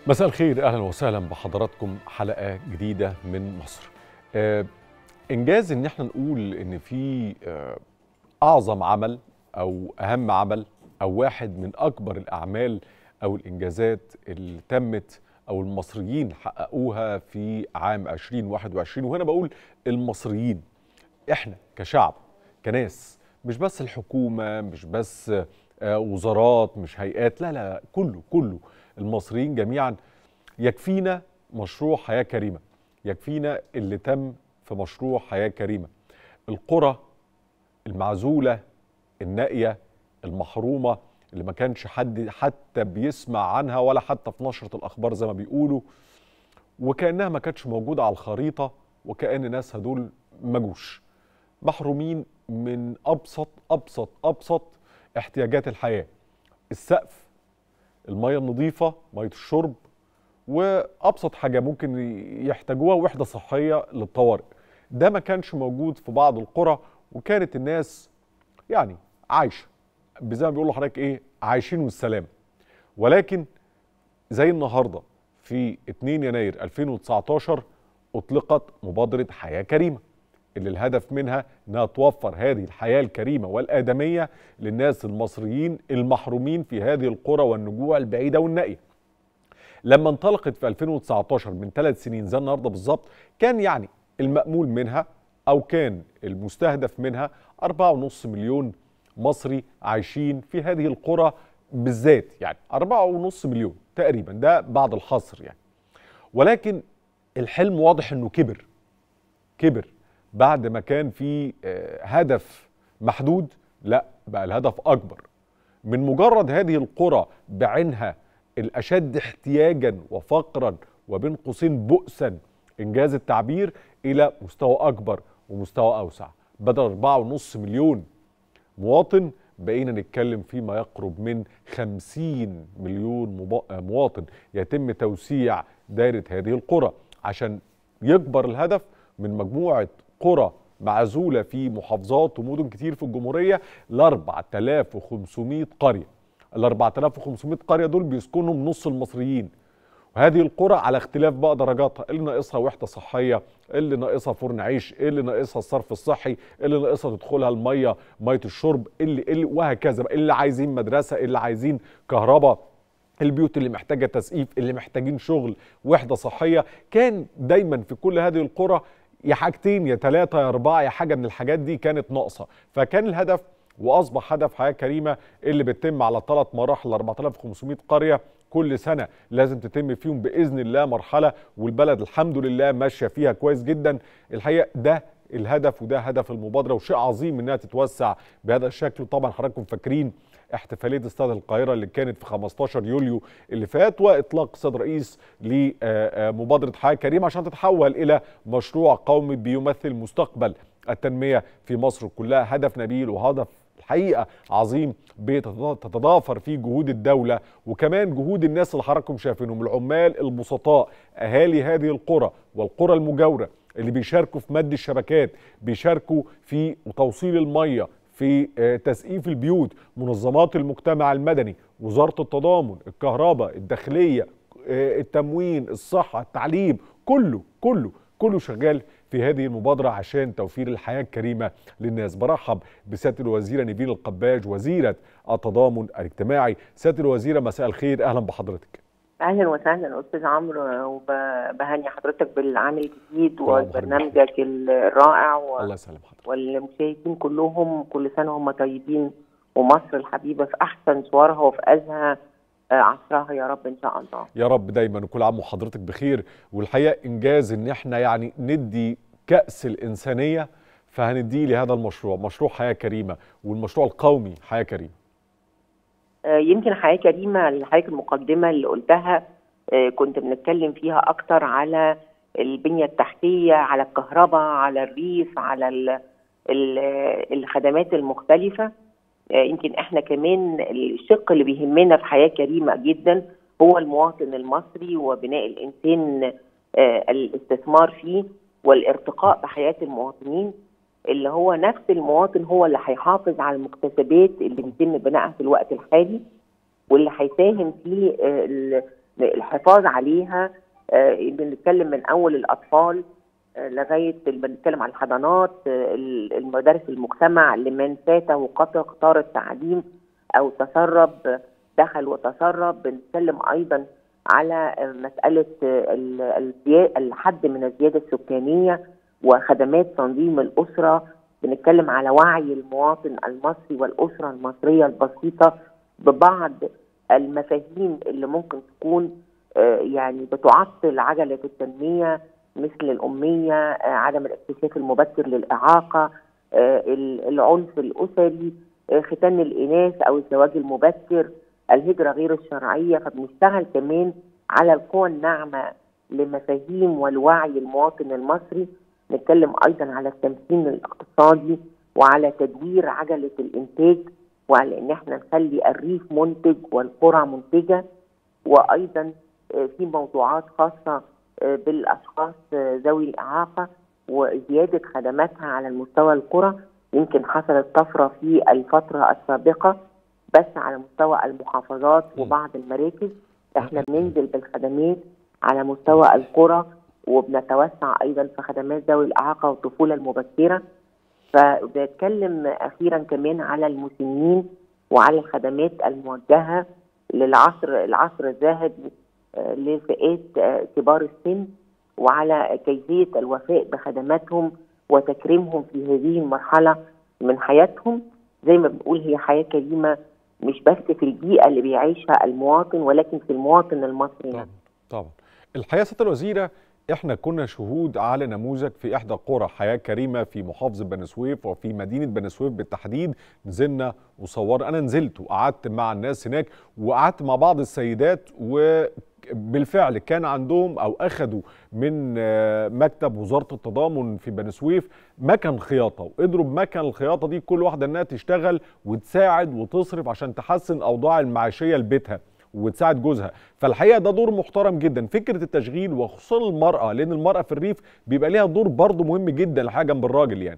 مساء الخير اهلا وسهلا بحضراتكم حلقه جديده من مصر. آه انجاز ان احنا نقول ان في آه اعظم عمل او اهم عمل او واحد من اكبر الاعمال او الانجازات اللي تمت او المصريين حققوها في عام 2021 وهنا بقول المصريين احنا كشعب كناس مش بس الحكومه مش بس آه وزارات مش هيئات لا لا كله كله المصريين جميعا يكفينا مشروع حياه كريمه يكفينا اللي تم في مشروع حياه كريمه القرى المعزوله النائيه المحرومه اللي ما كانش حد حتى بيسمع عنها ولا حتى في نشره الاخبار زي ما بيقولوا وكانها ما كانتش موجوده على الخريطه وكان الناس هدول ما جوش محرومين من ابسط ابسط ابسط احتياجات الحياه السقف الميه النظيفه ميه الشرب وابسط حاجه ممكن يحتاجوها وحده صحيه للطوارئ ده ما كانش موجود في بعض القرى وكانت الناس يعني عايشه زي ما بيقولوا لحضرتك ايه عايشين والسلام ولكن زي النهارده في 2 يناير 2019 اطلقت مبادره حياه كريمه اللي الهدف منها انها توفر هذه الحياه الكريمه والادميه للناس المصريين المحرومين في هذه القرى والنجوع البعيده والنائيه. لما انطلقت في 2019 من ثلاث سنين زي النهارده بالظبط كان يعني المأمول منها او كان المستهدف منها 4.5 مليون مصري عايشين في هذه القرى بالذات يعني 4.5 مليون تقريبا ده بعد الحصر يعني. ولكن الحلم واضح انه كبر كبر بعد ما كان في هدف محدود لا بقى الهدف اكبر من مجرد هذه القرى بعينها الاشد احتياجا وفقرا وبين قوسين بؤسا انجاز التعبير الى مستوى اكبر ومستوى اوسع بدل 4.5 مليون مواطن بقينا نتكلم فيما يقرب من 50 مليون مواطن يتم توسيع دائره هذه القرى عشان يكبر الهدف من مجموعه قرى معزوله في محافظات ومدن كتير في الجمهوريه ل 4500 قريه. ال 4500 قريه دول بيسكنهم نص المصريين. وهذه القرى على اختلاف بقى درجاتها، اللي ناقصها وحده صحيه، اللي ناقصها فرن عيش، اللي ناقصها الصرف الصحي، اللي ناقصها تدخلها الميه، ميه الشرب، اللي اللي وهكذا بقى، اللي عايزين مدرسه، اللي عايزين كهرباء، البيوت اللي محتاجه تسقيف، اللي محتاجين شغل، وحده صحيه، كان دايما في كل هذه القرى يا حاجتين يا ثلاثة يا أربعة يا حاجة من الحاجات دي كانت ناقصة فكان الهدف وأصبح هدف حياة كريمة اللي بتتم على ثلاث مراحل 4500 قرية كل سنة لازم تتم فيهم بإذن الله مرحلة والبلد الحمد لله ماشية فيها كويس جدا الحقيقة ده الهدف وده هدف المبادرة وشيء عظيم إنها تتوسع بهذا الشكل طبعا حضراتكم فاكرين احتفاليه استاد القاهره اللي كانت في 15 يوليو اللي فات واطلاق السيد الرئيس لمبادره حياه كريمه عشان تتحول الى مشروع قومي بيمثل مستقبل التنميه في مصر كلها هدف نبيل وهدف الحقيقه عظيم بتتضافر فيه جهود الدوله وكمان جهود الناس اللي حضراتكم شايفينهم العمال البسطاء اهالي هذه القرى والقرى المجاوره اللي بيشاركوا في مد الشبكات بيشاركوا في توصيل الميه في تسقيف البيوت منظمات المجتمع المدني وزارة التضامن الكهرباء الداخلية التموين الصحة التعليم كله كله كله شغال في هذه المبادرة عشان توفير الحياة الكريمة للناس برحب بسيادة الوزيرة نيفين القباج وزيرة التضامن الاجتماعي سيادة الوزيرة مساء الخير أهلا بحضرتك اهلا وسهلا استاذ عمرو وبهني حضرتك بالعام الجديد وبرنامجك الرائع و... الله يسلم حضرتك والمشاهدين كلهم كل سنه هم طيبين ومصر الحبيبه في احسن صورها وفي ازهى عصرها يا رب ان شاء الله يا رب دايما وكل عام وحضرتك بخير والحقيقه انجاز ان احنا يعني ندي كاس الانسانيه فهنديه لهذا المشروع مشروع حياه كريمه والمشروع القومي حياه كريمه يمكن حياه كريمه الحضرتك المقدمه اللي قلتها كنت بنتكلم فيها اكتر على البنيه التحتيه على الكهرباء على الريف على ال ال الخدمات المختلفه يمكن احنا كمان الشق اللي بيهمنا في حياه كريمه جدا هو المواطن المصري وبناء الانسان الاستثمار فيه والارتقاء بحياه المواطنين اللي هو نفس المواطن هو اللي هيحافظ على المكتسبات اللي بيتم بنائها في الوقت الحالي واللي هيساهم في الحفاظ عليها آه، بنتكلم من اول الاطفال آه، لغايه بنتكلم عن الحضانات آه، المدارس المجتمع لمن فاته قطع قطار التعليم او تسرب دخل وتسرب بنتكلم ايضا على مساله ال- الزيا- الحد من الزياده السكانيه وخدمات تنظيم الاسره بنتكلم على وعي المواطن المصري والاسره المصريه البسيطه ببعض المفاهيم اللي ممكن تكون آه، يعني بتعطل عجله التنميه مثل الاميه، آه، عدم الاكتشاف المبكر للاعاقه، آه، ال- العنف الاسري، آه، ختان الاناث او الزواج المبكر، الهجره غير الشرعيه، فبنشتغل كمان على القوى الناعمه لمفاهيم والوعي المواطن المصري، نتكلم ايضا على التمكين الاقتصادي وعلى تدوير عجله الانتاج وعلى ان احنا نخلي الريف منتج والقرى منتجه وايضا آه، في موضوعات خاصه آه، بالاشخاص آه، ذوي الاعاقه وزياده خدماتها على المستوى القرى يمكن حصلت طفره في الفتره السابقه بس على مستوى المحافظات م. وبعض المراكز احنا بننزل بالخدمات على مستوى القرى وبنتوسع ايضا في خدمات ذوي الاعاقه والطفوله المبكره فبنتكلم اخيرا كمان على المسنين وعلى الخدمات الموجهه للعصر العصر الذهبي آه، لفئات آه، كبار السن وعلى كيفيه الوفاء بخدماتهم وتكريمهم في هذه المرحله من حياتهم زي ما بنقول هي حياه كريمه مش بس في البيئه اللي بيعيشها المواطن ولكن في المواطن المصري طبعا نفسه. طبعا الحقيقه سياده الوزيره احنا كنا شهود على نموذج في احدى قرى حياه كريمه في محافظه بني سويف وفي مدينه بني سويف بالتحديد نزلنا وصورنا انا نزلت وقعدت مع الناس هناك وقعدت مع بعض السيدات وبالفعل كان عندهم او اخذوا من آه، مكتب وزاره التضامن في بني سويف مكن خياطه وقدروا بمكن الخياطه دي كل واحده انها تشتغل وتساعد وتصرف عشان تحسن اوضاع المعيشيه لبيتها وتساعد جوزها فالحقيقه ده دور محترم جدا فكره التشغيل وخصوصا المراه لان المراه في الريف بيبقى ليها دور برضه مهم جدا الحاجه جنب الراجل يعني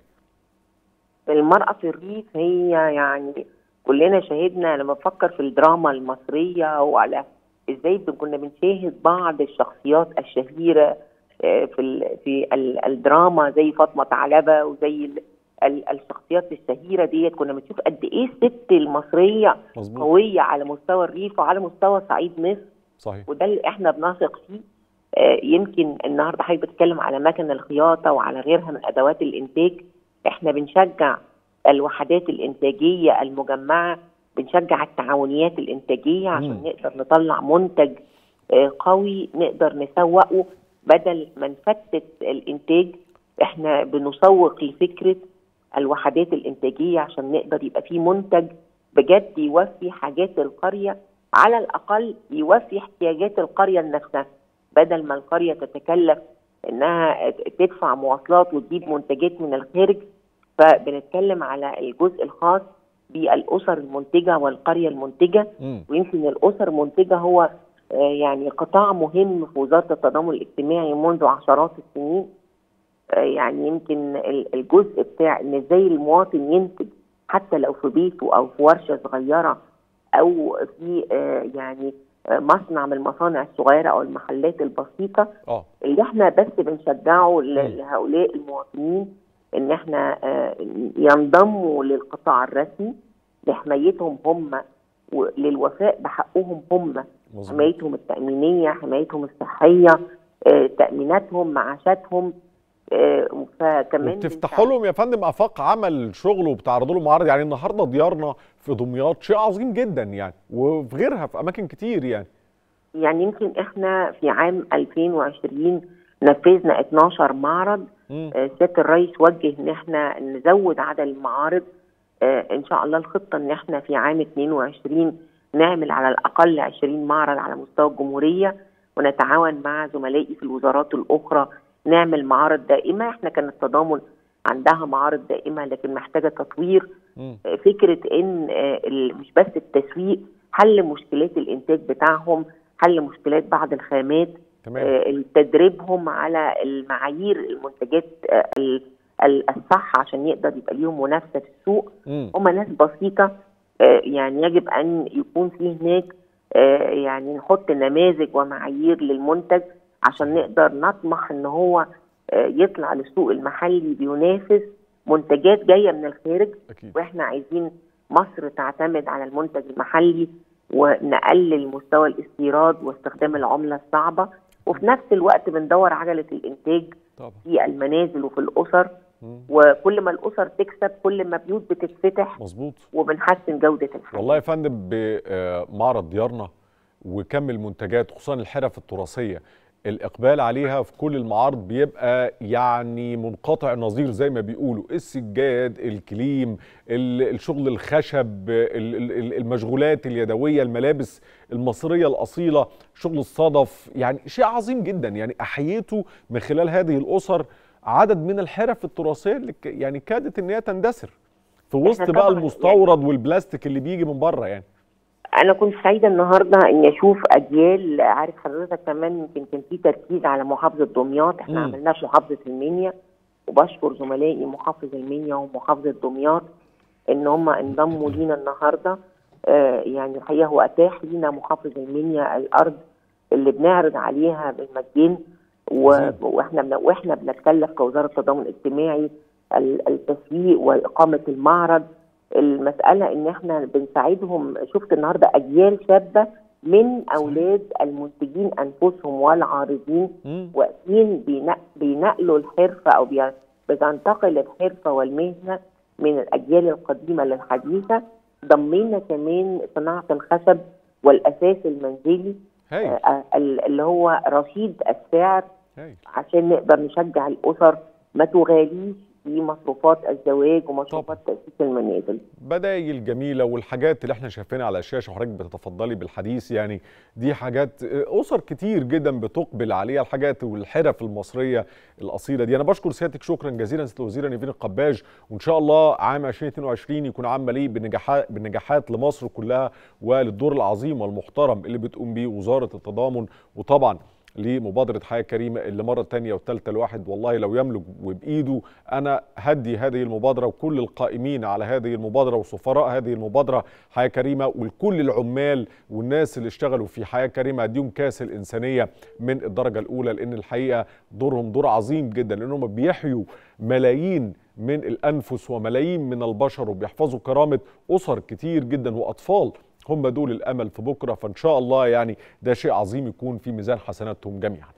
المرأة في الريف هي يعني كلنا شاهدنا لما بفكر في الدراما المصرية وعلى ازاي بن- كنا بنشاهد بعض الشخصيات الشهيرة آه، في ال- في ال- الدراما زي فاطمة ثعلبة وزي ال- ال- الشخصيات الشهيرة ديت كنا بنشوف قد ايه الست المصرية مظبوط قوية على مستوى الريف وعلى مستوى صعيد مصر صحيح وده اللي احنا بنثق فيه آه، يمكن النهارده حضرتك بتتكلم على مكن الخياطه وعلى غيرها من ادوات الانتاج احنا بنشجع الوحدات الانتاجيه المجمعه بنشجع التعاونيات الانتاجيه عشان مم. نقدر نطلع منتج آه، قوي نقدر نسوقه بدل ما نفتت الانتاج احنا بنسوق لفكره الوحدات الانتاجيه عشان نقدر يبقى في منتج بجد يوفي حاجات القريه على الاقل يوفي احتياجات القريه نفسها بدل ما القريه تتكلف انها تدفع مواصلات وتجيب منتجات من الخارج فبنتكلم على الجزء الخاص بالاسر المنتجه والقريه المنتجه مم. ويمكن الاسر المنتجه هو آه، يعني قطاع مهم في وزاره التضامن الاجتماعي منذ عشرات السنين آه، يعني يمكن ال- الجزء بتاع ان ازاي المواطن ينتج حتى لو في بيته او في ورشه صغيره او في آه، يعني آه، مصنع من المصانع الصغيره او المحلات البسيطه اه اللي احنا بس بنشجعه ل- مم. لهؤلاء المواطنين ان احنا آه، ينضموا للقطاع الرسمي لحمايتهم هم وللوفاء بحقهم هم مظبوط حمايتهم التأمينية حمايتهم الصحية آه، تأميناتهم معاشاتهم آه، فكمان وبتفتحوا لهم يا فندم افاق عمل شغل وبتعرضوا لهم معارض يعني النهارده ديارنا في دمياط شيء عظيم جدا يعني وفي غيرها في اماكن كتير يعني يعني يمكن احنا في عام 2020 نفذنا 12 معرض مم. آه، سياده الرئيس وجه ان احنا نزود عدد المعارض آه، ان شاء الله الخطه ان احنا في عام 22 نعمل على الاقل 20 معرض على مستوى الجمهوريه ونتعاون مع زملائي في الوزارات الاخرى نعمل معارض دائمه احنا كان التضامن عندها معارض دائمه لكن محتاجه تطوير مم. آه، فكره ان آه، ال- مش بس التسويق حل مشكلات الانتاج بتاعهم حل مشكلات بعض الخامات تمام آه، تدريبهم على المعايير المنتجات آه، ال- ال- الصح عشان يقدر يبقى ليهم منافسه في السوق مم. هم ناس بسيطه آه، يعني يجب ان يكون في هناك آه، يعني نحط نماذج ومعايير للمنتج عشان نقدر نطمح ان هو آه، يطلع للسوق المحلي بينافس منتجات جايه من الخارج اكيد واحنا عايزين مصر تعتمد على المنتج المحلي ونقلل مستوى الاستيراد واستخدام العمله الصعبه وفي نفس الوقت بندور عجله الانتاج طبعا في المنازل وفي الاسر مم. وكل ما الاسر تكسب كل ما بيوت بتتفتح مظبوط وبنحسن جوده الحياه والله يا فندم بمعرض ديارنا وكم المنتجات خصوصا الحرف التراثيه الاقبال عليها في كل المعارض بيبقى يعني منقطع النظير زي ما بيقولوا السجاد الكليم ال- الشغل الخشب ال- ال- المشغولات اليدويه الملابس المصريه الاصيله شغل الصدف يعني شيء عظيم جدا يعني احييته من خلال هذه الاسر عدد من الحرف التراثيه اللي ك- يعني كادت ان هي تندثر في وسط إحنا بقى طبعاً المستورد والبلاستيك اللي بيجي من بره يعني انا كنت سعيده النهارده اني اشوف اجيال عارف حضرتك كمان يمكن كان في تركيز على محافظه دمياط احنا مم. عملناه في محافظه المنيا وبشكر زملائي محافظ المنيا ومحافظه دمياط ان هم انضموا لينا النهارده آه يعني الحقيقه هو اتاح لينا محافظ المنيا الارض اللي بنعرض عليها بالمجان و- عظيم. واحنا بن- واحنا بنتكلف كوزاره التضامن الاجتماعي ال- التسويق واقامه المعرض المساله ان احنا بنساعدهم شفت النهارده اجيال شابه من اولاد المنتجين انفسهم والعارضين مم. واقفين بينق- بينقلوا الحرفه او بي- بتنتقل الحرفه والمهنه من الاجيال القديمه للحديثه ضمينا كمان صناعه الخشب والاساس المنزلي هايل آه، ال- اللي هو رشيد السعر هايل عشان نقدر نشجع الاسر ما تغاليش في مصروفات الزواج ومصروفات تاسيس المنازل بدايل جميله والحاجات اللي احنا شايفينها على الشاشه وحضرتك بتتفضلي بالحديث يعني دي حاجات اسر كتير جدا بتقبل عليها الحاجات والحرف المصريه الاصيله دي انا بشكر سيادتك شكرا جزيلا سياده الوزيره نيفين القباج وان شاء الله عام 2022 يكون عام مليء بالنجاحات بالنجاحات لمصر كلها وللدور العظيم والمحترم اللي بتقوم بيه وزاره التضامن وطبعا لمبادره حياه كريمه اللي مره تانية والثالثه الواحد والله لو يملك وبايده انا هدي هذه المبادره وكل القائمين على هذه المبادره وسفراء هذه المبادره حياه كريمه وكل العمال والناس اللي اشتغلوا في حياه كريمه هديهم كاس الانسانيه من الدرجه الاولى لان الحقيقه دورهم دور عظيم جدا لانهم بيحيوا ملايين من الانفس وملايين من البشر وبيحفظوا كرامه اسر كتير جدا واطفال هم دول الامل في بكره فان شاء الله يعني ده شيء عظيم يكون في ميزان حسناتهم جميعا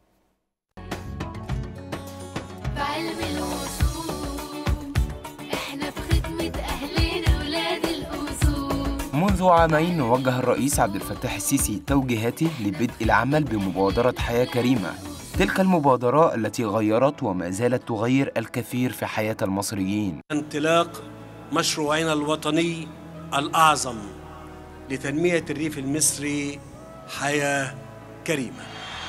بعلم الوصول احنا في خدمة اهلنا ولاد الاصول منذ عامين وجه الرئيس عبد الفتاح السيسي توجيهاته لبدء العمل بمبادرة حياة كريمة تلك المبادرة التي غيرت وما زالت تغير الكثير في حياة المصريين انطلاق مشروعنا الوطني الأعظم لتنمية الريف المصري حياة كريمة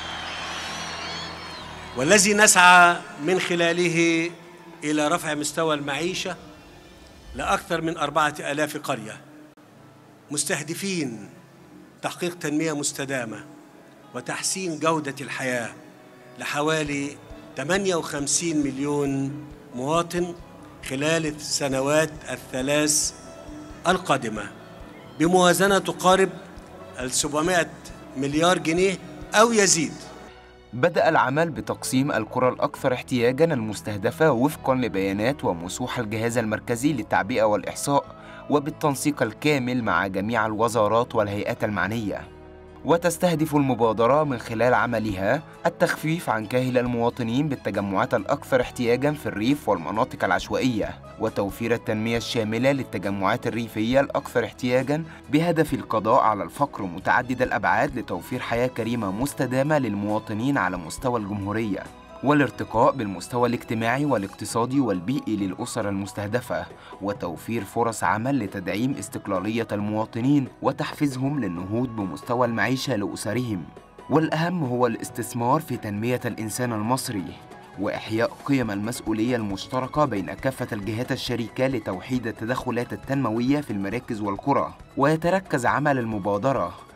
والذي نسعى من خلاله إلى رفع مستوى المعيشة لأكثر من أربعة آلاف قرية مستهدفين تحقيق تنمية مستدامة وتحسين جودة الحياة لحوالي 58 مليون مواطن خلال السنوات الثلاث القادمة بموازنة تقارب ال 700 مليار جنيه أو يزيد بدأ العمل بتقسيم القرى الأكثر احتياجاً المستهدفة وفقاً لبيانات ومسوح الجهاز المركزي للتعبئة والإحصاء وبالتنسيق الكامل مع جميع الوزارات والهيئات المعنية. وتستهدف المبادرة من خلال عملها التخفيف عن كاهل المواطنين بالتجمعات الأكثر احتياجاً في الريف والمناطق العشوائية، وتوفير التنمية الشاملة للتجمعات الريفية الأكثر احتياجاً بهدف القضاء على الفقر متعدد الأبعاد لتوفير حياة كريمة مستدامة للمواطنين على مستوى الجمهورية. والارتقاء بالمستوى الاجتماعي والاقتصادي والبيئي للأسر المستهدفة وتوفير فرص عمل لتدعيم استقلالية المواطنين وتحفيزهم للنهوض بمستوى المعيشة لأسرهم والأهم هو الاستثمار في تنمية الإنسان المصري وإحياء قيم المسؤولية المشتركة بين كافة الجهات الشريكة لتوحيد التدخلات التنموية في المراكز والقرى ويتركز عمل المبادرة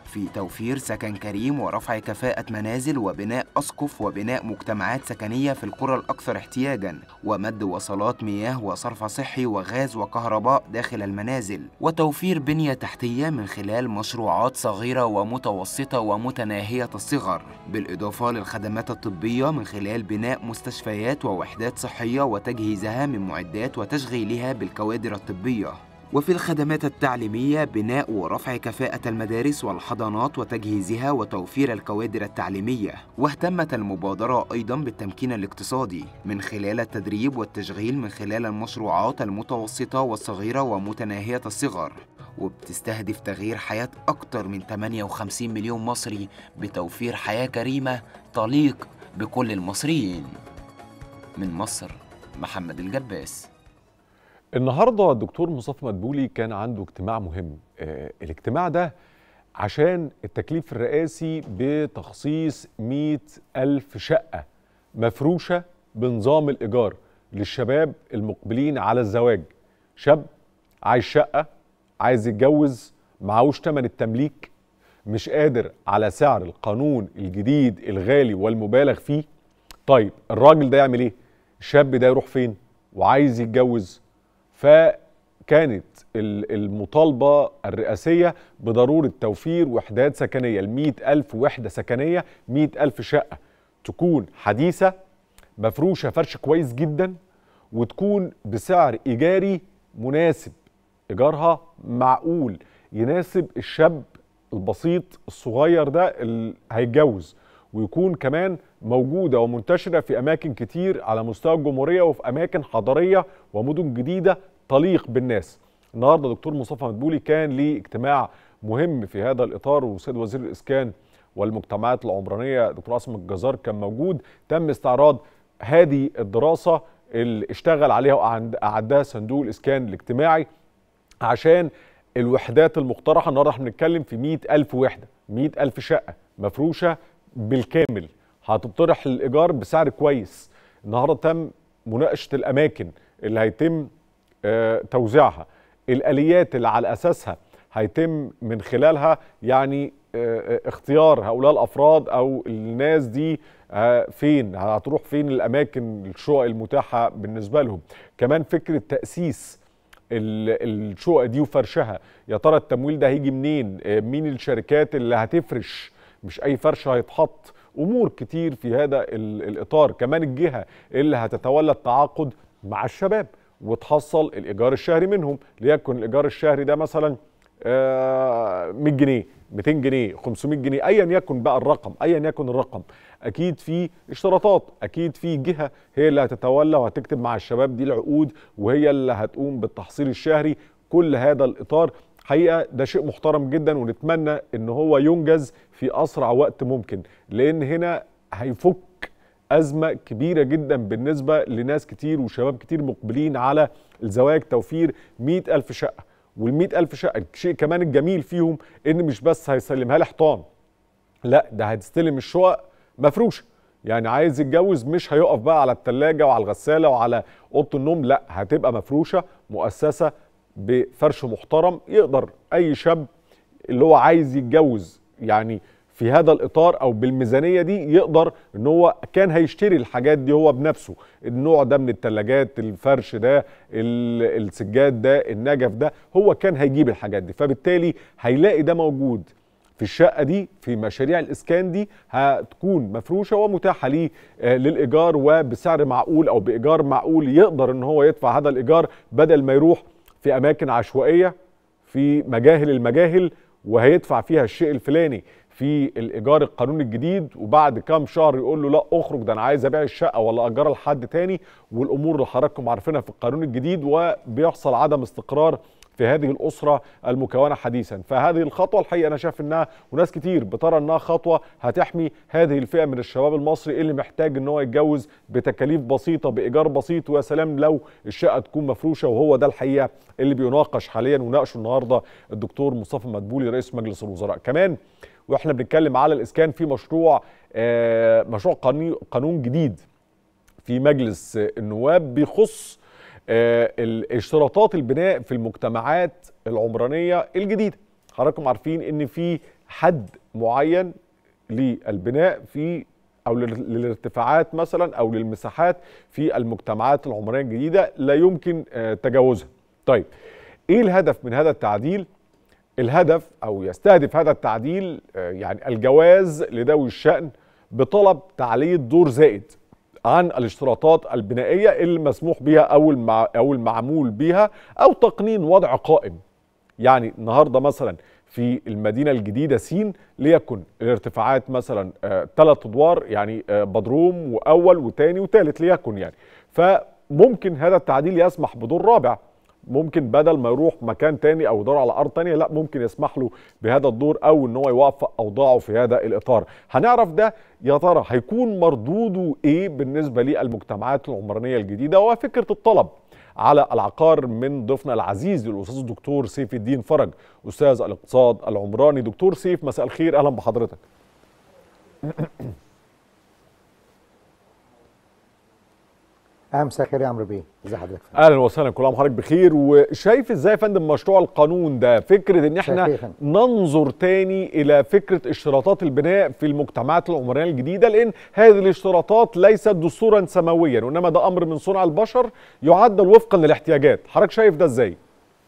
في توفير سكن كريم ورفع كفاءة منازل وبناء أسقف وبناء مجتمعات سكنية في القرى الأكثر احتياجاً ومد وصلات مياه وصرف صحي وغاز وكهرباء داخل المنازل وتوفير بنية تحتية من خلال مشروعات صغيرة ومتوسطة ومتناهية الصغر بالإضافة للخدمات الطبية من خلال بناء مستشفيات ووحدات صحية وتجهيزها من معدات وتشغيلها بالكوادر الطبية وفي الخدمات التعليمية بناء ورفع كفاءة المدارس والحضانات وتجهيزها وتوفير الكوادر التعليمية واهتمت المبادرة أيضا بالتمكين الاقتصادي من خلال التدريب والتشغيل من خلال المشروعات المتوسطة والصغيرة ومتناهية الصغر وبتستهدف تغيير حياة أكثر من 58 مليون مصري بتوفير حياة كريمة تليق بكل المصريين من مصر محمد الجباس النهارده الدكتور مصطفى مدبولي كان عنده اجتماع مهم آه الاجتماع ده عشان التكليف الرئاسي بتخصيص مئة ألف شقة مفروشة بنظام الإيجار للشباب المقبلين على الزواج شاب عايز شقة عايز يتجوز معهوش تمن التمليك مش قادر على سعر القانون الجديد الغالي والمبالغ فيه طيب الراجل ده يعمل ايه الشاب ده يروح فين وعايز يتجوز فكانت ال- المطالبة الرئاسية بضرورة توفير وحدات سكنية المئة ألف وحدة سكنية مئة ألف شقة تكون حديثة مفروشة فرش كويس جدا وتكون بسعر إيجاري مناسب إيجارها معقول يناسب الشاب البسيط الصغير ده اللي هيتجوز ويكون كمان موجودة ومنتشرة في أماكن كتير على مستوى الجمهورية وفي أماكن حضرية ومدن جديدة تليق بالناس النهاردة دكتور مصطفى مدبولي كان ليه اجتماع مهم في هذا الإطار وسيد وزير الإسكان والمجتمعات العمرانية دكتور عاصم الجزار كان موجود تم استعراض هذه الدراسة اللي اشتغل عليها وأعدها صندوق الإسكان الاجتماعي عشان الوحدات المقترحة النهاردة احنا بنتكلم في مئة ألف وحدة مئة ألف شقة مفروشة بالكامل هتطرح للإيجار بسعر كويس النهاردة تم مناقشة الأماكن اللي هيتم آه، توزيعها الآليات اللي على أساسها هيتم من خلالها يعني آه، آه، اختيار هؤلاء الأفراد أو الناس دي آه، فين هتروح فين الأماكن الشقق المتاحة بالنسبة لهم كمان فكرة تأسيس ال- الشقق دي وفرشها يا ترى التمويل ده هيجي منين آه، مين الشركات اللي هتفرش مش اي فرش هيتحط امور كتير في هذا ال- الاطار كمان الجهه اللي هتتولى التعاقد مع الشباب وتحصل الايجار الشهري منهم ليكن الايجار الشهري ده مثلا آه، 100 جنيه 200 جنيه 500 جنيه ايا يكن بقى الرقم ايا يكن الرقم اكيد في اشتراطات اكيد في جهه هي اللي هتتولى وهتكتب مع الشباب دي العقود وهي اللي هتقوم بالتحصيل الشهري كل هذا الاطار حقيقه ده شيء محترم جدا ونتمنى ان هو ينجز في اسرع وقت ممكن لان هنا هيفك ازمه كبيره جدا بالنسبه لناس كتير وشباب كتير مقبلين على الزواج توفير مئة ألف شقه وال ألف شقه الشيء كمان الجميل فيهم ان مش بس هيسلمها لي حيطان لا ده هتستلم الشقق مفروشه يعني عايز يتجوز مش هيقف بقى على التلاجة وعلى الغسالة وعلى أوضة النوم لا هتبقى مفروشة مؤسسة بفرش محترم يقدر أي شاب اللي هو عايز يتجوز يعني في هذا الإطار أو بالميزانية دي يقدر إن هو كان هيشتري الحاجات دي هو بنفسه النوع ده من التلاجات الفرش ده ال- السجاد ده النجف ده هو كان هيجيب الحاجات دي فبالتالي هيلاقي ده موجود في الشقه دي في مشاريع الاسكان دي هتكون مفروشه ومتاحه ليه آه، للايجار وبسعر معقول او بايجار معقول يقدر ان هو يدفع هذا الايجار بدل ما يروح في اماكن عشوائيه في مجاهل المجاهل وهيدفع فيها الشيء الفلاني في الايجار القانوني الجديد وبعد كام شهر يقول له لا اخرج ده انا عايز ابيع الشقه ولا اجرها لحد تاني والامور اللي حضراتكم عارفينها في القانون الجديد وبيحصل عدم استقرار في هذه الاسره المكونه حديثا فهذه الخطوه الحقيقه انا شايف انها وناس كتير بترى انها خطوه هتحمي هذه الفئه من الشباب المصري اللي محتاج ان هو يتجوز بتكاليف بسيطه بايجار بسيط ويا سلام لو الشقه تكون مفروشه وهو ده الحقيقه اللي بيناقش حاليا وناقشه النهارده الدكتور مصطفى مدبولي رئيس مجلس الوزراء كمان واحنا بنتكلم على الاسكان في مشروع آه، مشروع قانون قانون جديد في مجلس النواب بيخص آه، اشتراطات البناء في المجتمعات العمرانيه الجديده حضراتكم عارفين ان في حد معين للبناء في او لل- للارتفاعات مثلا او للمساحات في المجتمعات العمرانيه الجديده لا يمكن آه، تجاوزها. طيب ايه الهدف من هذا التعديل؟ الهدف او يستهدف هذا التعديل آه، يعني الجواز لذوي الشأن بطلب تعلية دور زائد عن الاشتراطات البنائيه المسموح بها او المع او المعمول بها او تقنين وضع قائم. يعني النهارده مثلا في المدينه الجديده سين ليكن الارتفاعات مثلا ثلاث ادوار يعني آه، بدروم واول وثاني وثالث ليكن يعني فممكن هذا التعديل يسمح بدور رابع ممكن بدل ما يروح مكان تاني او يدور على ارض تانية لا ممكن يسمح له بهذا الدور او ان هو يوفق اوضاعه في هذا الاطار هنعرف ده يا ترى هيكون مردوده ايه بالنسبه للمجتمعات العمرانيه الجديده وفكره الطلب على العقار من ضيفنا العزيز الاستاذ الدكتور سيف الدين فرج استاذ الاقتصاد العمراني دكتور سيف مساء الخير اهلا بحضرتك اهلا مساء الخير يا عمرو بيه ازي حضرتك اهلا وسهلا كل عام وحضرتك بخير وشايف ازاي يا فندم مشروع القانون ده فكره ان احنا شايف يا فندم. ننظر تاني الى فكره اشتراطات البناء في المجتمعات العمرانيه الجديده لان هذه الاشتراطات ليست دستورا سماويا وانما ده امر من صنع البشر يعدل وفقا للاحتياجات حضرتك شايف ده ازاي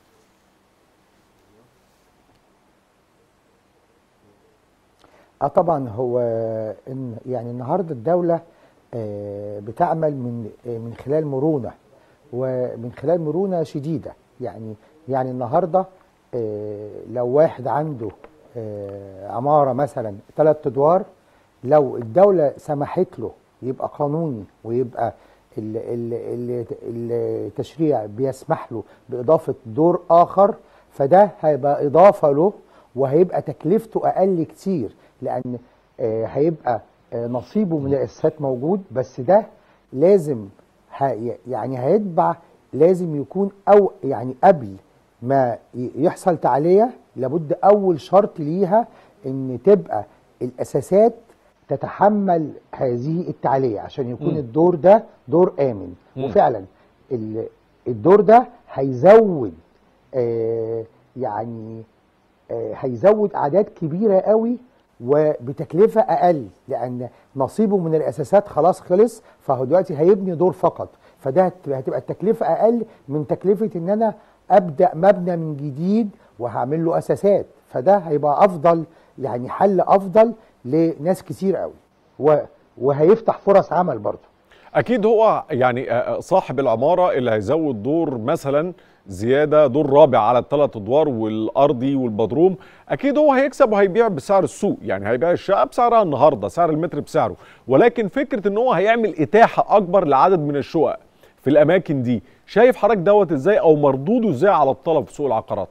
اه طبعا هو إن يعني النهارده الدوله آه، بتعمل من آه، من خلال مرونه ومن خلال مرونه شديده يعني يعني النهارده آه، لو واحد عنده آه، عماره مثلا ثلاث ادوار لو الدوله سمحت له يبقى قانوني ويبقى ال- ال- ال- التشريع بيسمح له باضافه دور اخر فده هيبقى اضافه له وهيبقى تكلفته اقل كتير لان آه، هيبقى آه، نصيبه من الاساسات موجود بس ده لازم ه- يعني هيتبع لازم يكون او يعني قبل ما ي- يحصل تعليه لابد اول شرط ليها ان تبقى الاساسات تتحمل هذه التعليه عشان يكون مم. الدور ده دور امن مم. وفعلا ال- الدور ده هيزود آه يعني آه هيزود اعداد كبيره قوي وبتكلفه اقل لان نصيبه من الاساسات خلاص خلص فهو دلوقتي هيبني دور فقط فده هت- هتبقى التكلفه اقل من تكلفه ان انا ابدا مبنى من جديد وهعمل له اساسات فده هيبقى افضل يعني حل افضل لناس كتير قوي و- وهيفتح فرص عمل برضه اكيد هو يعني آه، صاحب العماره اللي هيزود دور مثلا زياده دور رابع على الثلاث ادوار والارضي والبدروم اكيد هو هيكسب وهيبيع بسعر السوق يعني هيبيع الشقه بسعرها النهارده سعر المتر بسعره ولكن فكره ان هو هيعمل اتاحه اكبر لعدد من الشقق في الاماكن دي شايف حضرتك دوت ازاي او مردوده ازاي على الطلب في سوق العقارات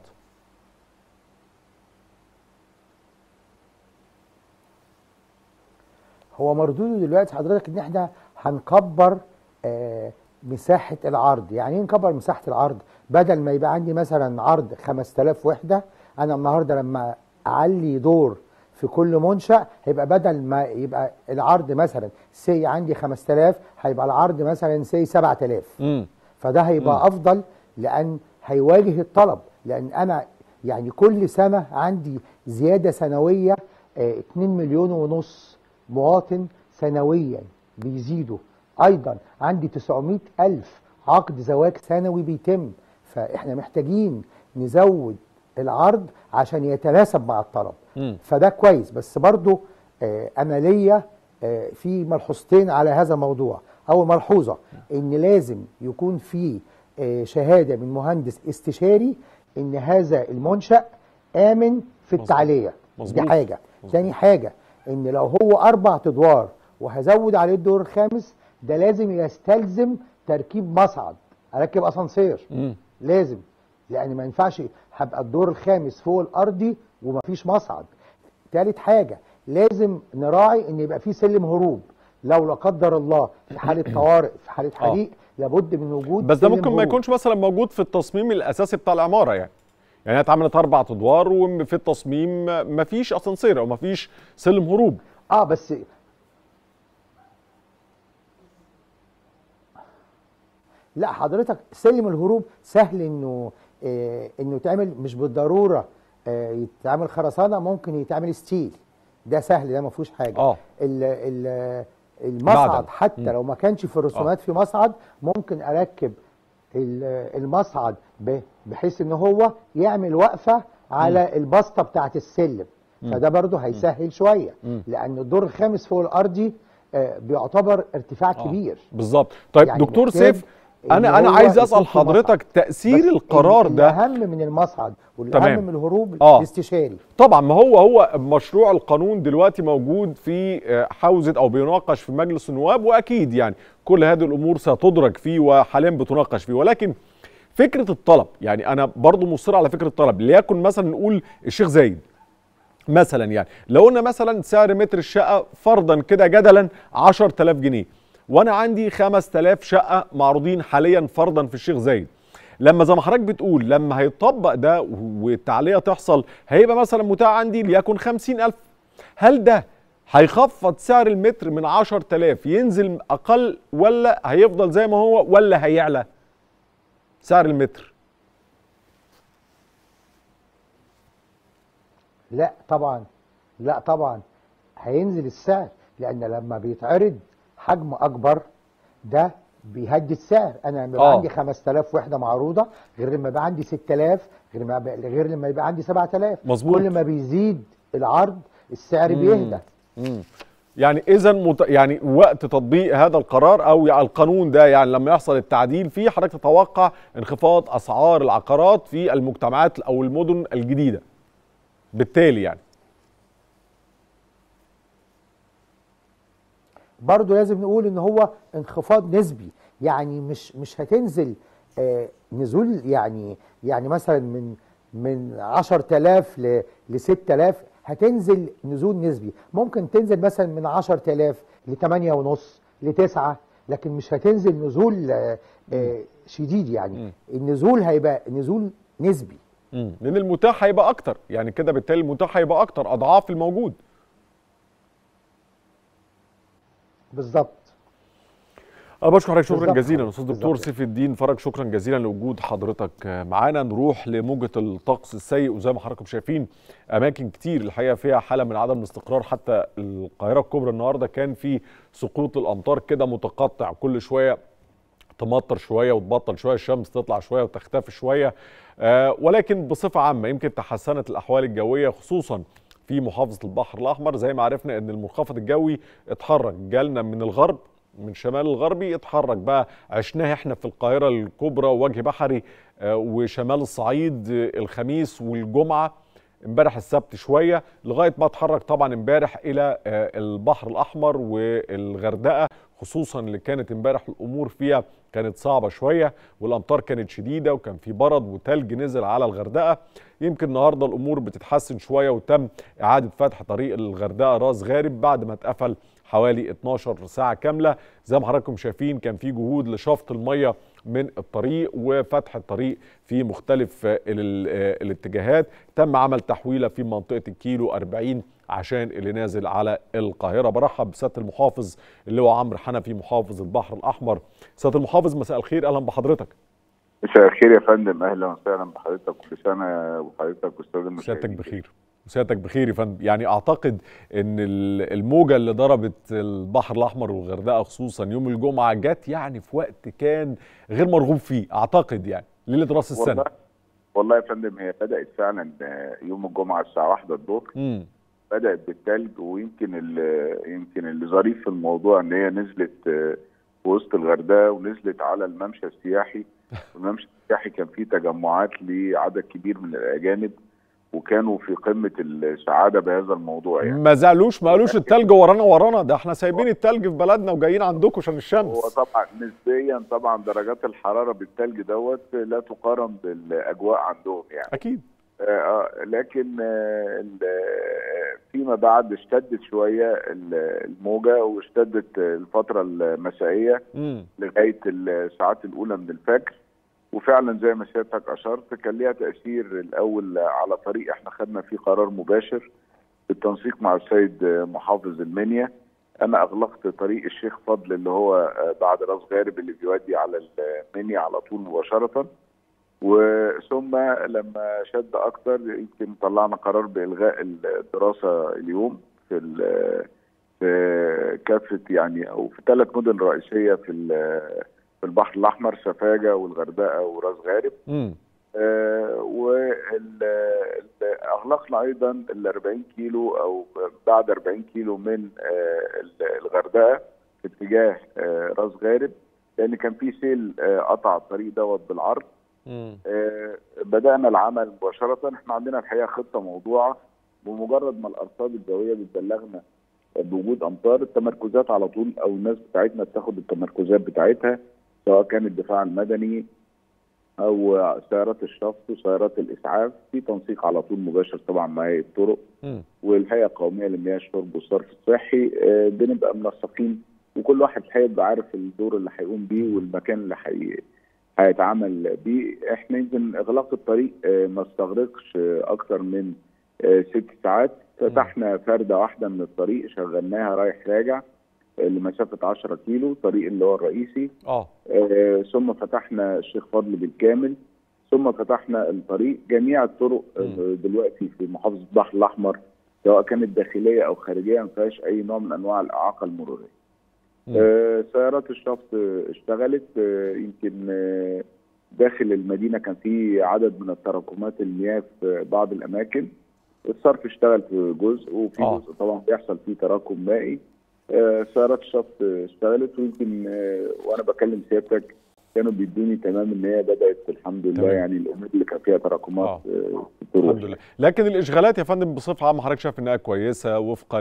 هو مردوده دلوقتي حضرتك ان احنا هنكبر آه مساحه العرض يعني ايه نكبر مساحه العرض بدل ما يبقى عندي مثلا عرض 5000 وحده انا النهارده لما اعلي دور في كل منشا هيبقى بدل ما يبقى العرض مثلا سي عندي 5000 هيبقى العرض مثلا سي 7000 امم فده هيبقى افضل لان هيواجه الطلب لان انا يعني كل سنه عندي زياده سنويه آه، 2 مليون ونص مواطن سنويا بيزيدوا ايضا عندي 900 الف عقد زواج سنوي بيتم فاحنا محتاجين نزود العرض عشان يتناسب مع الطلب مم. فده كويس بس برضو آه، انا ليا آه، في ملحوظتين على هذا الموضوع اول ملحوظه ان لازم يكون في آه، شهاده من مهندس استشاري ان هذا المنشا امن في التعليه مظبوط. دي حاجه تاني حاجه ان لو هو اربع ادوار وهزود عليه الدور الخامس ده لازم يستلزم تركيب مصعد اركب اسانسير امم لازم لان ما ينفعش هبقى الدور الخامس فوق الارضي ومفيش مصعد تالت حاجه لازم نراعي ان يبقى في سلم هروب لو لا قدر الله في حاله طوارئ في حاله حريق لابد من وجود بس ده سلم ممكن ما هروب. يكونش مثلا موجود في التصميم الاساسي بتاع العماره يعني يعني هي اتعملت اربع ادوار وفي التصميم ما فيش اسانسير او ما فيش سلم هروب اه بس لا حضرتك سلم الهروب سهل انه آه انه تعمل مش بالضروره آه، يتعمل خرسانه ممكن يتعمل ستيل ده سهل ده ما فيهوش حاجه اه ال- ال- المصعد معدن. حتى مم. لو ما كانش في الرسومات في مصعد ممكن اركب ال- المصعد ب- بحيث ان هو يعمل وقفه على البسطه بتاعت السلم فده برضه هيسهل شويه مم. لان الدور الخامس فوق الارضي آه، بيعتبر ارتفاع آه. كبير بالظبط طيب يعني دكتور محتاج سيف إن انا انا هو عايز يكون اسال في مصعد. حضرتك تاثير بس القرار ال- ده الاهم من المصعد تمام. والاهم من الهروب آه. الاستشاري طبعا ما هو هو مشروع القانون دلوقتي موجود في آه، حوزه او بيناقش في مجلس النواب واكيد يعني كل هذه الامور ستدرج فيه وحاليا بتناقش فيه ولكن فكره الطلب يعني انا برضو مصر على فكره الطلب ليكن مثلا نقول الشيخ زايد مثلا يعني لو قلنا مثلا سعر متر الشقه فرضا كده جدلا 10000 جنيه وانا عندي 5000 شقه معروضين حاليا فرضا في الشيخ زايد لما زي ما حضرتك بتقول لما هيطبق ده والتعليه تحصل هيبقى مثلا متاح عندي ليكن 50000 هل ده هيخفض سعر المتر من 10000 ينزل اقل ولا هيفضل زي ما هو ولا هيعلى سعر المتر لا طبعا لا طبعا هينزل السعر لان لما بيتعرض حجم اكبر ده بيهدي السعر انا لما يبقى آه. عندي 5000 وحده معروضه غير لما يبقى عندي 6000 غير ما يبقى غير لما يبقى عندي 7000 مظبوط. كل ما بيزيد العرض السعر بيهدى مم. يعني اذا مت... يعني وقت تطبيق هذا القرار او يعني القانون ده يعني لما يحصل التعديل فيه حضرتك تتوقع انخفاض اسعار العقارات في المجتمعات او المدن الجديده بالتالي يعني برضه لازم نقول ان هو انخفاض نسبي يعني مش مش هتنزل آه نزول يعني يعني مثلا من من 10000 ل ل 6000 هتنزل نزول نسبي ممكن تنزل مثلا من 10000 ل 8 ونص ل 9 لكن مش هتنزل نزول آه آه شديد يعني النزول هيبقى نزول نسبي مم. لان المتاح هيبقى اكتر يعني كده بالتالي المتاح هيبقى اكتر اضعاف الموجود بالظبط أنا بشكر حضرتك شكرا بالظبط. جزيلا استاذ دكتور بالظبط. سيف الدين فرج شكرا جزيلا لوجود حضرتك معانا نروح لموجه الطقس السيء وزي ما حضراتكم شايفين اماكن كتير الحقيقه فيها حاله من عدم الاستقرار حتى القاهره الكبرى النهارده كان في سقوط الامطار كده متقطع كل شويه تمطر شويه وتبطل شويه الشمس تطلع شويه وتختفي شويه آه ولكن بصفه عامه يمكن تحسنت الاحوال الجويه خصوصا في محافظه البحر الاحمر زي ما عرفنا ان المنخفض الجوي اتحرك جالنا من الغرب من شمال الغربي اتحرك بقى عشناه احنا في القاهره الكبرى ووجه بحري آه وشمال الصعيد آه الخميس والجمعه امبارح السبت شويه لغايه ما اتحرك طبعا امبارح الى آه، البحر الاحمر والغردقه خصوصا اللي كانت امبارح الامور فيها كانت صعبه شويه والامطار كانت شديده وكان في برد وتلج نزل على الغردقه يمكن النهارده الامور بتتحسن شويه وتم اعاده فتح طريق الغردقه راس غارب بعد ما اتقفل حوالي 12 ساعه كامله زي ما حضراتكم شايفين كان في جهود لشفط الميه من الطريق وفتح الطريق في مختلف آه، ال- آه، الاتجاهات تم عمل تحويله في منطقه الكيلو 40 عشان اللي نازل على القاهره برحب بسياده المحافظ اللي هو عمرو حنفي محافظ البحر الاحمر سياده المحافظ مساء الخير اهلا بحضرتك مساء الخير يا فندم اهلا وسهلا بحضرتك كل سنه وحضرتك واستاذ سيادتك المشاهدين بخير سيادتك بخير يا فندم يعني اعتقد ان ال- الموجه اللي ضربت البحر الاحمر والغردقه خصوصا يوم الجمعه جت يعني في وقت كان غير مرغوب فيه اعتقد يعني ليله راس السنه والله والله يا فندم هي بدات فعلا آه، يوم الجمعه الساعه 1 الظهر امم بدات بالثلج ويمكن ال- يمكن اللي ظريف في الموضوع ان هي نزلت آه، في وسط الغردقه ونزلت على الممشى السياحي والممشى السياحي كان فيه تجمعات لعدد كبير من الاجانب وكانوا في قمه السعاده بهذا الموضوع يعني ما زعلوش ما قالوش التلج ورانا ورانا ده احنا سايبين التلج في بلدنا وجايين عندكم عشان هو الشمس طبعا نسبيا طبعا درجات الحراره بالثلج دوت لا تقارن بالاجواء عندهم يعني اكيد آه، آه، لكن آه، ال- آه، فيما بعد اشتدت شويه ال- الموجه واشتدت الفتره المسائيه امم لغايه الساعات الاولى من الفجر وفعلا زي ما سيادتك اشرت كان ليها تاثير الاول على طريق احنا خدنا فيه قرار مباشر بالتنسيق مع السيد محافظ المنيا انا اغلقت طريق الشيخ فضل اللي هو بعد راس غارب اللي بيودي على المنيا على طول مباشره وثم لما شد اكتر يمكن طلعنا قرار بالغاء الدراسه اليوم في ال- في كافه يعني او في ثلاث مدن رئيسيه في ال- في البحر الاحمر سفاجه والغردقه وراس غارب مم. واغلقنا ايضا ال 40 كيلو او بعد 40 كيلو من آه، ال- الغردقه في اتجاه آه، راس غارب لان كان في سيل آه، قطع الطريق دوت بالعرض مم. آه، بدانا العمل مباشره احنا عندنا الحقيقه خطه موضوعه بمجرد ما الارصاد الجويه بتبلغنا بوجود امطار التمركزات على طول او الناس بتاعتنا بتاخد التمركزات بتاعتها سواء كان الدفاع المدني او سيارات الشفط وسيارات الاسعاف في تنسيق على طول مباشر طبعا مع هيئه الطرق مم. والهيئه القوميه للمياه الشرب والصرف الصحي آه، بنبقى منسقين وكل واحد هيبقى عارف الدور اللي هيقوم بيه والمكان اللي هي هيتعامل بيه احنا يمكن اغلاق الطريق آه، ما استغرقش آه، اكتر من آه، ست ساعات فتحنا فرده واحده من الطريق شغلناها رايح راجع آه، لمسافه 10 كيلو الطريق اللي هو الرئيسي اه آه، ثم فتحنا الشيخ فضل بالكامل ثم فتحنا الطريق جميع الطرق آه، مم. دلوقتي في محافظه البحر الاحمر سواء كانت داخليه او خارجيه ما فيهاش اي نوع من انواع الاعاقه المروريه. مم. آه، سيارات الشفط آه، اشتغلت آه، يمكن آه، داخل المدينه كان في عدد من التراكمات المياه في بعض الاماكن الصرف اشتغل في جزء وفي آه. جزء طبعا بيحصل فيه تراكم مائي آه، سيارات الشفط اشتغلت ويمكن آه، وانا بكلم سيادتك كانوا بيدوني تمام ان هي بدات الحمد لله تمام. يعني الامور اللي كان فيها تراكمات آه. آه، في الطرق الحمد لله لكن الاشغالات يا فندم بصفه عامه حضرتك شايف انها كويسه وفقا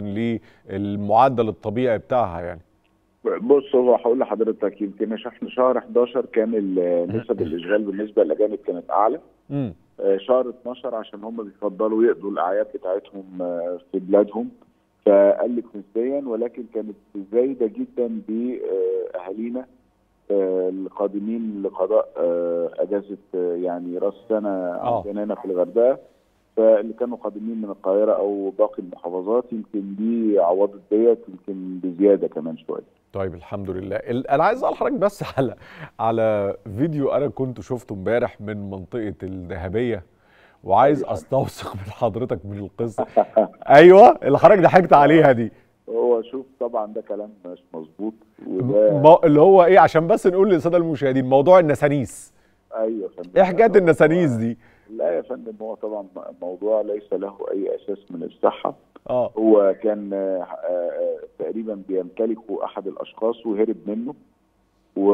للمعدل الطبيعي بتاعها يعني بص هو هقول لحضرتك يمكن احنا شهر 11 كان ال- نسب الاشغال بالنسبه للاجانب كانت اعلى امم آه، شهر 12 عشان هم بيفضلوا يقضوا الاعياد بتاعتهم آه، في بلادهم فقلت نسبيا ولكن كانت زايده جدا باهالينا آه، القادمين لقضاء آه، اجازه آه، يعني راس سنه آه. عندنا هنا في الغردقه فاللي كانوا قادمين من القاهره او باقي المحافظات يمكن دي عوضت ديت يمكن بزياده كمان شويه طيب الحمد لله ال- انا عايز اسال حضرتك بس على على فيديو انا كنت شفته امبارح من منطقه الذهبيه وعايز استوثق من حضرتك من القصه ايوه اللي حضرتك ضحكت عليها دي هو شوف طبعا ده كلام مش مظبوط وده ما- اللي هو ايه عشان بس نقول للساده المشاهدين موضوع النسانيس ايوه يا فندم ايه حكايه النسانيس دي لا يا فندم هو طبعا موضوع ليس له اي اساس من الصحه اه هو كان آه، آه، تقريبا بيمتلكه احد الاشخاص وهرب منه و...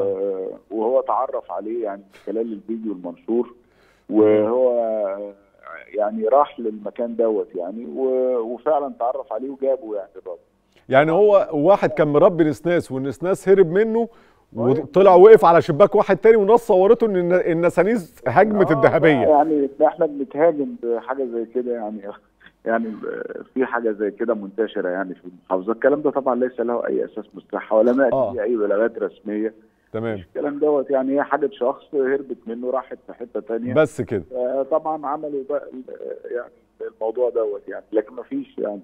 وهو تعرف عليه يعني من خلال الفيديو المنشور وهو آه، يعني راح للمكان دوت يعني و... وفعلا تعرف عليه وجابه يعني الراجل يعني هو واحد كان مربي نسناس والنسناس هرب منه وطلع وقف على شباك واحد تاني والناس صورته ان الن- النسانيس هجمت آه، الذهبيه يعني احنا بنتهاجم بحاجه زي كده يعني يعني في حاجه زي كده منتشره يعني في المحافظه الكلام ده طبعا ليس له اي اساس من الصحه ولا ناتي آه. فيه اي بلاغات رسميه تمام الكلام دوت يعني هي حاجه شخص هربت منه راحت في حته تانية بس كده آه، طبعا عملوا بقى ال- يعني الموضوع دوت يعني لكن ما فيش يعني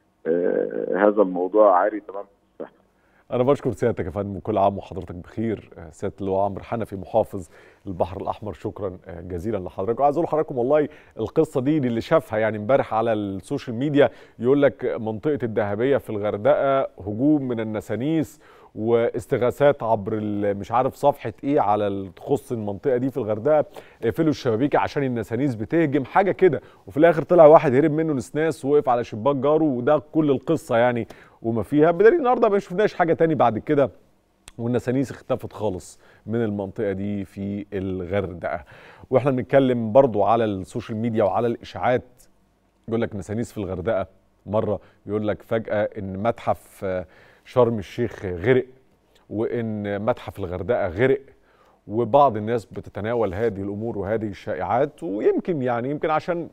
آه، هذا الموضوع عاري تمام الصحه انا بشكر سيادتك يا فندم وكل عام وحضرتك بخير آه، سياده اللواء عمرو حنفي محافظ البحر الاحمر شكرا آه، جزيلا لحضرتك وعايز اقول لحضراتكم والله القصه دي اللي شافها يعني امبارح على السوشيال ميديا يقول لك منطقه الذهبيه في الغردقه هجوم من النسانيس واستغاثات عبر ال- مش عارف صفحه ايه على ال- تخص المنطقه دي في الغردقه اقفلوا الشبابيك عشان النسانيس بتهجم حاجه كده وفي الاخر طلع واحد هرب منه نسناس ووقف على شباك جاره وده كل القصه يعني وما فيها بدليل النهارده ما شفناش حاجه تاني بعد كده والنسانيس اختفت خالص من المنطقه دي في الغردقه واحنا بنتكلم برضو على السوشيال ميديا وعلى الاشاعات يقول لك نسانيس في الغردقه مره يقول لك فجاه ان متحف آه، شرم الشيخ غرق وان متحف الغردقه غرق وبعض الناس بتتناول هذه الامور وهذه الشائعات ويمكن يعني يمكن عشان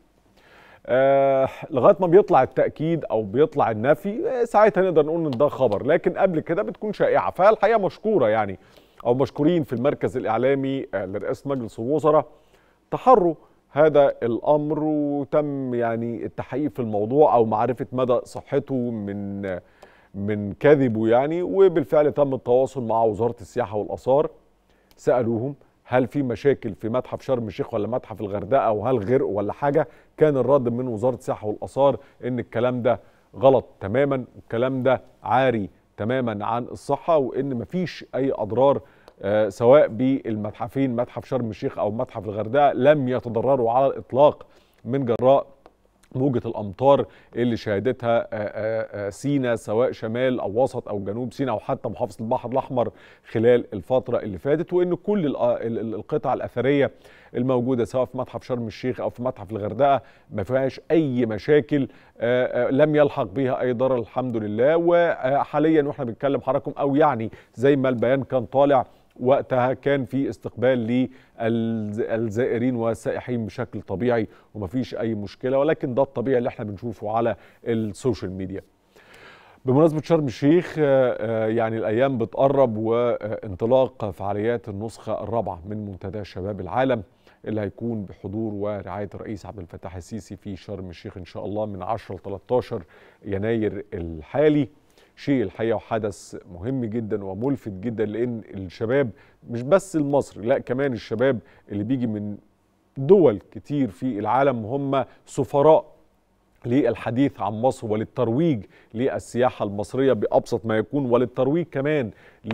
آه لغايه ما بيطلع التاكيد او بيطلع النفي آه ساعتها نقدر نقول ان ده خبر لكن قبل كده بتكون شائعه فالحقيقه مشكوره يعني او مشكورين في المركز الاعلامي آه لرئاسه مجلس الوزراء تحروا هذا الامر وتم يعني التحقيق في الموضوع او معرفه مدى صحته من من كذبه يعني وبالفعل تم التواصل مع وزاره السياحه والاثار سالوهم هل في مشاكل في متحف شرم الشيخ ولا متحف الغردقه وهل غرق ولا حاجه كان الرد من وزاره السياحه والاثار ان الكلام ده غلط تماما الكلام ده عاري تماما عن الصحه وان مفيش اي اضرار آه، سواء بالمتحفين متحف شرم الشيخ او متحف الغردقه لم يتضرروا على الاطلاق من جراء موجة الأمطار اللي شهدتها آه، آه، آه، سينا سواء شمال أو وسط أو جنوب سينا أو حتى محافظة البحر الأحمر خلال الفترة اللي فاتت وإن كل ال- ال- ال- القطع الأثرية الموجودة سواء في متحف شرم الشيخ أو في متحف الغردقة ما فيهاش أي مشاكل آه، آه، لم يلحق بها أي ضرر الحمد لله وحاليا وإحنا بنتكلم حضراتكم أو يعني زي ما البيان كان طالع وقتها كان في استقبال للزائرين والسائحين بشكل طبيعي ومفيش اي مشكله ولكن ده الطبيعي اللي احنا بنشوفه على السوشيال ميديا بمناسبة شرم الشيخ آه، آه، يعني الأيام بتقرب وانطلاق فعاليات النسخة الرابعة من منتدى شباب العالم اللي هيكون بحضور ورعاية الرئيس عبد الفتاح السيسي في شرم الشيخ إن شاء الله من 10 ل 13 يناير الحالي شيء الحقيقة وحدث مهم جدا وملفت جدا لأن الشباب مش بس المصري لا كمان الشباب اللي بيجي من دول كتير في العالم هم سفراء للحديث عن مصر وللترويج للسياحة المصرية بأبسط ما يكون وللترويج كمان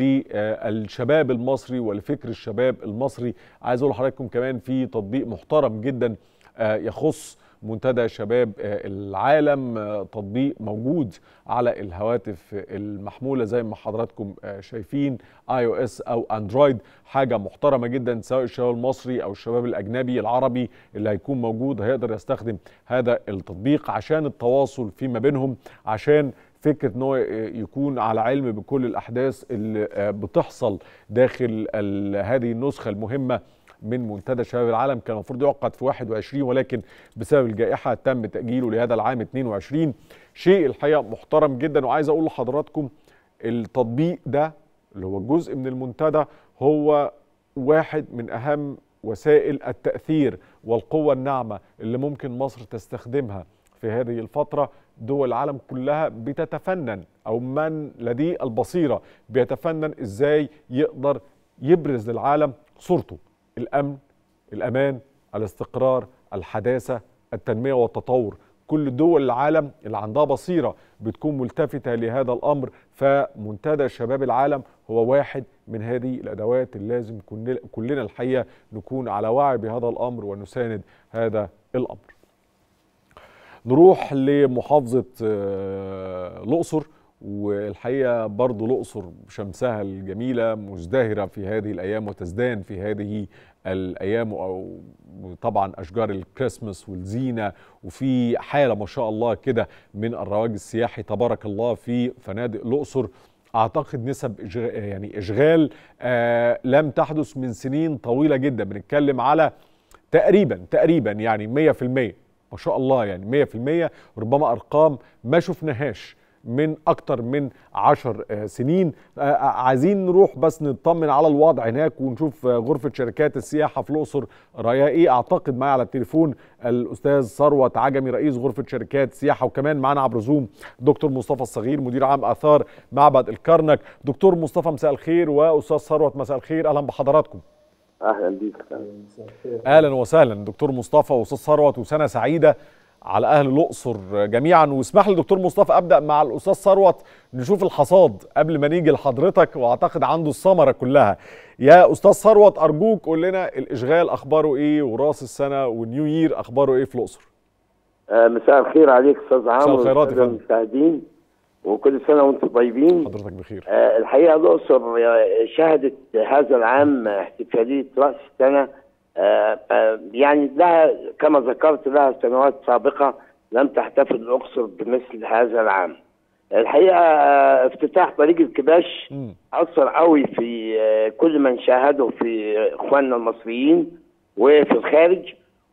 للشباب المصري ولفكر الشباب المصري عايز أقول لحضراتكم كمان في تطبيق محترم جدا آه، يخص منتدى شباب آه، العالم آه، تطبيق موجود على الهواتف المحمولة زي ما حضراتكم آه، شايفين اي او اس او اندرويد حاجة محترمة جدا سواء الشباب المصري او الشباب الاجنبي العربي اللي هيكون موجود هيقدر يستخدم هذا التطبيق عشان التواصل فيما بينهم عشان فكره ان هو يكون على علم بكل الاحداث اللي آه، بتحصل داخل ال- هذه النسخه المهمه من منتدى شباب العالم كان المفروض يعقد في 21 ولكن بسبب الجائحه تم تاجيله لهذا العام 22 شيء الحقيقه محترم جدا وعايز اقول لحضراتكم التطبيق ده اللي هو جزء من المنتدى هو واحد من اهم وسائل التاثير والقوه الناعمه اللي ممكن مصر تستخدمها في هذه الفتره دول العالم كلها بتتفنن او من لديه البصيره بيتفنن ازاي يقدر يبرز للعالم صورته الامن الامان الاستقرار الحداثه التنميه والتطور كل دول العالم اللي عندها بصيره بتكون ملتفته لهذا الامر فمنتدى شباب العالم هو واحد من هذه الادوات اللي لازم كن- كلنا الحقيقه نكون على وعي بهذا الامر ونساند هذا الامر. نروح لمحافظه آه، الاقصر والحقيقه برضو الاقصر شمسها الجميله مزدهره في هذه الايام وتزدان في هذه الايام او طبعا اشجار الكريسماس والزينه وفي حاله ما شاء الله كده من الرواج السياحي تبارك الله في فنادق الاقصر اعتقد نسب إشغ- يعني اشغال آه لم تحدث من سنين طويله جدا بنتكلم على تقريبا تقريبا يعني 100% ما شاء الله يعني 100% ربما ارقام ما شفناهاش من اكتر من عشر آه، سنين آه، آه، عايزين نروح بس نطمن على الوضع هناك ونشوف آه، غرفه شركات السياحه في الاقصر رايها ايه اعتقد معايا على التليفون الاستاذ ثروت عجمي رئيس غرفه شركات السياحه وكمان معانا عبر زوم دكتور مصطفى الصغير مدير عام اثار معبد الكرنك دكتور مصطفى مساء الخير واستاذ ثروت مساء الخير اهلا بحضراتكم اهلا بيك اهلا وسهلا دكتور مصطفى واستاذ ثروت وسنه سعيده على اهل الاقصر جميعا واسمح لي دكتور مصطفى ابدا مع الاستاذ ثروت نشوف الحصاد قبل ما نيجي لحضرتك واعتقد عنده الثمره كلها يا استاذ ثروت ارجوك قول لنا الاشغال اخباره ايه وراس السنه والنيو يير اخباره ايه في الاقصر آه مساء الخير عليك استاذ عمرو مساء الخيرات يا والسادة فندم. المشاهدين وكل سنه وانتم طيبين حضرتك بخير آه الحقيقه الاقصر آه، شهدت هذا العام احتفاليه راس السنه آه آه يعني لها كما ذكرت لها سنوات سابقه لم تحتفل الاقصر بمثل هذا العام. الحقيقه آه افتتاح طريق الكباش مم. اثر قوي في آه، كل من شاهده في اخواننا المصريين وفي الخارج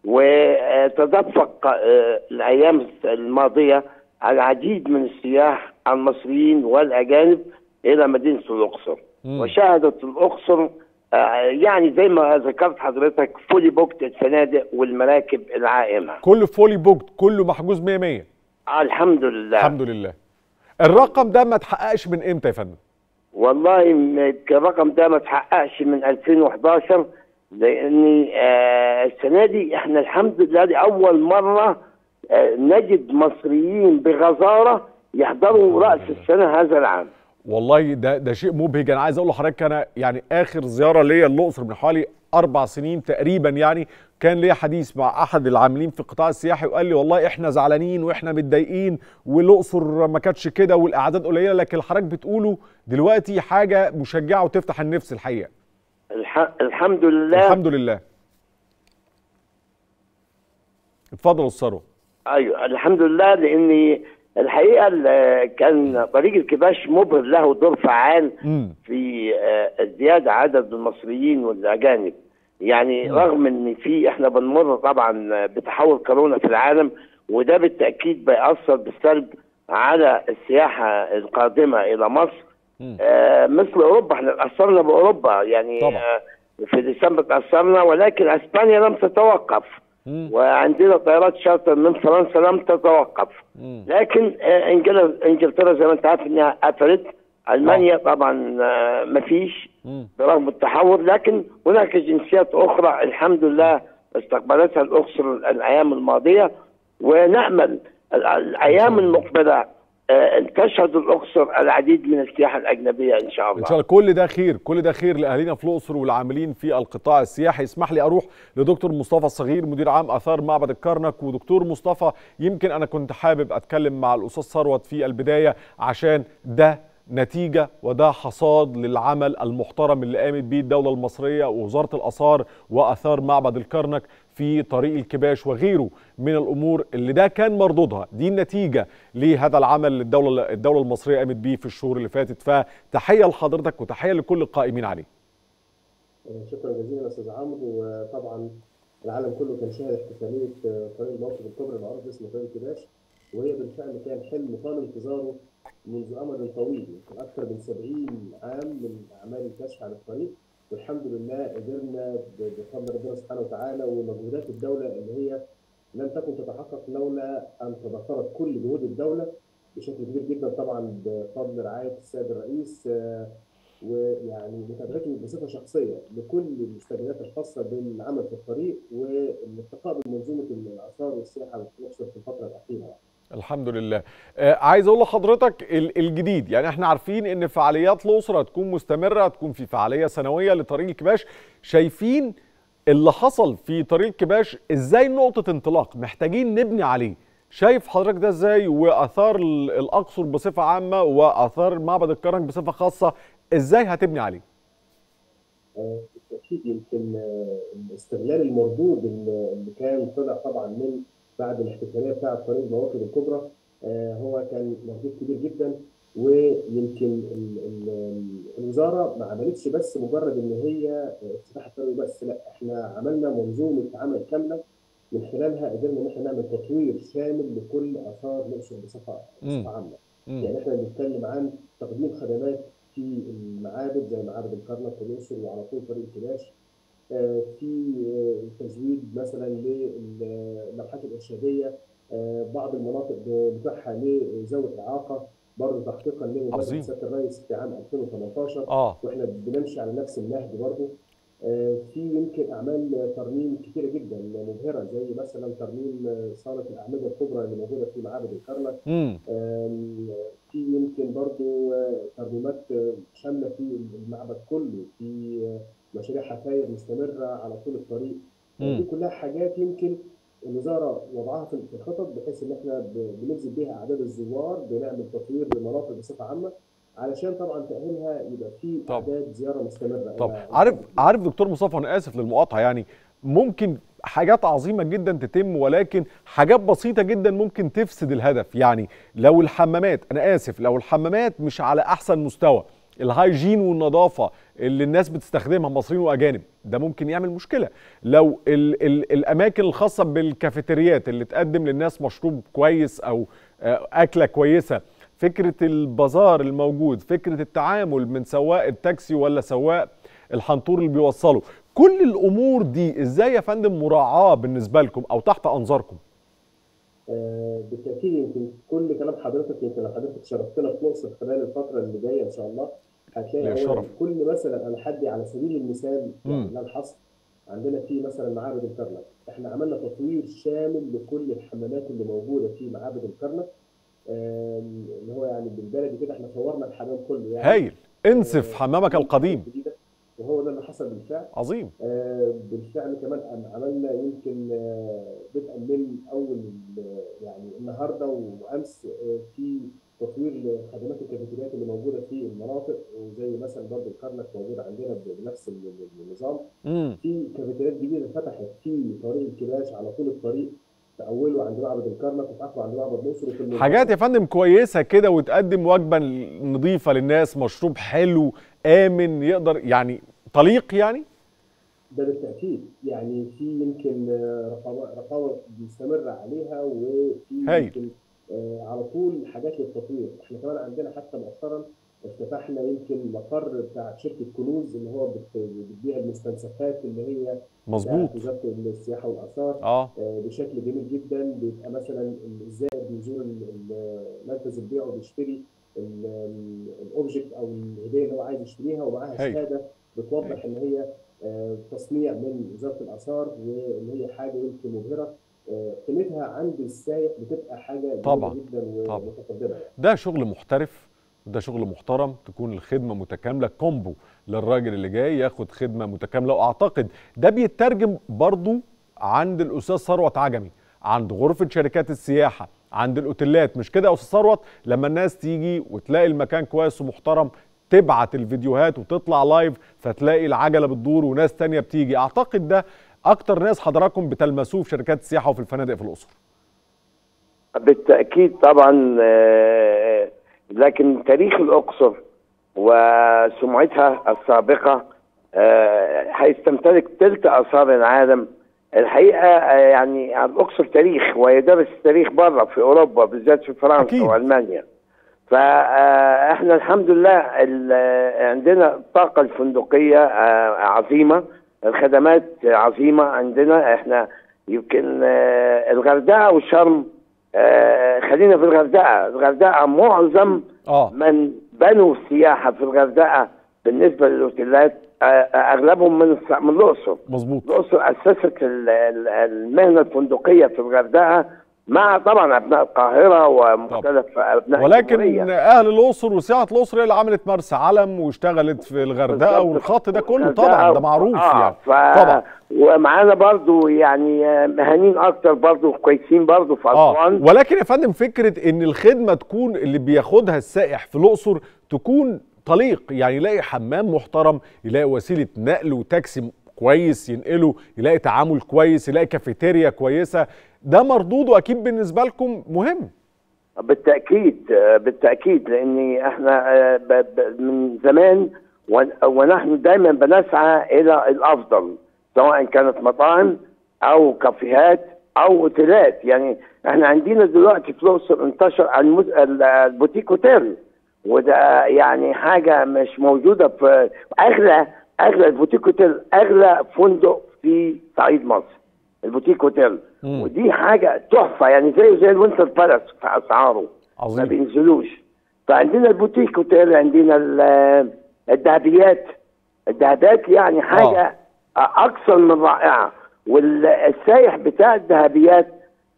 وتدفق آه، الايام الماضيه العديد من السياح المصريين والاجانب الى مدينه الاقصر مم. وشهدت الاقصر آه، يعني زي ما ذكرت حضرتك فولي بوكت الفنادق والمراكب العائمه كله فولي بوكد كله محجوز 100 100 آه، الحمد لله الحمد لله الرقم ده ما اتحققش من امتى يا فندم والله م- الرقم ده ما تحققش من 2011 لان آه، السنه دي احنا الحمد لله دي اول مره آه، نجد مصريين بغزاره يحضروا راس السنه هذا العام والله ده ده شيء مبهج انا عايز اقول لحضرتك انا يعني اخر زياره ليا الاقصر من حوالي اربع سنين تقريبا يعني كان ليا حديث مع احد العاملين في القطاع السياحي وقال لي والله احنا زعلانين واحنا متضايقين والاقصر ما كانتش كده والاعداد قليله لكن اللي حضرتك بتقوله دلوقتي حاجه مشجعه وتفتح النفس الحقيقه الح... الحمد لله الحمد لله اتفضل يا استاذ ثروت ايوه الحمد لله لان الحقيقه ال- كان طريق الكباش مبهر له دور فعال امم في آه، زياده عدد المصريين والاجانب يعني رغم ان في احنا بنمر طبعا بتحول كورونا في العالم وده بالتاكيد بيأثر بالسلب على السياحه القادمه الى مصر مم. آه، مثل اوروبا احنا تاثرنا باوروبا يعني طبعا. آه، في ديسمبر تاثرنا ولكن اسبانيا لم تتوقف مم. وعندنا طيارات شارتر من فرنسا لم تتوقف مم. لكن آه، انجل- انجلترا زي ما انت عارف انها قفلت المانيا طبعا آه، مفيش مم. برغم التحور لكن هناك جنسيات اخرى الحمد لله استقبلتها الاقصر الايام الماضيه ونامل ال- الايام المقبله آه، تشهد الاقصر العديد من السياحه الاجنبيه ان شاء الله ان شاء الله كل ده خير كل ده خير لاهالينا في الاقصر والعاملين في القطاع السياحي اسمح لي اروح لدكتور مصطفى الصغير مدير عام اثار معبد الكرنك ودكتور مصطفى يمكن انا كنت حابب اتكلم مع الاستاذ ثروت في البدايه عشان ده نتيجه وده حصاد للعمل المحترم اللي قامت بيه الدوله المصريه ووزاره الاثار واثار معبد الكرنك في طريق الكباش وغيره من الامور اللي ده كان مردودها دي النتيجه لهذا العمل اللي الدوله الدوله المصريه قامت بيه في الشهور اللي فاتت فتحيه لحضرتك وتحيه لكل القائمين عليه شكرا جزيلا استاذ عمرو وطبعا العالم كله كان شاهد احتفاليه طريق الموقف الكبرى المعروف اسمه طريق الكباش وهي بالفعل كان حلم طال انتظاره منذ امد طويل يمكن اكثر من 70 عام من اعمال الكشف عن الطريق والحمد لله قدرنا ب- بفضل ربنا سبحانه وتعالى ومجهودات الدوله اللي هي لم تكن تتحقق لولا ان تضافرت كل جهود الدوله بشكل كبير جدا طبعا بفضل رعايه السيد الرئيس آه، ويعني متابعته بصفه شخصيه لكل المستجدات الخاصه بالعمل في الطريق والارتقاء بمنظومه الاثار والسياحه في الاقصر في الفتره الاخيره. الحمد لله آه عايز اقول لحضرتك ال- الجديد يعني احنا عارفين ان فعاليات الاقصر هتكون مستمره هتكون في فعاليه سنويه لطريق الكباش شايفين اللي حصل في طريق الكباش ازاي نقطه انطلاق محتاجين نبني عليه شايف حضرتك ده ازاي واثار ال- الاقصر بصفه عامه واثار معبد الكرنك بصفه خاصه ازاي هتبني عليه آه، بالتاكيد يمكن آه، الاستغلال المردود اللي اللي كان طلع طبعا من بعد الاحتفاليه بتاعه طريق المواكب الكبرى آه، هو كان مردود كبير جدا ويمكن ال- ال- الوزاره ما عملتش بس مجرد ان هي افتتاح الطريق بس لا احنا عملنا منظومه عمل كامله من خلالها قدرنا ان احنا نعمل تطوير شامل لكل اثار الاقصر بصفه مم. بصفه عامه. مم. يعني احنا بنتكلم عن تقديم خدمات في المعابد زي معابد الكرنك والاقصر وعلى طول طريق الكباش آه، في آه، تزويد مثلا للوحات الارشاديه آه، بعض المناطق بتاعها لذوي الاعاقه برضه تحقيقا عظيم. لمبادره سياده الرئيس في عام 2018 اه واحنا بنمشي على نفس النهج برضه آه، في يمكن اعمال ترميم كثيره جدا مبهره زي مثلا ترميم آه، صاله الاعمده الكبرى اللي موجوده في معابد الكرنك امم آم، في يمكن برضو آه، ترجمات آه، شامله في المعبد كله في آه، مشاريع حفاير مستمره على طول الطريق مم. دي كلها حاجات يمكن الوزاره وضعها في في الخطط بحيث ان احنا ب- بنجذب بيها اعداد الزوار بنعمل تطوير للمناطق بصفه عامه علشان طبعا تاهيلها يبقى في طب. اعداد زياره مستمره طب إلى- عارف عارف دكتور مصطفى انا اسف للمقاطعه يعني ممكن حاجات عظيمه جدا تتم ولكن حاجات بسيطه جدا ممكن تفسد الهدف يعني لو الحمامات انا اسف لو الحمامات مش على احسن مستوى الهايجين والنظافه اللي الناس بتستخدمها مصريين واجانب ده ممكن يعمل مشكله لو ال ال الاماكن الخاصه بالكافيتريات اللي تقدم للناس مشروب كويس او آه، اكله كويسه فكره البازار الموجود فكره التعامل من سواق التاكسي ولا سواق الحنطور اللي بيوصله كل الامور دي ازاي يا فندم مراعاه بالنسبه لكم او تحت انظاركم آه، بالتاكيد يمكن كل كلام حضرتك يمكن لو حضرتك شرفتنا في الاقصر خلال الفتره اللي جايه ان شاء الله ليا هتلاقي الشرف. أولاً كل مثلا انا حدي على سبيل المثال مم. يعني لا الحصر عندنا في مثلا معابد الكرنك احنا عملنا تطوير شامل لكل الحمامات اللي موجوده في معابد الكرنك آم، اللي هو يعني بالبلدي كده احنا صورنا الحمام كله يعني هايل انسف حمامك القديم جديدة، وهو ده اللي حصل بالفعل عظيم آه، بالفعل كمان عم- عملنا يمكن آه، بدءا من اول ال- يعني النهارده وامس آه، في تطوير لخدمات الكافيتريات اللي موجوده في المناطق وزي مثلا برضه الكرنك موجود عندنا بنفس ال- ال- النظام امم في كافيتريات جديده فتحت في طريق الكباش على طول الطريق في اوله عند معبد الكرنك وفي اخره عند معبد الاقصر وفي المنتصف. حاجات يا فندم كويسه كده وتقدم وجبه نظيفه للناس مشروب حلو امن يقدر يعني طليق يعني ده بالتاكيد يعني في يمكن آه، رقابه رقابه بنستمر عليها وفي هايل. يمكن آه، على طول حاجات للتطوير احنا كمان عندنا حتى مؤخرا افتتحنا يمكن مقر بتاع شركه كنوز اللي هو بت- بتبيع المستنسخات اللي هي مظبوط بتاعت وزاره السياحه والاثار اه آه، بشكل جميل جدا بيبقى مثلا الزائر بيزور ال- ال- مركز البيع وبيشتري ال- ال- الاوبجكت او الهديه اللي هو عايز يشتريها ومعاها هايل. شهاده بتوضح ان هي آه، تصنيع من وزاره الاثار وان هي حاجه يمكن مبهره آه، قيمتها عند السائق بتبقى حاجه جميلة طبعاً، جدا طبعاً. ومتقدمه يعني. ده شغل محترف وده شغل محترم تكون الخدمه متكامله كومبو للراجل اللي جاي ياخد خدمه متكامله واعتقد ده بيترجم برضو عند الاستاذ ثروت عجمي عند غرفه شركات السياحه عند الاوتيلات مش كده يا استاذ ثروت لما الناس تيجي وتلاقي المكان كويس ومحترم تبعت الفيديوهات وتطلع لايف فتلاقي العجله بتدور وناس تانية بتيجي اعتقد ده اكتر ناس حضراتكم بتلمسوه في شركات السياحه وفي الفنادق في الاقصر بالتأكيد طبعا آه، لكن تاريخ الأقصر وسمعتها السابقة آه، هيستمتلك تلت آثار العالم الحقيقة آه، يعني الأقصر تاريخ ويدرس التاريخ بره في أوروبا بالذات في فرنسا أكيد. وألمانيا فاحنا الحمد لله ال- عندنا الطاقة الفندقية آه، عظيمة الخدمات عظيمة عندنا احنا يمكن آه، الغردقة والشرم آه، خلينا في الغردقة الغردقة معظم اه من بنوا السياحة في الغردقة بالنسبة للأوتيلات آه، آه، أغلبهم من الص- من الأقصر مظبوط الأقصر أسست ال- ال- المهنة الفندقية في الغردقة مع طبعا أبناء القاهرة ومختلف أبناء ولكن الجمهورية. اهل الاقصر وسياحه الاقصر هي اللي عملت مرسى علم واشتغلت في الغردقه بالظبط. والخط ده كله الغردقة طبعا ده معروف آه يعني ف... طبعا ومعانا برضو يعني آه، مهنيين اكتر برضو كويسين برضو في اه اسوان ولكن يا فندم فكره ان الخدمه تكون اللي بياخدها السائح في الاقصر تكون طليق يعني يلاقي حمام محترم يلاقي وسيله نقل وتاكسي كويس ينقله يلاقي تعامل كويس يلاقي كافيتيريا كويسه ده مردوده اكيد بالنسبه لكم مهم بالتاكيد آه، بالتاكيد لاني احنا آه، ب... ب... من زمان ون... ونحن دايما بنسعى الى الافضل سواء كانت مطاعم او كافيهات او اوتيلات يعني احنا عندنا دلوقتي في الاقصر انتشر المز... ال- البوتيك اوتيل وده يعني حاجه مش موجوده في اغلى اغلى البوتيك اوتيل اغلى فندق في صعيد مصر البوتيك اوتيل مم. ودي حاجه تحفه يعني زي زي الوينتر بالاس في اسعاره ما عظيم بينزلوش فعندنا البوتيك اوتيل عندنا ال- الذهبيات الذهبيات يعني حاجه اكثر من رائعه والسايح بتاع الذهبيات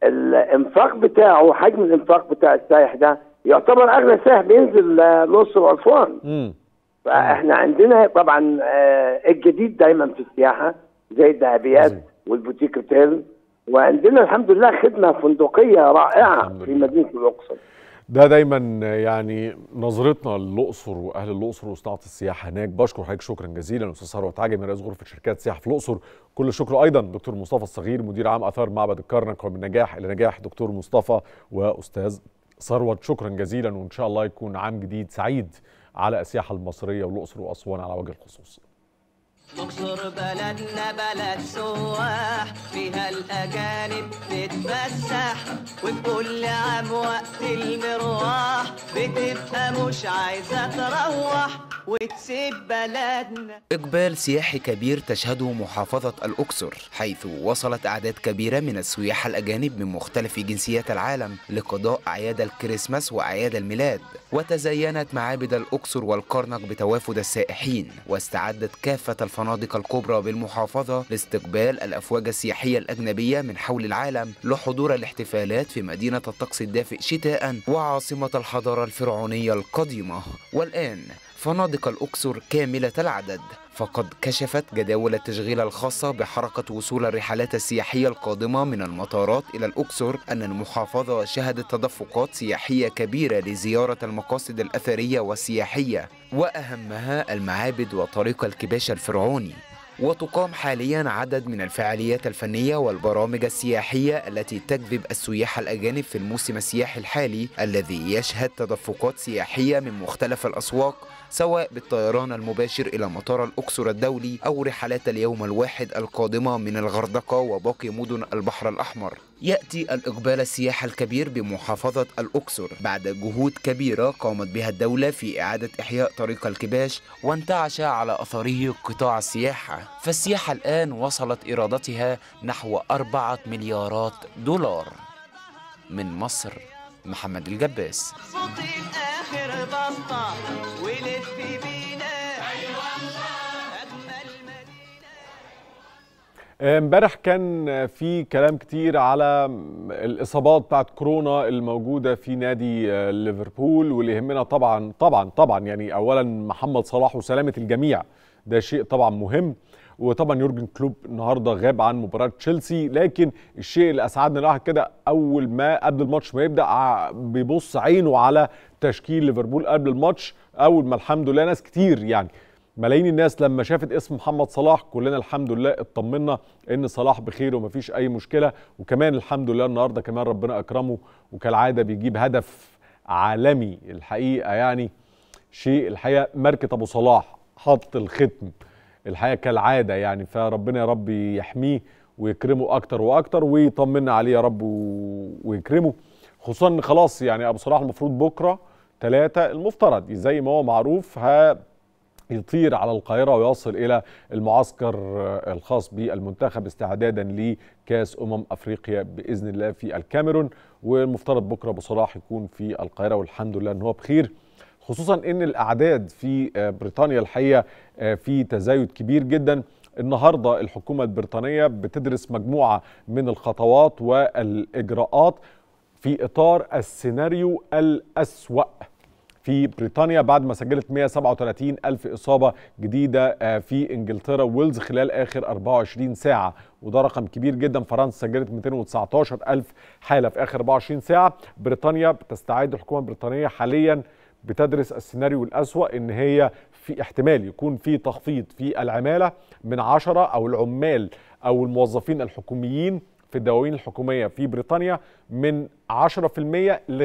الانفاق بتاعه حجم الانفاق بتاع السايح ده يعتبر اغلى سائح بينزل آه، الاقصر واسوان امم فاحنا عندنا طبعا آه، الجديد دايما في السياحه زي الذهبيات عظيم. والبوتيك اوتيل وعندنا الحمد لله خدمه فندقيه رائعه الحمد في لله. مدينه الاقصر ده دايما يعني نظرتنا للاقصر واهل الاقصر وصناعه السياحه هناك بشكر حضرتك شكرا جزيلا استاذ ثروت عجمي رئيس غرفه شركات السياحه في الاقصر كل الشكر ايضا دكتور مصطفى الصغير مدير عام اثار معبد الكرنك ومن نجاح الى نجاح دكتور مصطفى واستاذ ثروت شكرا جزيلا وان شاء الله يكون عام جديد سعيد على السياحه المصريه والاقصر واسوان على وجه الخصوص مصر بلدنا بلد سواح فيها الأجانب تتفسح وفي كل عام وقت المروح بتبقى مش عايزة تروح وتسيب بلدنا إقبال سياحي كبير تشهده محافظة الأقصر حيث وصلت أعداد كبيرة من السياح الأجانب من مختلف جنسيات العالم لقضاء أعياد الكريسماس وأعياد الميلاد وتزينت معابد الأقصر والكرنك بتوافد السائحين واستعدت كافة الفنادق الكبرى بالمحافظة لاستقبال الأفواج السياحية الأجنبية من حول العالم لحضور الاحتفالات في مدينة الطقس الدافئ شتاء وعاصمة الحضارة الفرعونية القديمة والآن فنادق الأقصر كاملة العدد فقد كشفت جداول التشغيل الخاصة بحركة وصول الرحلات السياحية القادمة من المطارات إلى الأقصر أن المحافظة شهدت تدفقات سياحية كبيرة لزيارة المقاصد الأثرية والسياحية وأهمها المعابد وطريق الكباش الفرعوني وتقام حاليا عدد من الفعاليات الفنية والبرامج السياحية التي تجذب السياح الأجانب في الموسم السياحي الحالي الذي يشهد تدفقات سياحية من مختلف الأسواق سواء بالطيران المباشر إلى مطار الأقصر الدولي أو رحلات اليوم الواحد القادمة من الغردقة وباقي مدن البحر الأحمر يأتي الإقبال السياحي الكبير بمحافظة الأقصر بعد جهود كبيرة قامت بها الدولة في إعادة إحياء طريق الكباش وانتعش على أثره قطاع السياحة فالسياحة الآن وصلت إيراداتها نحو أربعة مليارات دولار من مصر محمد الجباس صوتي اخر بسطة ولف بينا اجمل مدينة امبارح كان في كلام كتير على الاصابات بتاعت كورونا الموجوده في نادي آه، ليفربول واللي يهمنا طبعا طبعا طبعا يعني اولا محمد صلاح وسلامه الجميع ده شيء طبعا مهم وطبعا يورجن كلوب النهارده غاب عن مباراه تشيلسي لكن الشيء اللي اسعدنا الواحد كده اول ما قبل الماتش ما يبدا ع- بيبص عينه على تشكيل ليفربول قبل الماتش اول ما الحمد لله ناس كتير يعني ملايين الناس لما شافت اسم محمد صلاح كلنا الحمد لله اطمنا ان صلاح بخير ومفيش اي مشكله وكمان الحمد لله النهارده كمان ربنا اكرمه وكالعاده بيجيب هدف عالمي الحقيقه يعني شيء الحقيقه ماركه ابو صلاح حط الختم الحقيقه كالعاده يعني فربنا يا رب يحميه ويكرمه اكتر واكتر ويطمنا عليه يا رب و- ويكرمه خصوصا ان خلاص يعني ابو صلاح المفروض بكره ثلاثة المفترض زي ما هو معروف ها يطير على القاهرة ويصل إلى المعسكر آه، الخاص بالمنتخب استعدادا لكأس أمم أفريقيا بإذن الله في الكاميرون والمفترض بكرة أبو صلاح يكون في القاهرة والحمد لله أن هو بخير خصوصا أن الأعداد في آه، بريطانيا الحقيقة آه، في تزايد كبير جدا النهارده الحكومة البريطانية بتدرس مجموعة من الخطوات والإجراءات في إطار السيناريو الأسوأ في بريطانيا بعد ما سجلت 137 ألف إصابة جديدة آه، في إنجلترا ويلز خلال آخر 24 ساعة وده رقم كبير جدا فرنسا سجلت 219 ألف حالة في آخر 24 ساعة بريطانيا بتستعد الحكومة البريطانية حاليا بتدرس السيناريو الأسوأ إن هي في احتمال يكون في تخفيض في العمالة من 10 أو العمال أو الموظفين الحكوميين في الدواوين الحكومية في بريطانيا من 10% ل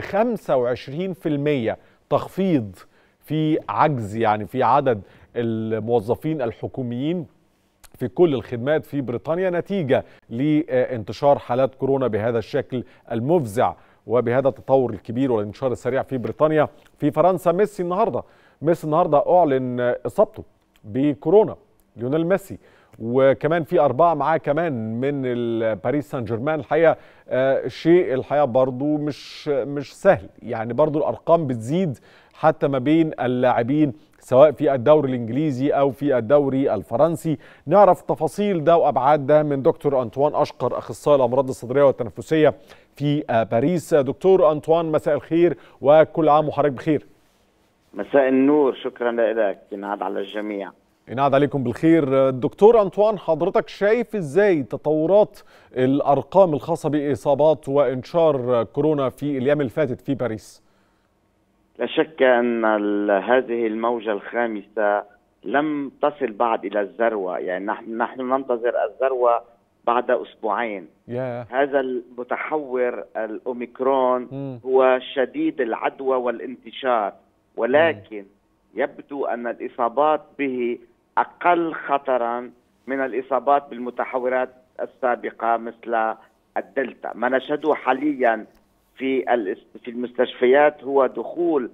25% تخفيض في عجز يعني في عدد الموظفين الحكوميين في كل الخدمات في بريطانيا نتيجة لانتشار حالات كورونا بهذا الشكل المفزع وبهذا التطور الكبير والانتشار السريع في بريطانيا في فرنسا ميسي النهارده ميسي النهارده اعلن اصابته بكورونا ليونيل ميسي وكمان في أربعة معاه كمان من ال- باريس سان جيرمان الحقيقة آه، شيء الحقيقة برضو مش مش سهل يعني برضو الأرقام بتزيد حتى ما بين اللاعبين سواء في الدوري الإنجليزي أو في الدوري الفرنسي نعرف تفاصيل ده وأبعاد ده من دكتور أنطوان أشقر أخصائي الأمراض الصدرية والتنفسية في آه، باريس دكتور أنطوان مساء الخير وكل عام وحضرتك بخير مساء النور شكرا لك ينعاد على الجميع ينعاد عليكم بالخير دكتور أنطوان حضرتك شايف ازاي تطورات الأرقام الخاصة بإصابات وإنشار كورونا في الأيام اللي فاتت في باريس لا شك ان ال- هذه الموجه الخامسه لم تصل بعد الى الذروه يعني نحن نحن ننتظر الذروه بعد اسبوعين يا هذا المتحور الاوميكرون مم. هو شديد العدوى والانتشار ولكن يبدو ان الاصابات به اقل خطرا من الاصابات بالمتحورات السابقه مثل الدلتا ما نشهده حاليا في الاس- في المستشفيات هو دخول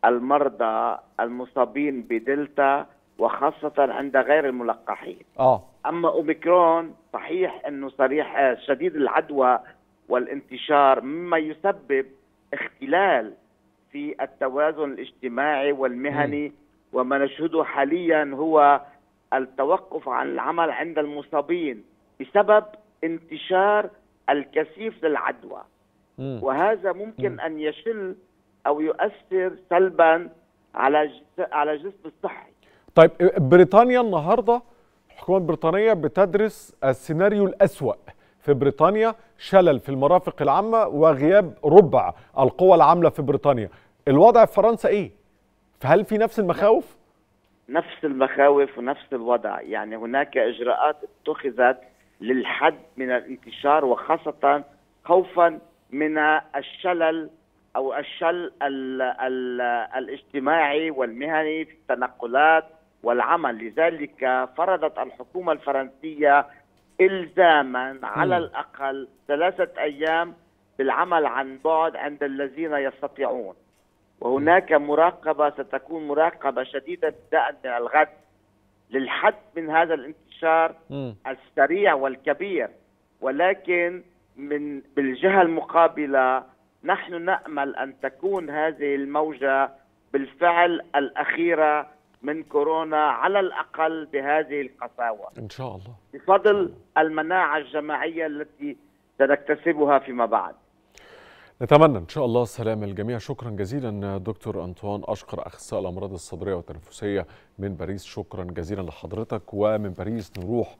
المرضى المصابين بدلتا وخاصة عند غير الملقحين اه أما أوميكرون صحيح أنه صريح آه، شديد العدوى والانتشار مما يسبب اختلال في التوازن الاجتماعي والمهني وما نشهده حاليا هو التوقف عن العمل عند المصابين بسبب انتشار الكثيف للعدوى مم. وهذا ممكن ان يشل او يؤثر سلبا على جس- على الجسم الصحي طيب بريطانيا النهارده الحكومه البريطانيه بتدرس السيناريو الأسوأ في بريطانيا شلل في المرافق العامه وغياب ربع القوى العامله في بريطانيا الوضع في فرنسا ايه فهل في نفس المخاوف نفس المخاوف ونفس الوضع يعني هناك اجراءات اتخذت للحد من الانتشار وخاصه خوفا من الشلل او الشل ال ال الاجتماعي والمهني في التنقلات والعمل لذلك فرضت الحكومه الفرنسيه الزاما على الاقل ثلاثه ايام بالعمل عن بعد عند الذين يستطيعون وهناك مراقبة ستكون مراقبة شديدة ابتداء من الغد للحد من هذا الانتشار مم. السريع والكبير ولكن من بالجهة المقابلة نحن نأمل أن تكون هذه الموجة بالفعل الأخيرة من كورونا على الأقل بهذه القساوة ان شاء الله بفضل المناعة الجماعية التي سنكتسبها فيما بعد نتمنى ان شاء الله السلامه للجميع شكرا جزيلا دكتور انطوان اشقر اخصائي الامراض الصدريه والتنفسيه من باريس شكرا جزيلا لحضرتك ومن باريس نروح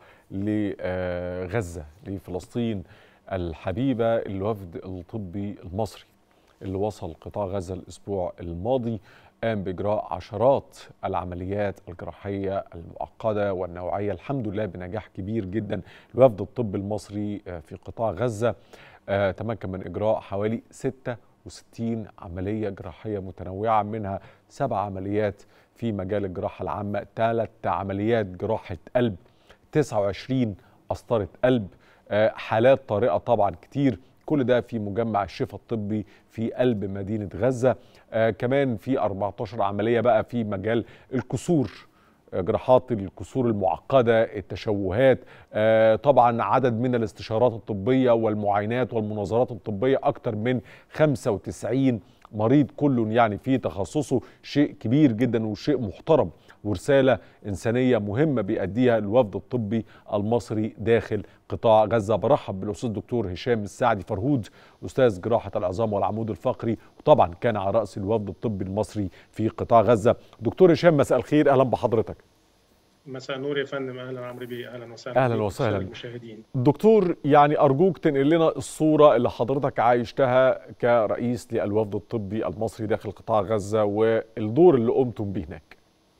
لغزه لفلسطين الحبيبه الوفد الطبي المصري اللي وصل قطاع غزه الاسبوع الماضي قام باجراء عشرات العمليات الجراحيه المعقده والنوعيه الحمد لله بنجاح كبير جدا الوفد الطبي المصري آه، في قطاع غزه آه، تمكن من اجراء حوالي 66 عمليه جراحيه متنوعه منها سبع عمليات في مجال الجراحه العامه ثلاث عمليات جراحه قلب 29 قسطره قلب آه، حالات طارئه طبعا كتير كل ده في مجمع الشفاء الطبي في قلب مدينه غزه آه كمان في 14 عمليه بقى في مجال الكسور آه، جراحات الكسور المعقده التشوهات آه، طبعا عدد من الاستشارات الطبيه والمعاينات والمناظرات الطبيه اكتر من 95 مريض كل يعني في تخصصه شيء كبير جدا وشيء محترم ورساله انسانيه مهمه بيأديها الوفد الطبي المصري داخل قطاع غزه برحب بالاستاذ الدكتور هشام السعدي فرهود استاذ جراحه العظام والعمود الفقري وطبعا كان على راس الوفد الطبي المصري في قطاع غزه دكتور هشام مساء الخير اهلا بحضرتك مساء النور يا فندم اهلا عمرو بيه اهلا وسهلا أهلاً بيك وسهلاً. وبالسادة المشاهدين دكتور يعني ارجوك تنقل لنا الصوره اللي حضرتك عايشتها كرئيس للوفد الطبي المصري داخل قطاع غزه والدور اللي قمتم بيه هناك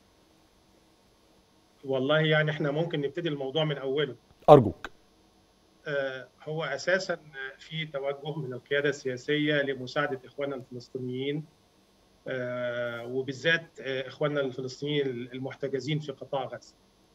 والله يعني احنا ممكن نبتدي الموضوع من اوله ارجوك آه، هو اساسا في توجه من القياده السياسيه لمساعده اخواننا الفلسطينيين آه، وبالذات آه، اخواننا الفلسطينيين المحتجزين في قطاع غزه.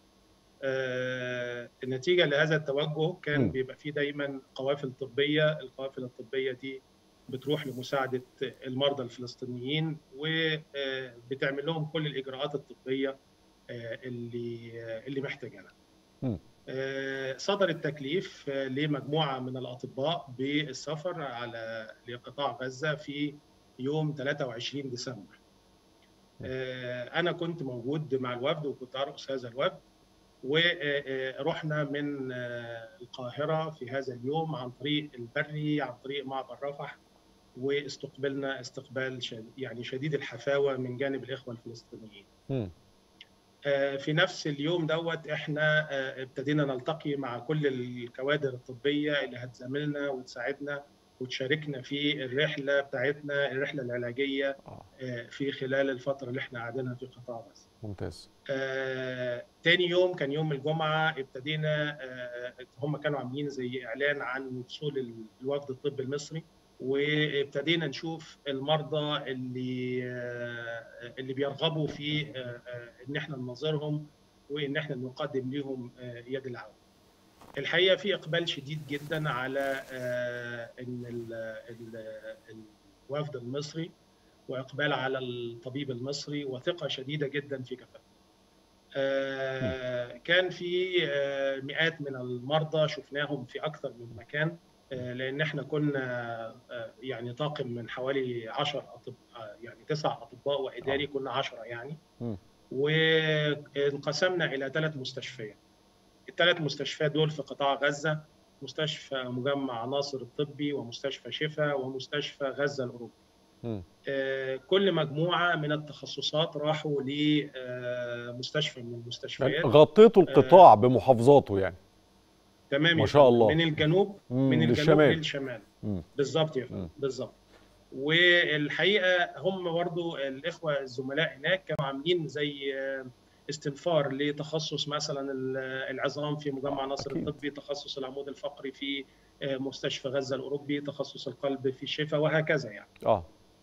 آه، النتيجه لهذا التوجه كان مم. بيبقى فيه دايما قوافل طبيه، القوافل الطبيه دي بتروح لمساعده المرضى الفلسطينيين وبتعمل لهم كل الاجراءات الطبيه آه، اللي آه، اللي محتاجينها. مم. آه، صدر التكليف آه، لمجموعه من الاطباء بالسفر على لقطاع غزه في يوم 23 ديسمبر. آه، انا كنت موجود مع الوفد وكنت ارأس هذا الوفد ورحنا من آه، القاهره في هذا اليوم عن طريق البري عن طريق معبر رفح واستقبلنا استقبال شد- يعني شديد الحفاوه من جانب الاخوه الفلسطينيين. مم. آه، في نفس اليوم دوت احنا آه، ابتدينا نلتقي مع كل الكوادر الطبيه اللي هتزاملنا وتساعدنا وتشاركنا في الرحله بتاعتنا الرحله العلاجيه آه، في خلال الفتره اللي احنا قاعدينها في قطاع غزه. ممتاز آه، تاني يوم كان يوم الجمعة ابتدينا آه، هم كانوا عاملين زي إعلان عن وصول ال- الوفد الطبي المصري وابتدينا نشوف المرضى اللي آه، اللي بيرغبوا في آه، آه، إن احنا ننظرهم وإن احنا نقدم لهم آه، يد العون. الحقيقة في إقبال شديد جدا على آه، إن ال- ال- الوفد المصري واقبال على الطبيب المصري وثقه شديده جدا في كفاءته. آه، كان في آه، مئات من المرضى شفناهم في اكثر من مكان آه، لان احنا كنا آه، يعني طاقم من حوالي 10 اطباء يعني تسع اطباء واداري كنا 10 يعني مم. وانقسمنا الى ثلاث مستشفيات الثلاث مستشفيات دول في قطاع غزه مستشفى مجمع ناصر الطبي ومستشفى شفا ومستشفى غزه الاوروبي مم. آه، كل مجموعه من التخصصات راحوا لمستشفى من يعني المستشفيات غطيتوا القطاع بمحافظاته يعني تمام ما يا شاء فندم. الله. من الجنوب مم، من الجنوب للشمال. للشمال مم. بالظبط يا فندم بالظبط والحقيقه هم برضو الاخوه الزملاء هناك كانوا عاملين زي آه، استنفار لتخصص مثلا ال- العظام في مجمع ناصر أكيد. الطبي تخصص العمود الفقري في آه، مستشفى غزه الاوروبي تخصص القلب في شفا وهكذا يعني اه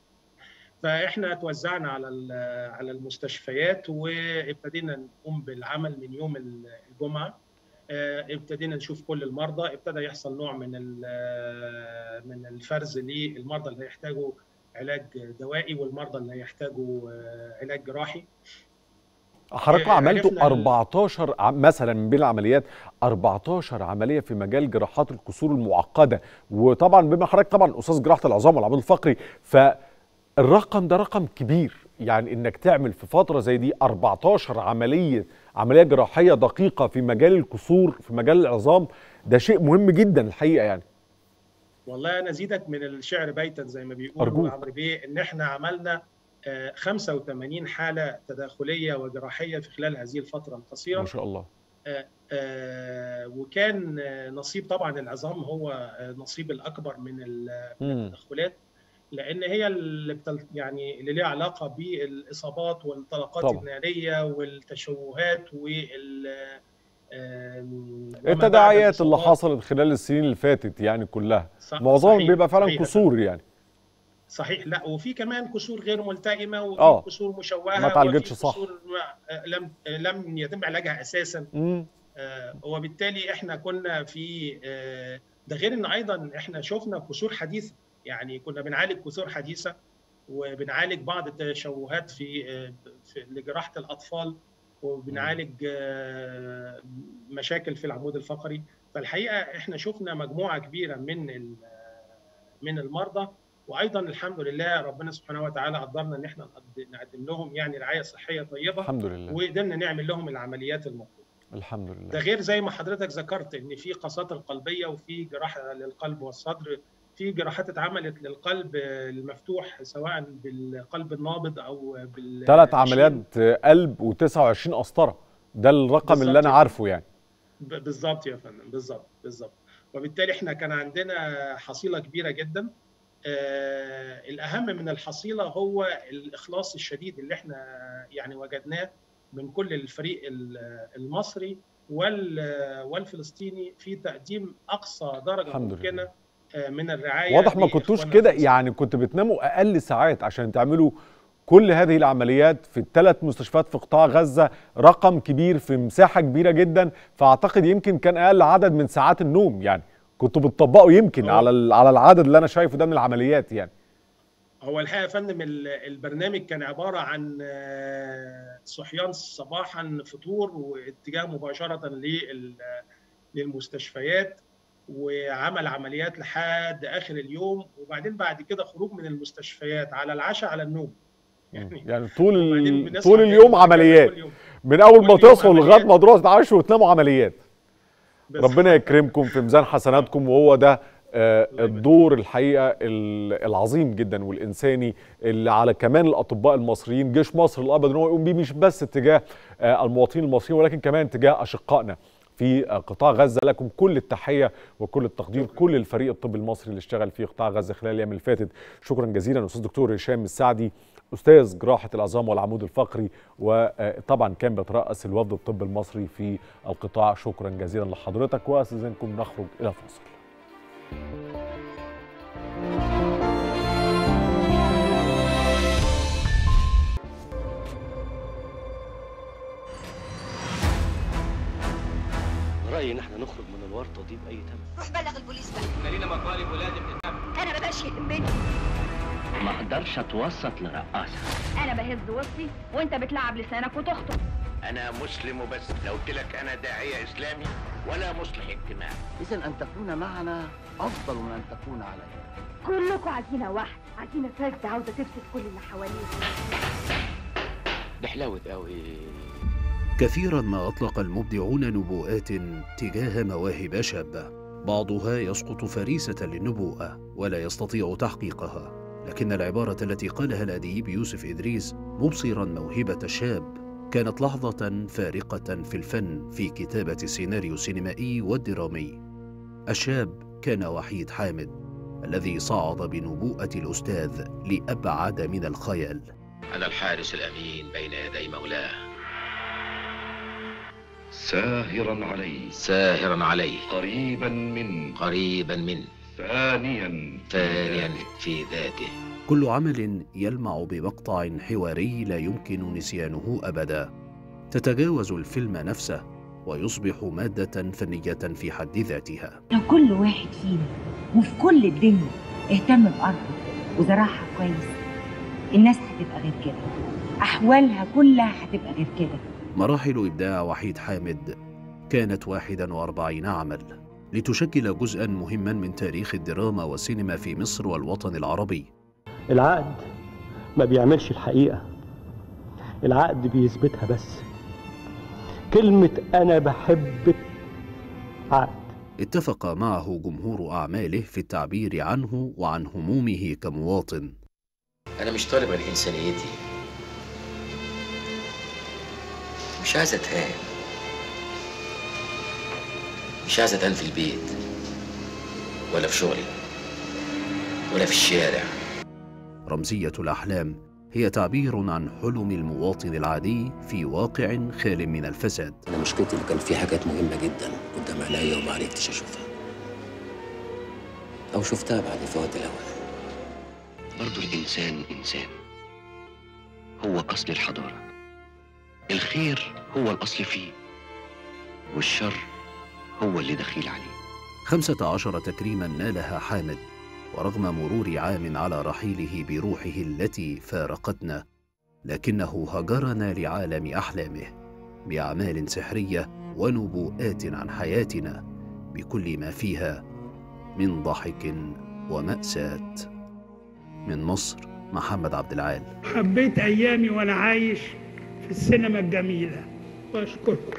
فاحنا توزعنا على ال- على المستشفيات وابتدينا نقوم بالعمل من يوم الجمعه آه، ابتدينا نشوف كل المرضى ابتدى يحصل نوع من ال- من الفرز للمرضى اللي هيحتاجوا علاج دوائي والمرضى اللي هيحتاجوا آه، علاج جراحي حضراتكم آه، عملتوا عرفنا ال- 14 ع- مثلا من بين العمليات 14 عمليه في مجال جراحات الكسور المعقده وطبعا بما حضرتك طبعا استاذ جراحه العظام والعمود الفقري فالرقم ده رقم كبير يعني انك تعمل في فتره زي دي 14 عمليه عمليه جراحيه دقيقه في مجال الكسور في مجال العظام ده شيء مهم جدا الحقيقه يعني والله انا ازيدك من الشعر بيتا زي ما أرجوك. بيقولوا عمرو بيه ان احنا عملنا آه، 85 حاله تداخليه وجراحيه في خلال هذه الفتره القصيره ما شاء الله آه، آه، وكان آه، نصيب طبعا العظام هو آه، نصيب الاكبر من ال- من مم. التدخلات لان هي اللي بتل يعني اللي ليها علاقه بالاصابات والطلقات طبعا. الناريه والتشوهات وال آم، وما بعد التداعيات اللي الإصابات. حصلت خلال السنين اللي فاتت يعني كلها صح- معظمهم صحيح، بيبقى فعلا صحيح. كسور يعني صحيح لا وفي كمان كسور غير ملتئمه وفي آه. كسور مشوهه ما اتعالجتش وفي صح. كسور ما- آه، لم آه، لم يتم علاجها اساسا مم. آه، وبالتالي احنا كنا في آه، ده غير ان ايضا احنا شفنا كسور حديثه يعني كنا بنعالج كسور حديثه وبنعالج بعض التشوهات في آه، في لجراحه الاطفال وبنعالج آه، مشاكل في العمود الفقري فالحقيقه احنا شفنا مجموعه كبيره من ال- من المرضى وايضا الحمد لله ربنا سبحانه وتعالى قدرنا ان احنا نقد- نقدم لهم يعني رعايه صحيه طيبه الحمد لله وقدرنا نعمل لهم العمليات المطلوبه الحمد لله ده غير زي ما حضرتك ذكرت ان في قساطة القلبيه وفي جراحه للقلب والصدر في جراحات اتعملت للقلب المفتوح سواء بالقلب النابض او بال ثلاث عمليات قلب و29 قسطره ده الرقم اللي بالظبط انا كده. عارفه يعني ب- بالظبط يا فندم بالظبط بالظبط وبالتالي احنا كان عندنا حصيله كبيره جدا آه الاهم من الحصيله هو الاخلاص الشديد اللي احنا يعني وجدناه من كل الفريق ال- المصري وال- والفلسطيني في تقديم اقصى درجه الحمد ممكنه آه، من الرعايه واضح ما كنتوش لإخواننا كده الفلسطينيين. يعني كنت بتناموا اقل ساعات عشان تعملوا كل هذه العمليات في الثلاث مستشفيات في قطاع غزه رقم كبير في مساحه كبيره جدا فاعتقد يمكن كان اقل عدد من ساعات النوم يعني كنتوا بتطبقوا يمكن هو- على ال- على العدد اللي انا شايفه ده من العمليات يعني هو الحقيقه يا فندم ال- البرنامج كان عباره عن آه، صحيان صباحا فطور واتجاه مباشره لل- للمستشفيات وعمل عمليات لحد اخر اليوم وبعدين بعد كده خروج من المستشفيات على العشاء على النوم يعني يعني طول وبعدين ال- بنصحى طول تاني اليوم وهكذا عمليات كل يوم. من اول ما كل يوم تصحوا لغايه عمليات. ما تروحوا تتعشوا وتناموا عمليات بس. ربنا يكرمكم في ميزان حسناتكم وهو ده آه، الدور الحقيقه ال- العظيم جدا والانساني اللي على كمان الاطباء المصريين جيش مصر الابيض ان هو يقوم بيه مش بس تجاه آه، المواطنين المصريين ولكن كمان تجاه اشقائنا في آه، قطاع غزه لكم كل التحيه وكل التقدير كل الفريق الطبي المصري اللي اشتغل في قطاع غزه خلال الايام اللي فاتت شكرا جزيلا استاذ دكتور هشام السعدي استاذ جراحه العظام والعمود الفقري وطبعا كان بيترأس الوفد الطبي المصري في القطاع شكرا جزيلا لحضرتك واستاذنكم نخرج الى فاصل رأيي إن احنا نخرج من الورطة دي بأي ثمن روح بلغ البوليس بقى احنا لينا مطالب ولازم نتابع انا ما بقاش يهمني ما اقدرش اتوسط لرقاصه انا بهز وسطي وانت بتلعب لسانك وتخطب انا مسلم وبس لو قلت لك انا داعيه اسلامي ولا مصلح اجتماعي اذا ان تكون معنا افضل من ان تكون علينا كلكم عجينه واحده عجينه فاسده عاوزه تفسد كل اللي حواليك دي حلاوه قوي كثيرا ما أطلق المبدعون نبوءات تجاه مواهب شابة بعضها يسقط فريسة للنبوءة ولا يستطيع تحقيقها لكن العبارة التي قالها الأديب يوسف إدريس مبصرا موهبة الشاب كانت لحظة فارقة في الفن في كتابة السيناريو السينمائي والدرامي الشاب كان وحيد حامد الذي صعد بنبوءة الأستاذ لأبعد من الخيال انا الحارس الامين بين يدي مولاه ساهرا عليه ساهرا عليه قريبا من قريبا منه ثانيا ثانيا في ذاته كل عمل يلمع بمقطع حواري لا يمكن نسيانه ابدا تتجاوز الفيلم نفسه ويصبح ماده فنيه في حد ذاتها لو كل واحد فينا وفي كل الدنيا اهتم بأرضه وزرعها كويس الناس هتبقى غير كده أحوالها كلها هتبقى غير كده مراحل ابداع وحيد حامد كانت 41 عمل لتشكل جزءا مهما من تاريخ الدراما والسينما في مصر والوطن العربي العقد ما بيعملش الحقيقة العقد بيثبتها بس كلمة أنا بحبك عقد اتفق معه جمهور أعماله في التعبير عنه وعن همومه كمواطن انا مش طالبه لانسانيتي مش عايز اتهان مش عايز اتهان في البيت ولا في شغلي ولا في الشارع رمزية الأحلام هي تعبير عن حلم المواطن العادي في واقع خال من الفساد انا مشكلتي اللي كان في حاجات مهمه جدا قدام عينيا وما عرفتش اشوفها او شفتها بعد فوات الاوان برضو الانسان انسان هو اصل الحضاره الخير هو الاصل فيه والشر هو اللي دخيل عليه خمسة عشر تكريما نالها حامد ورغم مرور عام على رحيله بروحه التي فارقتنا لكنه هجرنا لعالم أحلامه بأعمال سحرية ونبوءات عن حياتنا بكل ما فيها من ضحك ومأساة من مصر محمد عبد العال حبيت أيامي وأنا عايش في السينما الجميلة وأشكركم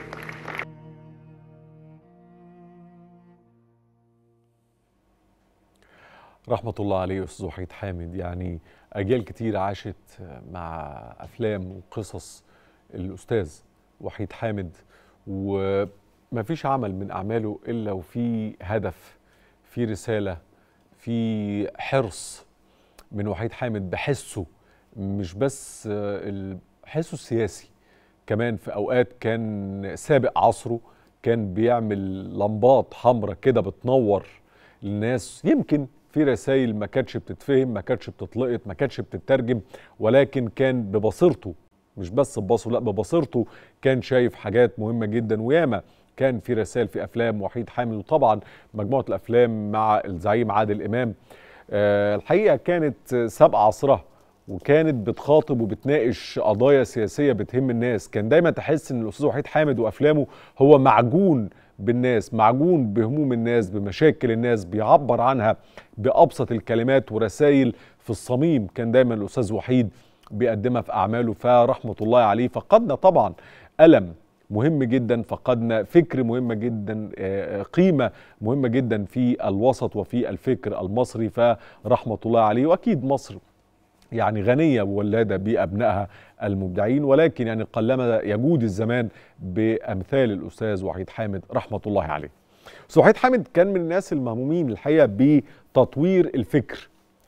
رحمة الله عليه أستاذ وحيد حامد يعني أجيال كتير عاشت مع أفلام وقصص الأستاذ وحيد حامد وما فيش عمل من أعماله إلا وفي هدف في رسالة في حرص من وحيد حامد بحسه مش بس ال- حسه السياسي كمان في أوقات كان سابق عصره كان بيعمل لمبات حمراء كده بتنور للناس يمكن في رسائل ما كانتش بتتفهم ما كانتش بتتلقط ما كانتش بتترجم ولكن كان ببصيرته مش بس ببصره لا ببصيرته كان شايف حاجات مهمه جدا وياما كان في رسائل في افلام وحيد حامد وطبعا مجموعه الافلام مع الزعيم عادل امام آه، الحقيقه كانت سابقه عصرها وكانت بتخاطب وبتناقش قضايا سياسيه بتهم الناس كان دايما تحس ان الاستاذ وحيد حامد وافلامه هو معجون بالناس معجون بهموم الناس بمشاكل الناس بيعبر عنها بابسط الكلمات ورسائل في الصميم كان دايما الاستاذ وحيد بيقدمها في اعماله فرحمه الله عليه فقدنا طبعا الم مهم جدا فقدنا فكر مهمة جدا آه، قيمة مهمة جدا في الوسط وفي الفكر المصري فرحمة الله عليه وأكيد مصر يعني غنية وولادة بأبنائها المبدعين ولكن يعني قلما يجود الزمان بأمثال الأستاذ وحيد حامد رحمة الله عليه أستاذ وحيد حامد كان من الناس المهمومين الحقيقة بتطوير الفكر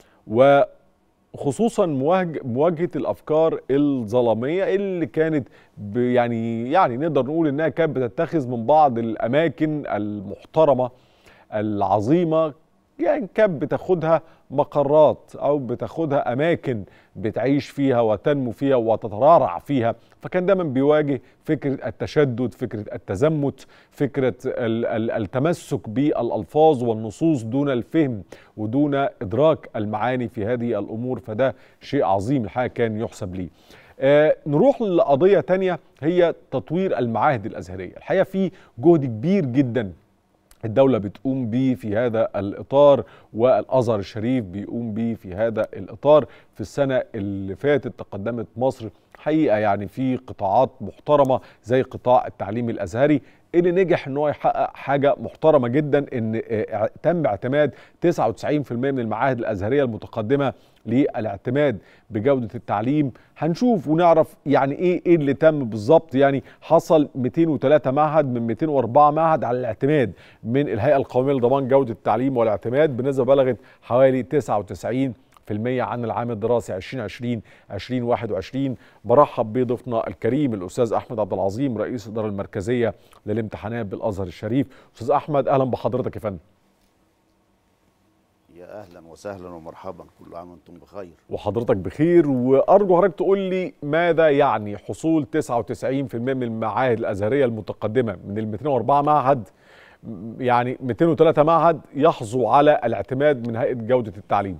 وخصوصا مواجه مواجهه الافكار الظلاميه اللي كانت ب- يعني يعني نقدر نقول انها كانت بتتخذ من بعض الاماكن المحترمه العظيمه يعني كانت بتاخدها مقرات او بتاخدها اماكن بتعيش فيها وتنمو فيها وتترعرع فيها فكان دايما بيواجه فكره التشدد فكره التزمت فكره ال- ال- التمسك بالالفاظ والنصوص دون الفهم ودون ادراك المعاني في هذه الامور فده شيء عظيم الحقيقه كان يحسب ليه آه نروح لقضيه تانية هي تطوير المعاهد الازهريه الحقيقه في جهد كبير جدا الدولة بتقوم بيه في هذا الإطار والأزهر الشريف بيقوم بيه في هذا الإطار في السنة اللي فاتت تقدمت مصر حقيقة يعني في قطاعات محترمة زي قطاع التعليم الأزهري اللي نجح ان هو يحقق حاجه محترمه جدا ان آه، تم اعتماد 99% من المعاهد الازهريه المتقدمه للاعتماد بجوده التعليم هنشوف ونعرف يعني ايه ايه اللي تم بالظبط يعني حصل 203 معهد من 204 معهد على الاعتماد من الهيئه القوميه لضمان جوده التعليم والاعتماد بنسبه بلغت حوالي 99 في المية عن العام الدراسي 2020 2021 برحب بضيفنا الكريم الاستاذ احمد عبد العظيم رئيس الاداره المركزيه للامتحانات بالازهر الشريف استاذ احمد اهلا بحضرتك يا فندم يا اهلا وسهلا ومرحبا كل عام وانتم بخير وحضرتك بخير وارجو حضرتك تقول لي ماذا يعني حصول 99% من المعاهد الازهريه المتقدمه من ال 204 معهد م- يعني 203 معهد يحظوا على الاعتماد من هيئه جوده التعليم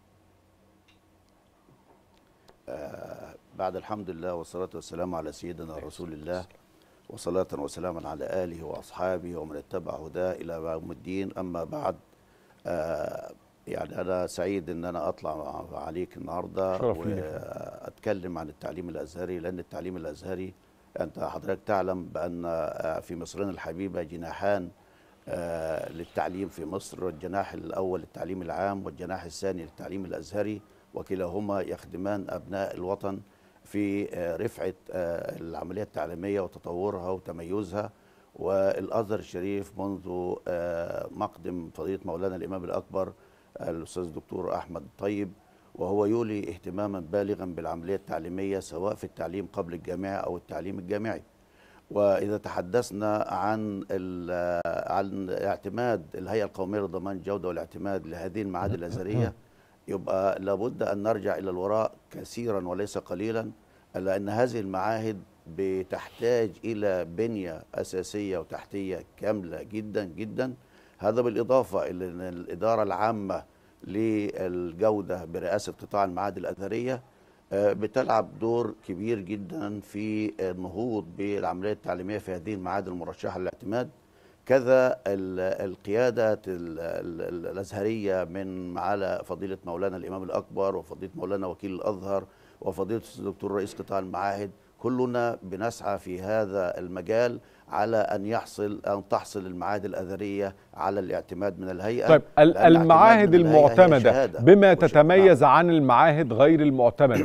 آه بعد الحمد لله والصلاة والسلام على سيدنا رسول الله وصلاة وسلاما على آله وأصحابه ومن اتبع هداه إلى يوم الدين أما بعد آه يعني أنا سعيد إن أنا أطلع عليك النهاردة شرف لي. وأتكلم عن التعليم الأزهري لأن التعليم الأزهري أنت حضرتك تعلم بأن آه، في مصرنا الحبيبة جناحان آه، للتعليم في مصر الجناح الأول للتعليم العام والجناح الثاني للتعليم الأزهري وكلاهما يخدمان أبناء الوطن في آه، رفعة آه، العملية التعليمية وتطورها وتميزها والأزهر الشريف منذ آه، مقدم فضيلة مولانا الإمام الأكبر الأستاذ الدكتور أحمد طيب وهو يولي اهتماما بالغا بالعملية التعليمية سواء في التعليم قبل الجامعة أو التعليم الجامعي واذا تحدثنا عن ال- عن اعتماد الهيئه القوميه لضمان الجوده والاعتماد لهذه المعاهد الازهريه يبقى لابد ان نرجع الى الوراء كثيرا وليس قليلا لان هذه المعاهد بتحتاج الى بنيه اساسيه وتحتيه كامله جدا جدا هذا بالاضافه الى ان الاداره العامه للجوده برئاسه قطاع المعاهد الازهريه آه، بتلعب دور كبير جدا في النهوض بالعمليه التعليميه في هذه المعاهد المرشحه للاعتماد كذا ال- القياده ال- ال- الازهريه من على فضيله مولانا الامام الاكبر وفضيله مولانا وكيل الازهر وفضيله الدكتور رئيس قطاع المعاهد كلنا بنسعى في هذا المجال على ان يحصل ان تحصل المعاهد الازهريه على الاعتماد من الهيئه طيب ال- لأن الاعتماد المعاهد من الهيئة هي المعتمده شهادة. بما تتميز عن المعاهد غير المعتمده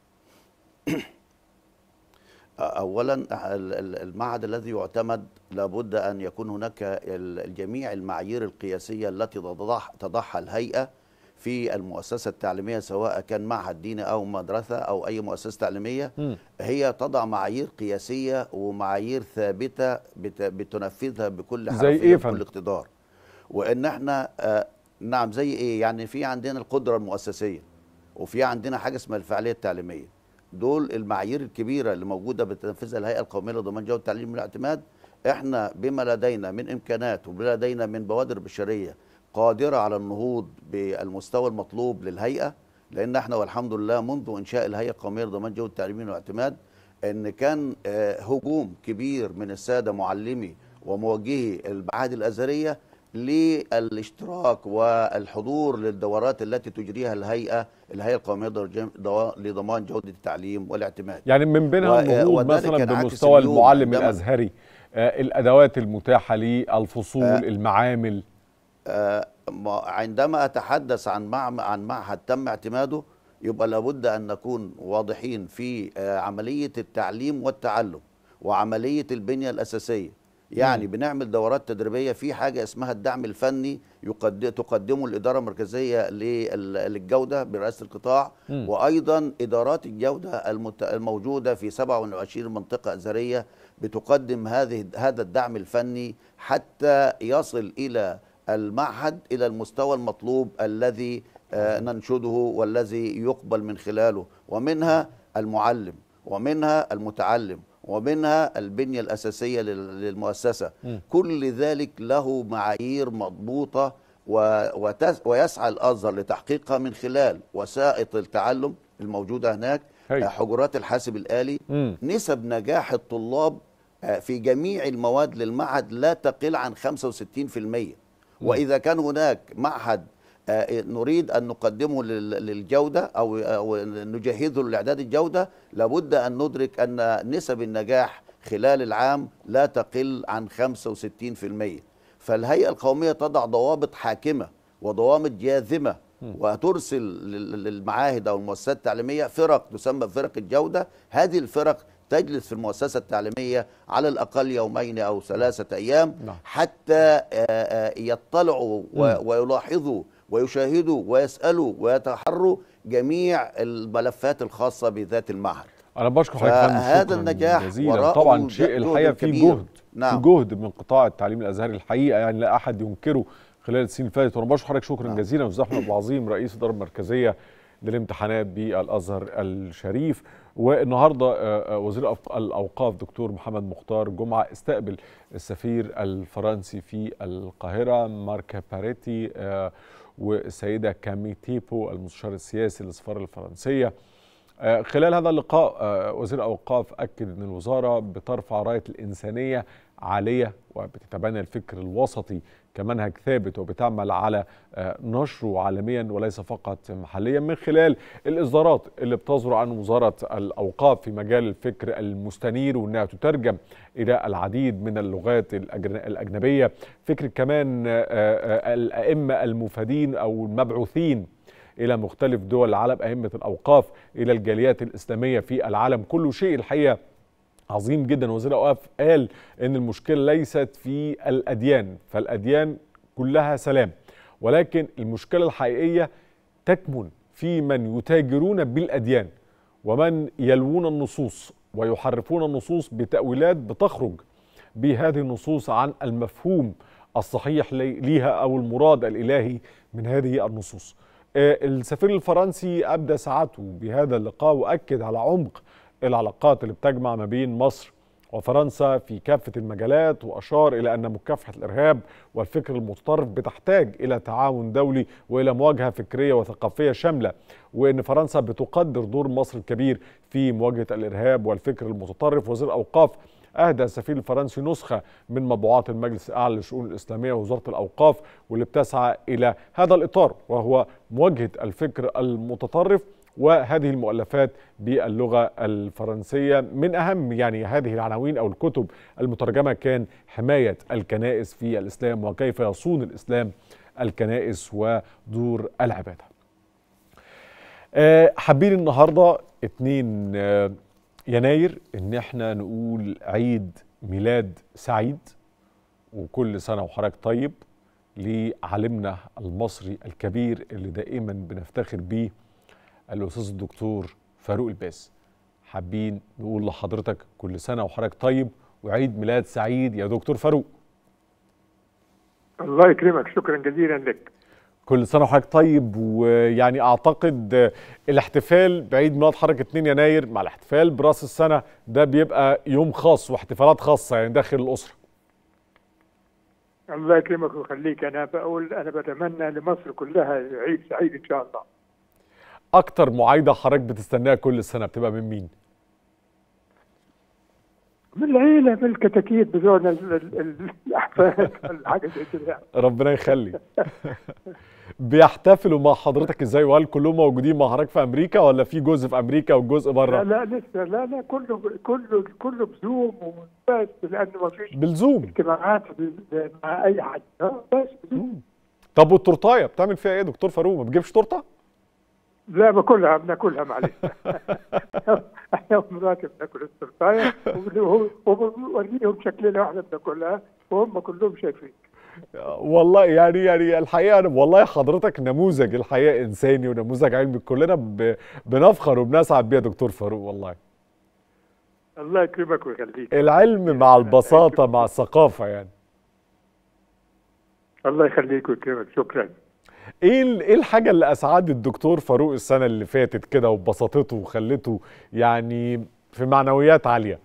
اولا ال- ال- المعهد الذي يعتمد لابد ان يكون هناك ال- الجميع المعايير القياسيه التي تضعها تضعها الهيئه في المؤسسه التعليميه سواء كان معهد ديني او مدرسه او اي مؤسسه تعليميه مم. هي تضع معايير قياسيه ومعايير ثابته بت- بتنفذها بكل زي حرفيه إيه يا بكل فندم؟ اقتدار وان احنا آه نعم زي ايه يعني في عندنا القدره المؤسسيه وفي عندنا حاجه اسمها الفعاليه التعليميه دول المعايير الكبيره اللي موجوده بتنفذها الهيئه القوميه لضمان جوده التعليم والاعتماد احنا بما لدينا من امكانات وبما لدينا من بوادر بشريه قادره على النهوض بالمستوى المطلوب للهيئه لان احنا والحمد لله منذ انشاء الهيئه القوميه لضمان جوده التعليم والاعتماد ان كان آه، هجوم كبير من الساده معلمي وموجهي المعاهد الازهريه للاشتراك والحضور للدورات التي تجريها الهيئه الهيئه القوميه لضج- ضوا- لضمان جوده التعليم والاعتماد يعني من بينها و- النهوض وذلك مثلا ينعكس بمستوى اليوم المعلم عندما- الازهري آه الادوات المتاحه ليه الفصول آه. المعامل آه، ما- عندما اتحدث عن مع عن معهد تم اعتماده يبقى لابد ان نكون واضحين في آه، عمليه التعليم والتعلم وعمليه البنيه الاساسيه يعني مم. بنعمل دورات تدريبيه في حاجه اسمها الدعم الفني يقد- تقدمه الاداره المركزيه لل- للجوده برئاسه القطاع مم. وايضا ادارات الجوده المت- الموجوده في 27 منطقه ازهريه بتقدم هذه هذا الدعم الفني حتى يصل الى المعهد الى المستوى المطلوب الذي آه، ننشده والذي يقبل من خلاله ومنها المعلم ومنها المتعلم ومنها البنية الأساسية لل- للمؤسسة مم. كل ذلك له معايير مضبوطة و- وتس- ويسعى الأزهر لتحقيقها من خلال وسائط التعلم الموجودة هناك هي. آه، حجرات الحاسب الآلي مم. نسب نجاح الطلاب آه، في جميع المواد للمعهد لا تقل عن 65% وإذا كان هناك معهد آه، نريد أن نقدمه لل- للجودة أو أو نجهزه لإعداد الجودة لابد أن ندرك أن نسب النجاح خلال العام لا تقل عن 65% فالهيئة القومية تضع ضوابط حاكمة وضوابط جاذمة وترسل لل- للمعاهد أو المؤسسات التعليمية فرق تسمى فرق الجودة هذه الفرق تجلس في المؤسسة التعليمية على الأقل يومين أو ثلاثة أيام حتى آه، آه، يطلعوا و- مم. ويلاحظوا ويشاهدوا ويسألوا ويتحروا جميع الملفات الخاصة بذات المعهد انا بشكر حضرتك يا فندم فهذا شكراً النجاح جزيلا وراءه طبعا شيء جهد الحقيقه فيه كبير. جهد نعم. في جهد من قطاع التعليم الازهري الحقيقه يعني لا احد ينكره خلال السنين اللي فاتت وانا بشكر حضرتك شكرا نعم. جزيلا استاذ احمد العظيم رئيس الاداره المركزيه للامتحانات بالازهر الشريف والنهارده آه، آه، وزير الأوق- الاوقاف دكتور محمد مختار جمعه استقبل السفير الفرنسي في القاهره مارك باريتي آه، والسيده كامي تيبو المستشار السياسي للسفاره الفرنسيه آه، خلال هذا اللقاء آه، وزير الأوقاف أكد أن الوزارة بترفع راية الإنسانية عالية وبتتبنى الفكر الوسطي كمنهج ثابت وبتعمل على آه، نشره عالميا وليس فقط محليا من خلال الإصدارات اللي بتصدر عن وزارة الأوقاف في مجال الفكر المستنير وأنها تترجم إلى العديد من اللغات الأجن- الأجنبية فكرة كمان آه، آه، الأئمة المفادين أو المبعوثين الى مختلف دول العالم ائمه الاوقاف الى الجاليات الاسلاميه في العالم كله شيء الحقيقه عظيم جدا وزير الاوقاف قال ان المشكله ليست في الاديان فالاديان كلها سلام ولكن المشكله الحقيقيه تكمن في من يتاجرون بالاديان ومن يلوون النصوص ويحرفون النصوص بتاويلات بتخرج بهذه النصوص عن المفهوم الصحيح لي- ليها او المراد الالهي من هذه النصوص. آه، السفير الفرنسي ابدى سعادته بهذا اللقاء واكد على عمق العلاقات اللي بتجمع ما بين مصر وفرنسا في كافه المجالات واشار الى ان مكافحه الارهاب والفكر المتطرف بتحتاج الى تعاون دولي والى مواجهه فكريه وثقافيه شامله وان فرنسا بتقدر دور مصر الكبير في مواجهه الارهاب والفكر المتطرف وزير الاوقاف اهدى السفير الفرنسي نسخه من مطبوعات المجلس الاعلى للشؤون الاسلاميه ووزاره الاوقاف واللي بتسعى الى هذا الاطار وهو مواجهه الفكر المتطرف وهذه المؤلفات باللغه الفرنسيه من اهم يعني هذه العناوين او الكتب المترجمه كان حمايه الكنائس في الاسلام وكيف يصون الاسلام الكنائس ودور العباده. آه، حابين النهارده 2 آه، يناير ان احنا نقول عيد ميلاد سعيد وكل سنه وحضرتك طيب لعالمنا المصري الكبير اللي دائما بنفتخر بيه الاستاذ الدكتور فاروق الباس حابين نقول لحضرتك كل سنه وحضرتك طيب وعيد ميلاد سعيد يا دكتور فاروق الله يكرمك شكرا جزيلا لك كل سنه وحضرتك طيب ويعني اعتقد آه، الاحتفال بعيد ميلاد حضرتك 2 يناير مع الاحتفال براس السنه ده بيبقى يوم خاص واحتفالات خاصه يعني داخل الاسره الله يكرمك ويخليك انا بقول انا بتمنى لمصر كلها عيد سعيد ان شاء الله اكتر معايده حضرتك بتستناها كل سنه بتبقى من مين من العيله من الكتاكيت بتوعنا ال- ال- ال- الاحفاد الحاجه زي كده ربنا يخلي بيحتفلوا مع حضرتك ازاي وهل كلهم موجودين مع حضرتك في امريكا ولا في جزء في امريكا وجزء لا بره لا لسه لا لا كله كله كله بزوم وبس لانه ما فيش بالزوم اجتماعات ب- مع اي حد آه، بس بزوم طب والتورتايه بتعمل فيها ايه يا دكتور فاروق ما بتجيبش تورته لا باكلها بناكلها معلش احنا ومراتي بناكل التورتايه وبوريهم شكلنا واحنا بناكلها وهم كلهم شايفين والله يعني يعني الحقيقه أنا والله حضرتك نموذج الحقيقه انساني ونموذج علمي كلنا ب- بنفخر وبنسعد بيه يا دكتور فاروق والله الله يكرمك ويخليك العلم مع البساطه مع الثقافه يعني الله يخليك ويكرمك شكرا ايه ال- ايه الحاجه اللي اسعدت الدكتور فاروق السنه اللي فاتت كده وبسطته وخلته يعني في معنويات عاليه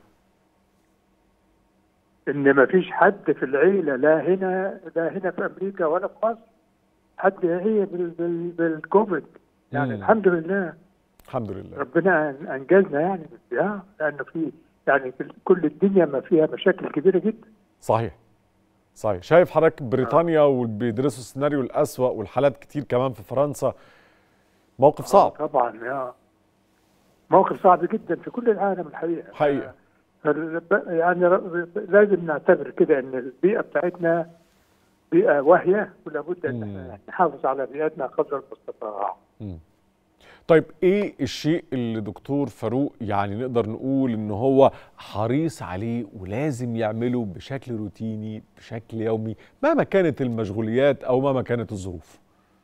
ان ما فيش حد في العيله لا هنا لا هنا في امريكا ولا في مصر حد هي بال بال بالكوفيد يعني مم. الحمد لله الحمد لله ربنا أن- انجزنا يعني بالدعاء لانه في يعني في كل الدنيا ما فيها مشاكل كبيره جدا صحيح صحيح شايف حضرتك بريطانيا وبيدرسوا السيناريو الأسوأ والحالات كتير كمان في فرنسا موقف صعب آه طبعا يا موقف صعب جدا في كل العالم الحقيقه حقيقة فال- يعني ر- لازم نعتبر كده ان البيئه بتاعتنا بيئه واهيه ولابد ان احنا نحافظ على بيئتنا قدر المستطاع مم. طيب ايه الشيء اللي دكتور فاروق يعني نقدر نقول ان هو حريص عليه ولازم يعمله بشكل روتيني بشكل يومي مهما كانت المشغوليات او مهما كانت الظروف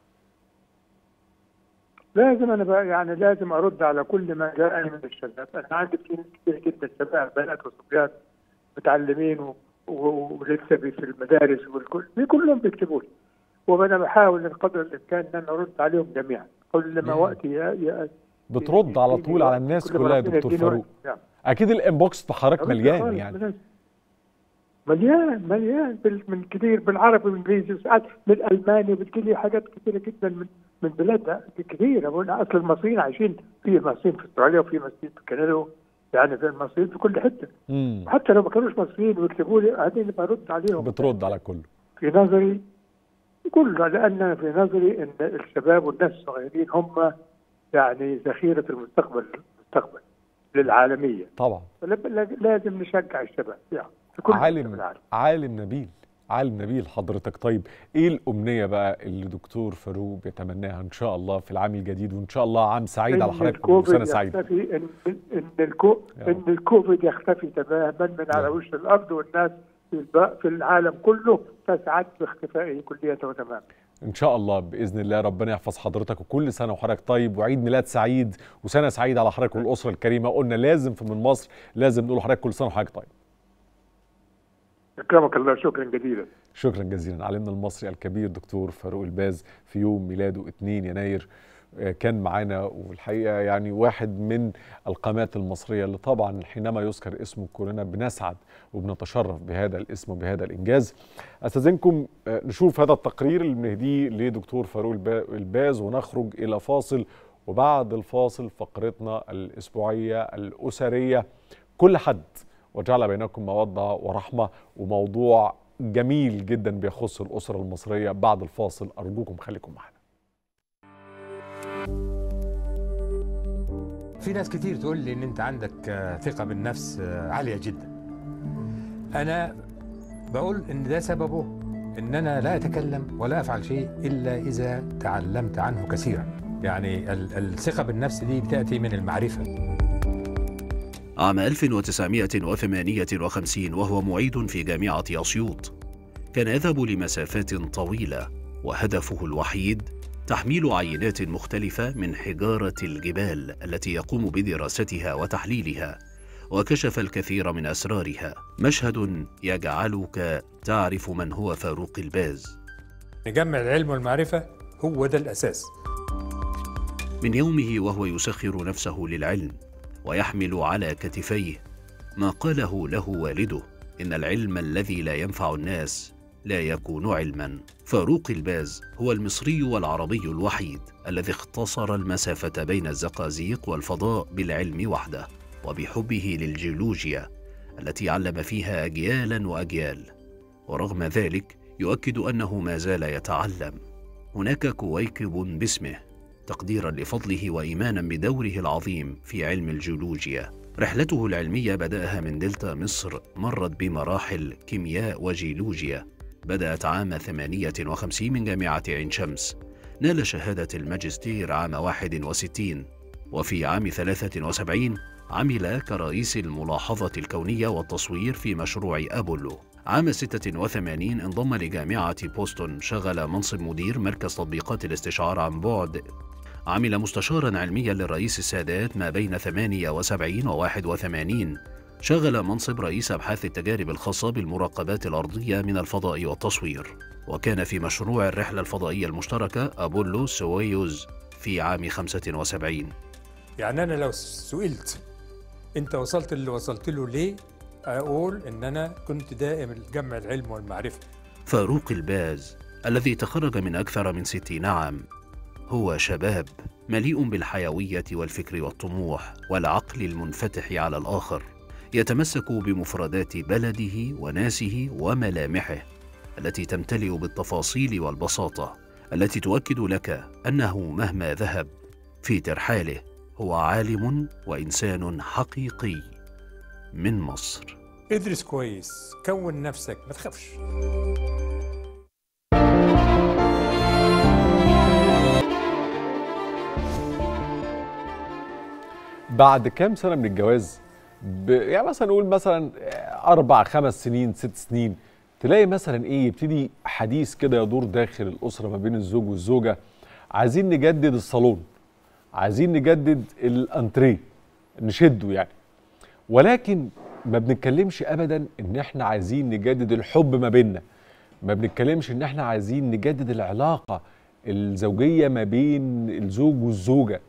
لازم انا بقى يعني لازم ارد على كل ما جاءني من الشباب انا عندي كتير كتير جدا شباب بنات وصبيان متعلمين و- و- ولسه بي- في المدارس والكل بي- كلهم بيكتبوا لي وانا بحاول قدر الامكان ان انا ارد عليهم جميعا كل ما مم. وقتي يا يا بترد على طول على الناس كل ما كلها يا ربنا دكتور يديني فاروق وقت. نعم. اكيد الانبوكس بتاع حضرتك أرد مليان خالص يعني بالناس. مليان مليان بال- من كتير بالعربي والانجليزي وساعات بالالماني بتجيلي حاجات كتيره جدا من من بلاد كتير بقول اصل المصريين عايشين في مصريين في استراليا وفي مصريين في كندا يعني في المصريين في كل حته مم. حتى لو ما كانوش مصريين ويكتبوا لي بعدين برد عليهم بترد على كله في نظري كله لان في نظري ان الشباب والناس الصغيرين هم يعني ذخيره المستقبل المستقبل للعالميه طبعا فلا- لازم نشجع الشباب يعني في كل عالم عالم نبيل عالم نبيل حضرتك طيب ايه الامنيه بقى اللي دكتور فاروق بيتمناها ان شاء الله في العام الجديد وان شاء الله عام سعيد على إن حضرتك الكوفيد وسنه سعيده يختفي ان ان الكو ان الكوفيد يختفي تماما من على وش الارض والناس في الب- في العالم كله تسعد باختفائه كلية وتماما ان شاء الله باذن الله ربنا يحفظ حضرتك وكل سنه وحضرتك طيب وعيد ميلاد سعيد وسنه سعيده على حضرتك والاسره الكريمه قلنا لازم في من مصر لازم نقول لحضرتك كل سنه وحضرتك طيب اكرمك الله شكرا جزيلا شكرا جزيلا علمنا المصري الكبير دكتور فاروق الباز في يوم ميلاده 2 يناير آه، كان معانا والحقيقه يعني واحد من القامات المصريه اللي طبعا حينما يذكر اسمه كلنا بنسعد وبنتشرف بهذا الاسم وبهذا الانجاز. استاذنكم آه، نشوف هذا التقرير اللي بنهديه لدكتور فاروق الب- الباز ونخرج الى فاصل وبعد الفاصل فقرتنا الاسبوعيه الاسريه كل حد وجعل بينكم موده ورحمه وموضوع جميل جدا بيخص الاسره المصريه بعد الفاصل ارجوكم خليكم معنا. في ناس كتير تقول لي ان انت عندك آه، ثقة بالنفس آه، عالية جدا انا بقول ان ده سببه ان انا لا اتكلم ولا افعل شيء الا اذا تعلمت عنه كثيرا يعني ال- الثقة بالنفس دي بتأتي من المعرفة عام 1958 وهو معيد في جامعة أسيوط كان يذهب لمسافات طويلة وهدفه الوحيد تحميل عينات مختلفة من حجارة الجبال التي يقوم بدراستها وتحليلها وكشف الكثير من أسرارها مشهد يجعلك تعرف من هو فاروق الباز نجمع العلم والمعرفة هو ده الأساس من يومه وهو يسخر نفسه للعلم ويحمل على كتفيه ما قاله له والده ان العلم الذي لا ينفع الناس لا يكون علما فاروق الباز هو المصري والعربي الوحيد الذي اختصر المسافه بين الزقازيق والفضاء بالعلم وحده وبحبه للجيولوجيا التي علم فيها اجيالا واجيال ورغم ذلك يؤكد انه ما زال يتعلم هناك كويكب باسمه تقديرا لفضله وايمانا بدوره العظيم في علم الجيولوجيا رحلته العلميه بداها من دلتا مصر مرت بمراحل كيمياء وجيولوجيا بدات عام 58 من جامعه عين شمس نال شهاده الماجستير عام 61 وفي عام 73 عمل كرئيس الملاحظه الكونيه والتصوير في مشروع ابولو عام 86 انضم لجامعة بوسطن شغل منصب مدير مركز تطبيقات الاستشعار عن بعد عمل مستشارا علميا للرئيس السادات ما بين 78 و 81 شغل منصب رئيس أبحاث التجارب الخاصة بالمراقبات الأرضية من الفضاء والتصوير وكان في مشروع الرحلة الفضائية المشتركة أبولو سويوز في عام 75 يعني انا لو سئلت انت وصلت اللي وصلت له ليه اقول ان انا كنت دائم جمع العلم والمعرفه فاروق الباز الذي تخرج من أكثر من ستين عام هو شباب مليء بالحيوية والفكر والطموح والعقل المنفتح على الآخر يتمسك بمفردات بلده وناسه وملامحه التي تمتلئ بالتفاصيل والبساطة التي تؤكد لك أنه مهما ذهب في ترحاله هو عالم وإنسان حقيقي من مصر ادرس كويس كون نفسك ما تخافش بعد كام سنه من الجواز ب... يعني مثلا نقول مثلا اربع خمس سنين ست سنين تلاقي مثلا ايه يبتدي حديث كده يدور داخل الاسره ما بين الزوج والزوجه عايزين نجدد الصالون عايزين نجدد الانتريه نشده يعني ولكن ما بنتكلمش ابدا ان احنا عايزين نجدد الحب ما بيننا ما بنتكلمش ان احنا عايزين نجدد العلاقه الزوجيه ما بين الزوج والزوجه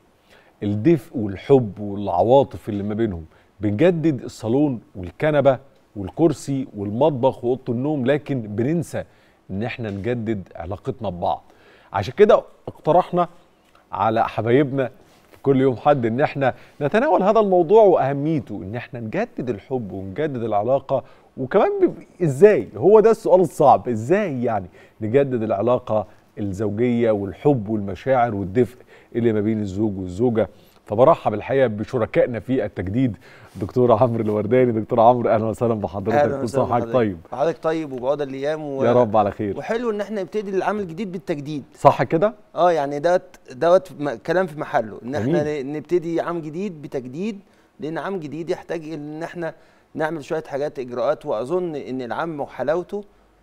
الدفء والحب والعواطف اللي ما بينهم بنجدد الصالون والكنبه والكرسي والمطبخ واوضه النوم لكن بننسى ان احنا نجدد علاقتنا ببعض عشان كده اقترحنا على حبايبنا في كل يوم حد ان احنا نتناول هذا الموضوع واهميته ان احنا نجدد الحب ونجدد العلاقه وكمان ب- ازاي هو ده السؤال الصعب ازاي يعني نجدد العلاقه الزوجيه والحب والمشاعر والدفء اللي ما بين الزوج والزوجه فبرحب الحقيقه بشركائنا في التجديد دكتور عمرو الورداني دكتور عمرو اهلا وسهلا بحضرتك اهلا كل وسهلا سنه وحضرتك بحضرتك. طيب حضرتك طيب وبعود الايام و... يا رب على خير وحلو ان احنا نبتدي العام الجديد بالتجديد صح كده اه يعني دوت دوت م- كلام في محله ان احنا جميل. ن- نبتدي عام جديد بتجديد لان عام جديد يحتاج ان احنا نعمل شويه حاجات اجراءات واظن ان العام وحلاوته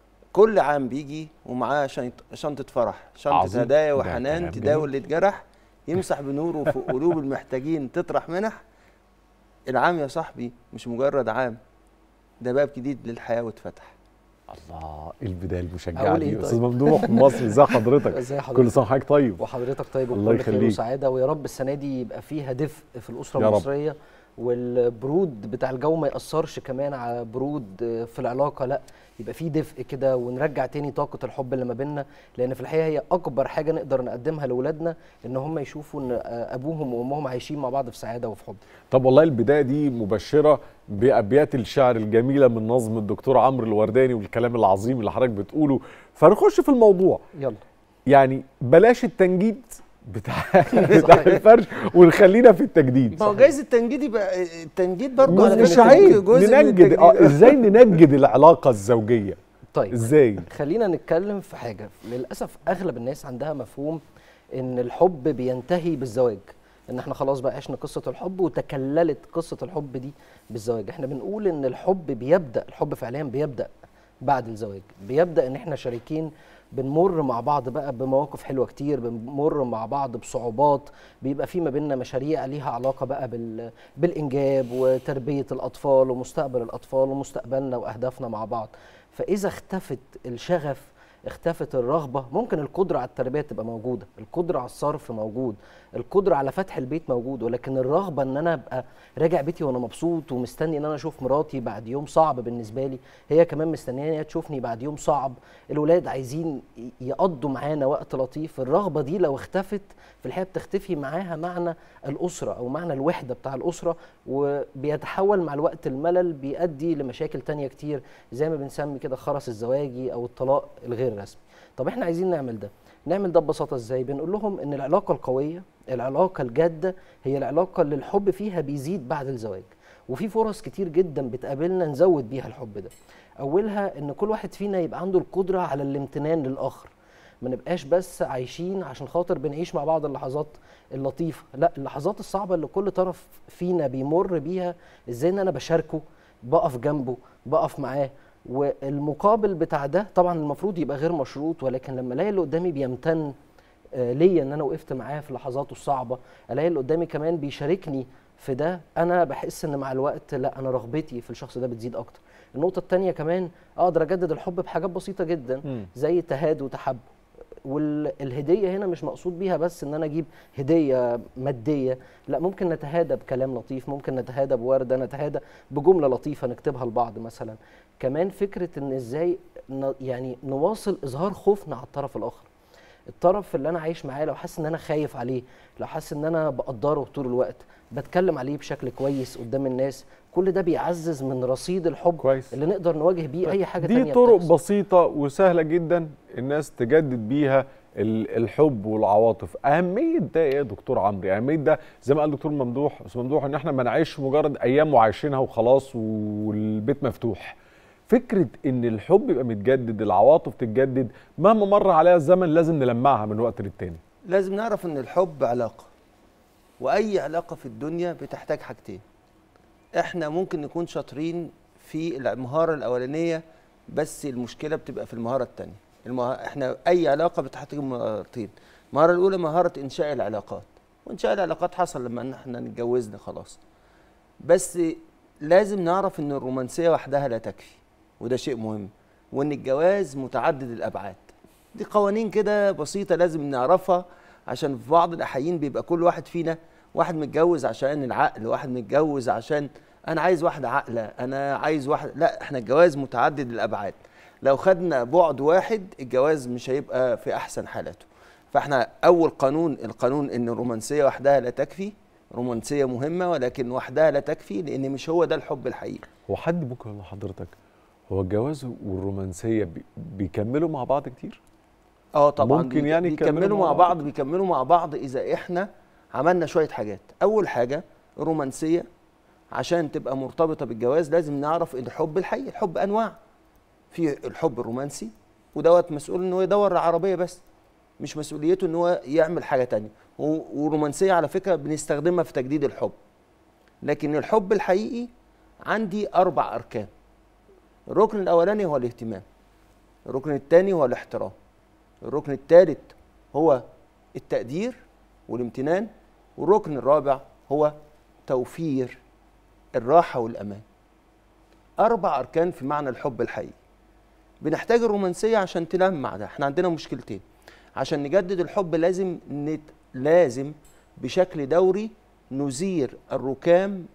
كل عام بيجي ومعاه شنط- شنطه فرح شنطه عظيم. هدايا ده وحنان كلام تداوي جميل. اللي اتجرح يمسح بنوره في قلوب المحتاجين تطرح منح العام يا صاحبي مش مجرد عام ده باب جديد للحياه واتفتح الله ايه البدايه المشجعه أقول دي إيه استاذ طيب؟ ممدوح من مصر ازي حضرتك ازي حضرتك كل سنه وحضرتك طيب وحضرتك طيب الله وكل خير يخليك. وسعاده ويا رب السنه دي يبقى فيها دفء في الاسره يا رب. المصريه والبرود بتاع الجو ما ياثرش كمان على برود في العلاقه لا يبقى في دفء كده ونرجع تاني طاقه الحب اللي ما بيننا لان في الحقيقه هي اكبر حاجه نقدر نقدمها لاولادنا ان هم يشوفوا ان ابوهم وامهم عايشين مع بعض في سعاده وفي حب طب والله البدايه دي مبشره بابيات الشعر الجميله من نظم الدكتور عمرو الورداني والكلام العظيم اللي حضرتك بتقوله فنخش في الموضوع يلا يعني بلاش التنجيد بتاع بتاع الفرش ونخلينا في التجديد ما هو جايز التنجيد يبقى التنجيد برضه على مش فكرة عيب جزء من ننجد التجديد. اه ازاي ننجد العلاقه الزوجيه طيب ازاي خلينا نتكلم في حاجه للاسف اغلب الناس عندها مفهوم ان الحب بينتهي بالزواج ان احنا خلاص بقى عشنا قصه الحب وتكللت قصه الحب دي بالزواج احنا بنقول ان الحب بيبدا الحب فعليا بيبدا بعد الزواج بيبدا ان احنا شريكين بنمر مع بعض بقى بمواقف حلوه كتير بنمر مع بعض بصعوبات بيبقى في ما بيننا مشاريع ليها علاقه بقى بال... بالانجاب وتربيه الاطفال ومستقبل الاطفال ومستقبلنا واهدافنا مع بعض فاذا اختفت الشغف اختفت الرغبه ممكن القدره على التربيه تبقى موجوده القدره على الصرف موجود القدره على فتح البيت موجود ولكن الرغبه ان انا ابقى راجع بيتي وانا مبسوط ومستني ان انا اشوف مراتي بعد يوم صعب بالنسبه لي هي كمان مستنيه ان هي تشوفني بعد يوم صعب الولاد عايزين ي- يقضوا معانا وقت لطيف الرغبه دي لو اختفت في الحقيقه بتختفي معاها معنى الاسره او معنى الوحده بتاع الاسره وبيتحول مع الوقت الملل بيؤدي لمشاكل تانية كتير زي ما بنسمي كده خرس الزواجي او الطلاق الغير رسمي طب احنا عايزين نعمل ده نعمل ده ببساطه ازاي بنقول لهم ان العلاقه القويه العلاقه الجاده هي العلاقه اللي الحب فيها بيزيد بعد الزواج وفي فرص كتير جدا بتقابلنا نزود بيها الحب ده اولها ان كل واحد فينا يبقى عنده القدره على الامتنان للاخر ما نبقاش بس عايشين عشان خاطر بنعيش مع بعض اللحظات اللطيفه لا اللحظات الصعبه اللي كل طرف فينا بيمر بيها ازاي ان انا بشاركه بقف جنبه بقف معاه والمقابل بتاع ده طبعا المفروض يبقى غير مشروط ولكن لما الاقي اللي قدامي بيمتن آه، ليا ان انا وقفت معاه في لحظاته الصعبه الاقي اللي قدامي كمان بيشاركني في ده انا بحس ان مع الوقت لا انا رغبتي في الشخص ده بتزيد اكتر النقطه الثانيه كمان اقدر اجدد الحب بحاجات بسيطه جدا مم. زي تهاد وتحب والهديه هنا مش مقصود بيها بس ان انا اجيب هديه ماديه لا ممكن نتهادى بكلام لطيف ممكن نتهادى بورده نتهادى بجمله لطيفه نكتبها لبعض مثلا كمان فكره ان ازاي ن- يعني نواصل اظهار خوفنا على الطرف الاخر الطرف اللي انا عايش معاه لو حاسس ان انا خايف عليه لو حاسس ان انا بقدره طول الوقت بتكلم عليه بشكل كويس قدام الناس كل ده بيعزز من رصيد الحب كويس. اللي نقدر نواجه بيه اي حاجه دي تانية طرق بتحصل. بسيطة وسهلة جدا الناس تجدد بيها ال- الحب والعواطف أهمية ده إيه يا دكتور عمرو أهمية ده زي ما قال دكتور ممدوح أستاذ ممدوح إن إحنا ما نعيش مجرد أيام وعايشينها وخلاص والبيت مفتوح فكرة إن الحب يبقى متجدد العواطف تتجدد مهما مر عليها الزمن لازم نلمعها من وقت للتاني لازم نعرف ان الحب علاقه واي علاقه في الدنيا بتحتاج حاجتين احنا ممكن نكون شاطرين في المهاره الاولانيه بس المشكله بتبقى في المهاره الثانيه المه... احنا اي علاقه بتحتاج مهارتين المهاره الاولى مهاره انشاء العلاقات وانشاء العلاقات حصل لما احنا اتجوزنا خلاص بس لازم نعرف ان الرومانسيه وحدها لا تكفي وده شيء مهم وان الجواز متعدد الابعاد دي قوانين كده بسيطه لازم نعرفها عشان في بعض الاحيان بيبقى كل واحد فينا واحد متجوز عشان العقل واحد متجوز عشان انا عايز واحده عاقله انا عايز واحد لا احنا الجواز متعدد الابعاد لو خدنا بعد واحد الجواز مش هيبقى في احسن حالاته فاحنا اول قانون القانون ان الرومانسيه وحدها لا تكفي رومانسيه مهمه ولكن وحدها لا تكفي لان مش هو ده الحب الحقيقي هو حد ممكن يقول لحضرتك هو الجواز والرومانسية بي- بيكملوا مع بعض كتير؟ اه طبعا ممكن بي- يعني بيكملوا مع بعض بيكملوا مع بعض اذا احنا عملنا شويه حاجات اول حاجه رومانسيه عشان تبقى مرتبطه بالجواز لازم نعرف ان الحب الحقيقي الحب انواع في الحب الرومانسي ودوت مسؤول ان هو يدور على عربيه بس مش مسؤوليته ان هو يعمل حاجه تانية و- والرومانسيه على فكره بنستخدمها في تجديد الحب لكن الحب الحقيقي عندي اربع اركان الركن الاولاني هو الاهتمام الركن الثاني هو الاحترام الركن الثالث هو التقدير والامتنان والركن الرابع هو توفير الراحة والأمان أربع أركان في معنى الحب الحقيقي بنحتاج الرومانسية عشان تلمع ده احنا عندنا مشكلتين عشان نجدد الحب لازم نت... لازم بشكل دوري نزير الركام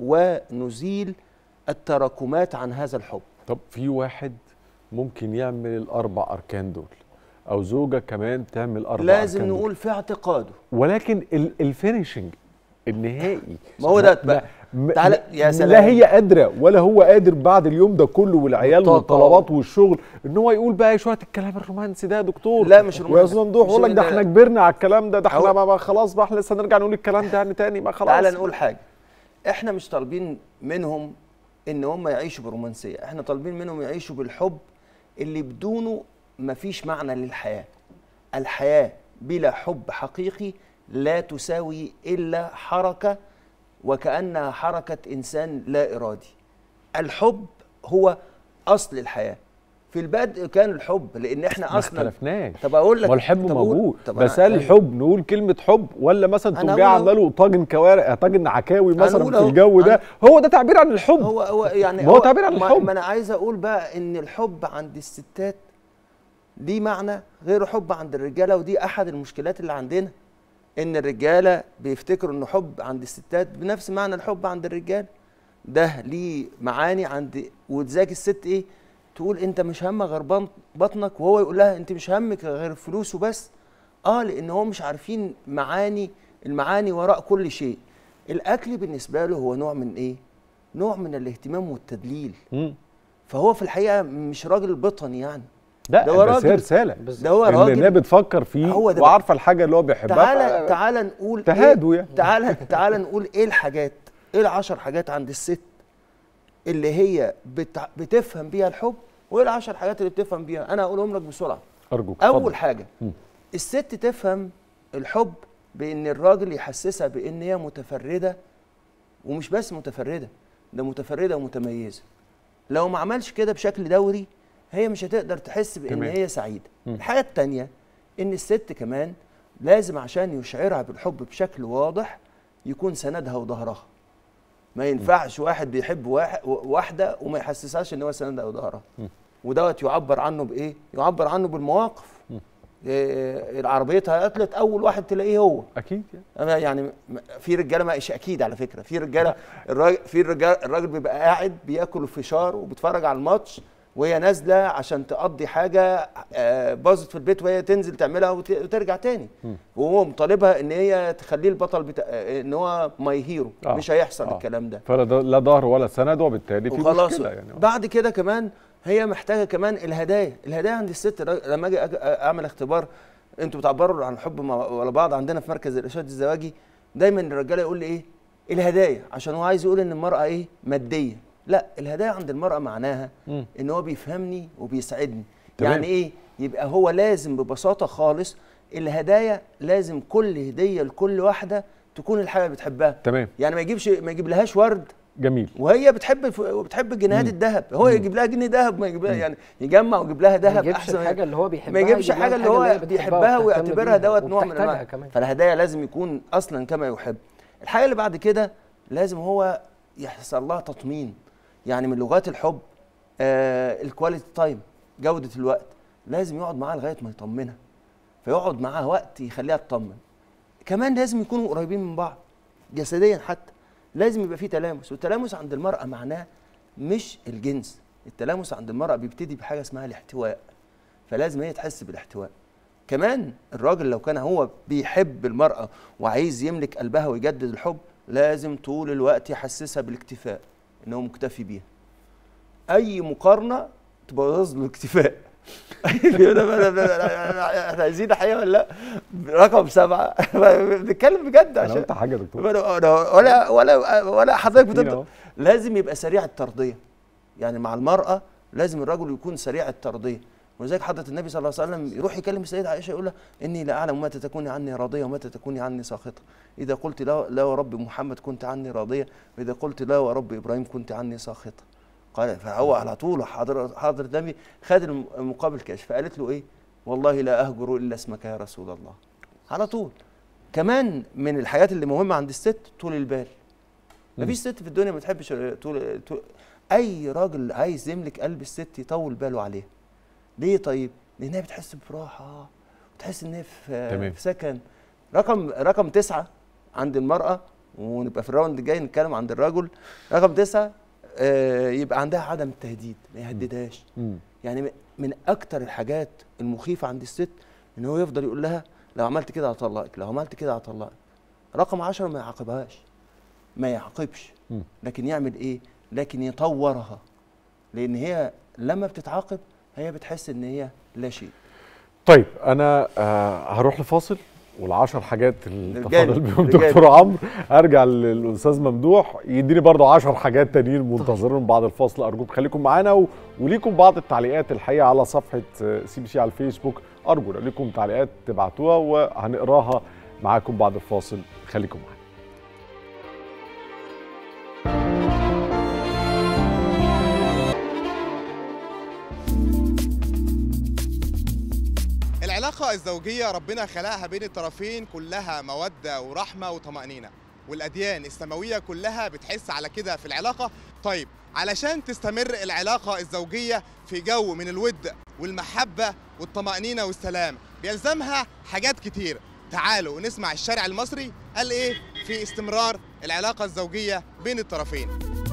ونزيل التراكمات عن هذا الحب طب في واحد ممكن يعمل الاربع اركان دول او زوجه كمان تعمل اربع لازم أركان دول. نقول في اعتقاده ولكن ال- الفينيشنج النهائي ما هو ده ما- بقى. ما- تعالى يا سلام. لا هي قادره ولا هو قادر بعد اليوم ده كله والعيال والطاقة. والطلبات والشغل ان هو يقول بقى شويه الكلام الرومانسي ده يا دكتور لا مش ويا رومانسي. استاذ ممدوح مش يقول لك ده لا- احنا كبرنا على الكلام ده ده احنا هو- ما ما خلاص بقى احنا لسه نرجع نقول الكلام ده يعني تاني ما خلاص تعالى نقول حاجه احنا مش طالبين منهم ان هم يعيشوا برومانسيه احنا طالبين منهم يعيشوا بالحب اللي بدونه مفيش معنى للحياه الحياه بلا حب حقيقي لا تساوي الا حركه وكانها حركه انسان لا ارادي الحب هو اصل الحياه في البدء كان الحب لان احنا ما اصلا اختلفناش طب اقول لك ما الحب طب أقول- موجود طب بس أنا- هل الحب نقول كلمه حب ولا مثلا أنا تقوم جاي أقول عامله له طاجن كوارع طاجن عكاوي مثلا هنقول في أهو. الجو ده هو ده تعبير عن الحب هو هو يعني ما هو تعبير عن ما- الحب ما انا عايز اقول بقى ان الحب عند الستات دي معنى غير حب عند الرجاله ودي احد المشكلات اللي عندنا ان الرجاله بيفتكروا ان حب عند الستات بنفس معنى الحب عند الرجال ده ليه معاني عند وذاك الست ايه تقول انت مش همك غير بن- بطنك وهو يقول لها انت مش همك غير الفلوس وبس اه لان هو مش عارفين معاني المعاني وراء كل شيء الاكل بالنسبه له هو نوع من ايه نوع من الاهتمام والتدليل مم. فهو في الحقيقه مش راجل بطني يعني لا ده هو بس هي راجل رساله ده هو ان راجل هي بتفكر فيه هو ده وعارفه الحاجه اللي هو بيحبها تعالى ف- تعالى نقول تهادوا إيه يعني. تعالى تعالى نقول ايه الحاجات ايه العشر حاجات عند الست اللي هي بتع... بتفهم بيها الحب وايه العشر حاجات اللي بتفهم بيها انا هقولهم لك بسرعه ارجوك اول اتفضل. حاجه مم. الست تفهم الحب بان الراجل يحسسها بان هي متفرده ومش بس متفرده ده متفرده ومتميزه لو ما عملش كده بشكل دوري هي مش هتقدر تحس بان تمام. هي سعيده مم. الحاجه التانية ان الست كمان لازم عشان يشعرها بالحب بشكل واضح يكون سندها وظهرها ما ينفعش واحد بيحب واحد واحده وما يحسسهاش ان هو سندها او ظهرها ودوت يعبر عنه بايه يعبر عنه بالمواقف إيه عربيتها قتلت اول واحد تلاقيه هو اكيد انا يعني م- في رجاله ما اكيد على فكره في رجاله الراجل في الرجال الراجل بيبقى قاعد بياكل الفشار وبيتفرج على الماتش وهي نازله عشان تقضي حاجه آه، باظت في البيت وهي تنزل تعملها وت- وترجع تاني وهو مطالبها ان هي تخليه البطل بتا... آه، ان هو ماي هيرو آه. مش هيحصل آه. الكلام ده فلا ده- لا ظهر ولا سند وبالتالي في وخلاص مشكله يعني بعد كده كمان هي محتاجه كمان الهدايا الهدايا عند الست الراجل- لما اجي أج- اعمل اختبار انتوا بتعبروا عن الحب مع ولا بعض عندنا في مركز الارشاد الزواجي دايما الرجاله يقول لي ايه الهدايا عشان هو عايز يقول ان المراه ايه ماديه لا الهدايا عند المراه معناها مم. ان هو بيفهمني وبيساعدني تمام. يعني ايه يبقى هو لازم ببساطه خالص الهدايا لازم كل هديه لكل واحده تكون الحاجه اللي بتحبها تمام يعني ما يجيبش ما يجيب لهاش ورد جميل وهي بتحب الف... بتحب جنيهات الذهب هو يجيب لها جنيه ذهب ما يجيب لها يعني يجمع ويجيب لها ذهب يجيبش احسن الحاجة اللي هو بيحبها، ما يجيبش يجيب لها حاجه اللي الحاجة هو اللي هي بيحبها بتحبها وبتهتم ويعتبرها بيها دوت نوع من وبتحتاجها انواع كمان. فالهدايا لازم يكون اصلا كما يحب الحاجه اللي بعد كده لازم هو يحصل لها تطمين يعني من لغات الحب آه الكواليتي تايم جوده الوقت لازم يقعد معاها لغايه ما يطمنها فيقعد معاها وقت يخليها تطمن كمان لازم يكونوا قريبين من بعض جسديا حتى لازم يبقى في تلامس والتلامس عند المرأة معناه مش الجنس التلامس عند المرأة بيبتدي بحاجة اسمها الاحتواء فلازم هي تحس بالاحتواء كمان الراجل لو كان هو بيحب المرأة وعايز يملك قلبها ويجدد الحب لازم طول الوقت يحسسها بالاكتفاء ان هو مكتفي بيها اي مقارنة تبوظ له الاكتفاء احنا عايزين الحقيقه ولا لا رقم سبعه بنتكلم بجد انا عشان قلت حاجه يا دكتور ولا ولا ولا, ولا حضرتك مين أهو؟ بتنطق لازم يبقى سريع الترضيه يعني مع المراه لازم الرجل يكون سريع الترضيه ولذلك حضره النبي صلى الله عليه وسلم يروح يكلم السيده عائشه يقول لها اني لا اعلم متى تكوني عني راضيه ومتى تكوني عني ساخطه اذا قلت لا لا ورب محمد كنت عني راضيه واذا قلت لا ورب ابراهيم كنت عني ساخطه قال فهو على طول حضر حضره النبي خد الم- المقابل كاش فقالت له ايه والله لا اهجر الا اسمك يا رسول الله على طول كمان من الحاجات اللي مهمه عند الست طول البال مفيش ست في الدنيا ما بتحبش طول, طول اي راجل عايز يملك قلب الست يطول باله عليها ليه طيب لانها بتحس براحه وتحس ان هي في, تمام. في سكن رقم رقم تسعة عند المرأة ونبقى في الراوند الجاي نتكلم عند الرجل رقم تسعة آه يبقى عندها عدم التهديد ما يهددهاش مم. يعني م- من اكتر الحاجات المخيفه عند الست ان هو يفضل يقول لها لو عملت كده هطلقك لو عملت كده هطلقك رقم عشرة ما يعاقبهاش ما يعاقبش مم. لكن يعمل ايه لكن يطورها لان هي لما بتتعاقب هي بتحس ان هي لا شيء طيب انا آه هروح لفاصل والعشر حاجات اللي رجالي، تفضل بيهم رجالي. دكتور عمرو ارجع للاستاذ ممدوح يديني برضو عشر حاجات تانيين منتظرين بعد الفاصل ارجوك خليكم معانا و... وليكم بعض التعليقات الحقيقه على صفحه سي بي سي على الفيسبوك ارجو لو ليكم تعليقات تبعتوها وهنقراها معاكم بعد الفاصل خليكم معانا العلاقة الزوجية ربنا خلقها بين الطرفين كلها مودة ورحمة وطمأنينة والأديان السماوية كلها بتحس على كده في العلاقة طيب علشان تستمر العلاقة الزوجية في جو من الود والمحبة والطمأنينة والسلام بيلزمها حاجات كتير تعالوا نسمع الشارع المصري قال ايه في استمرار العلاقة الزوجية بين الطرفين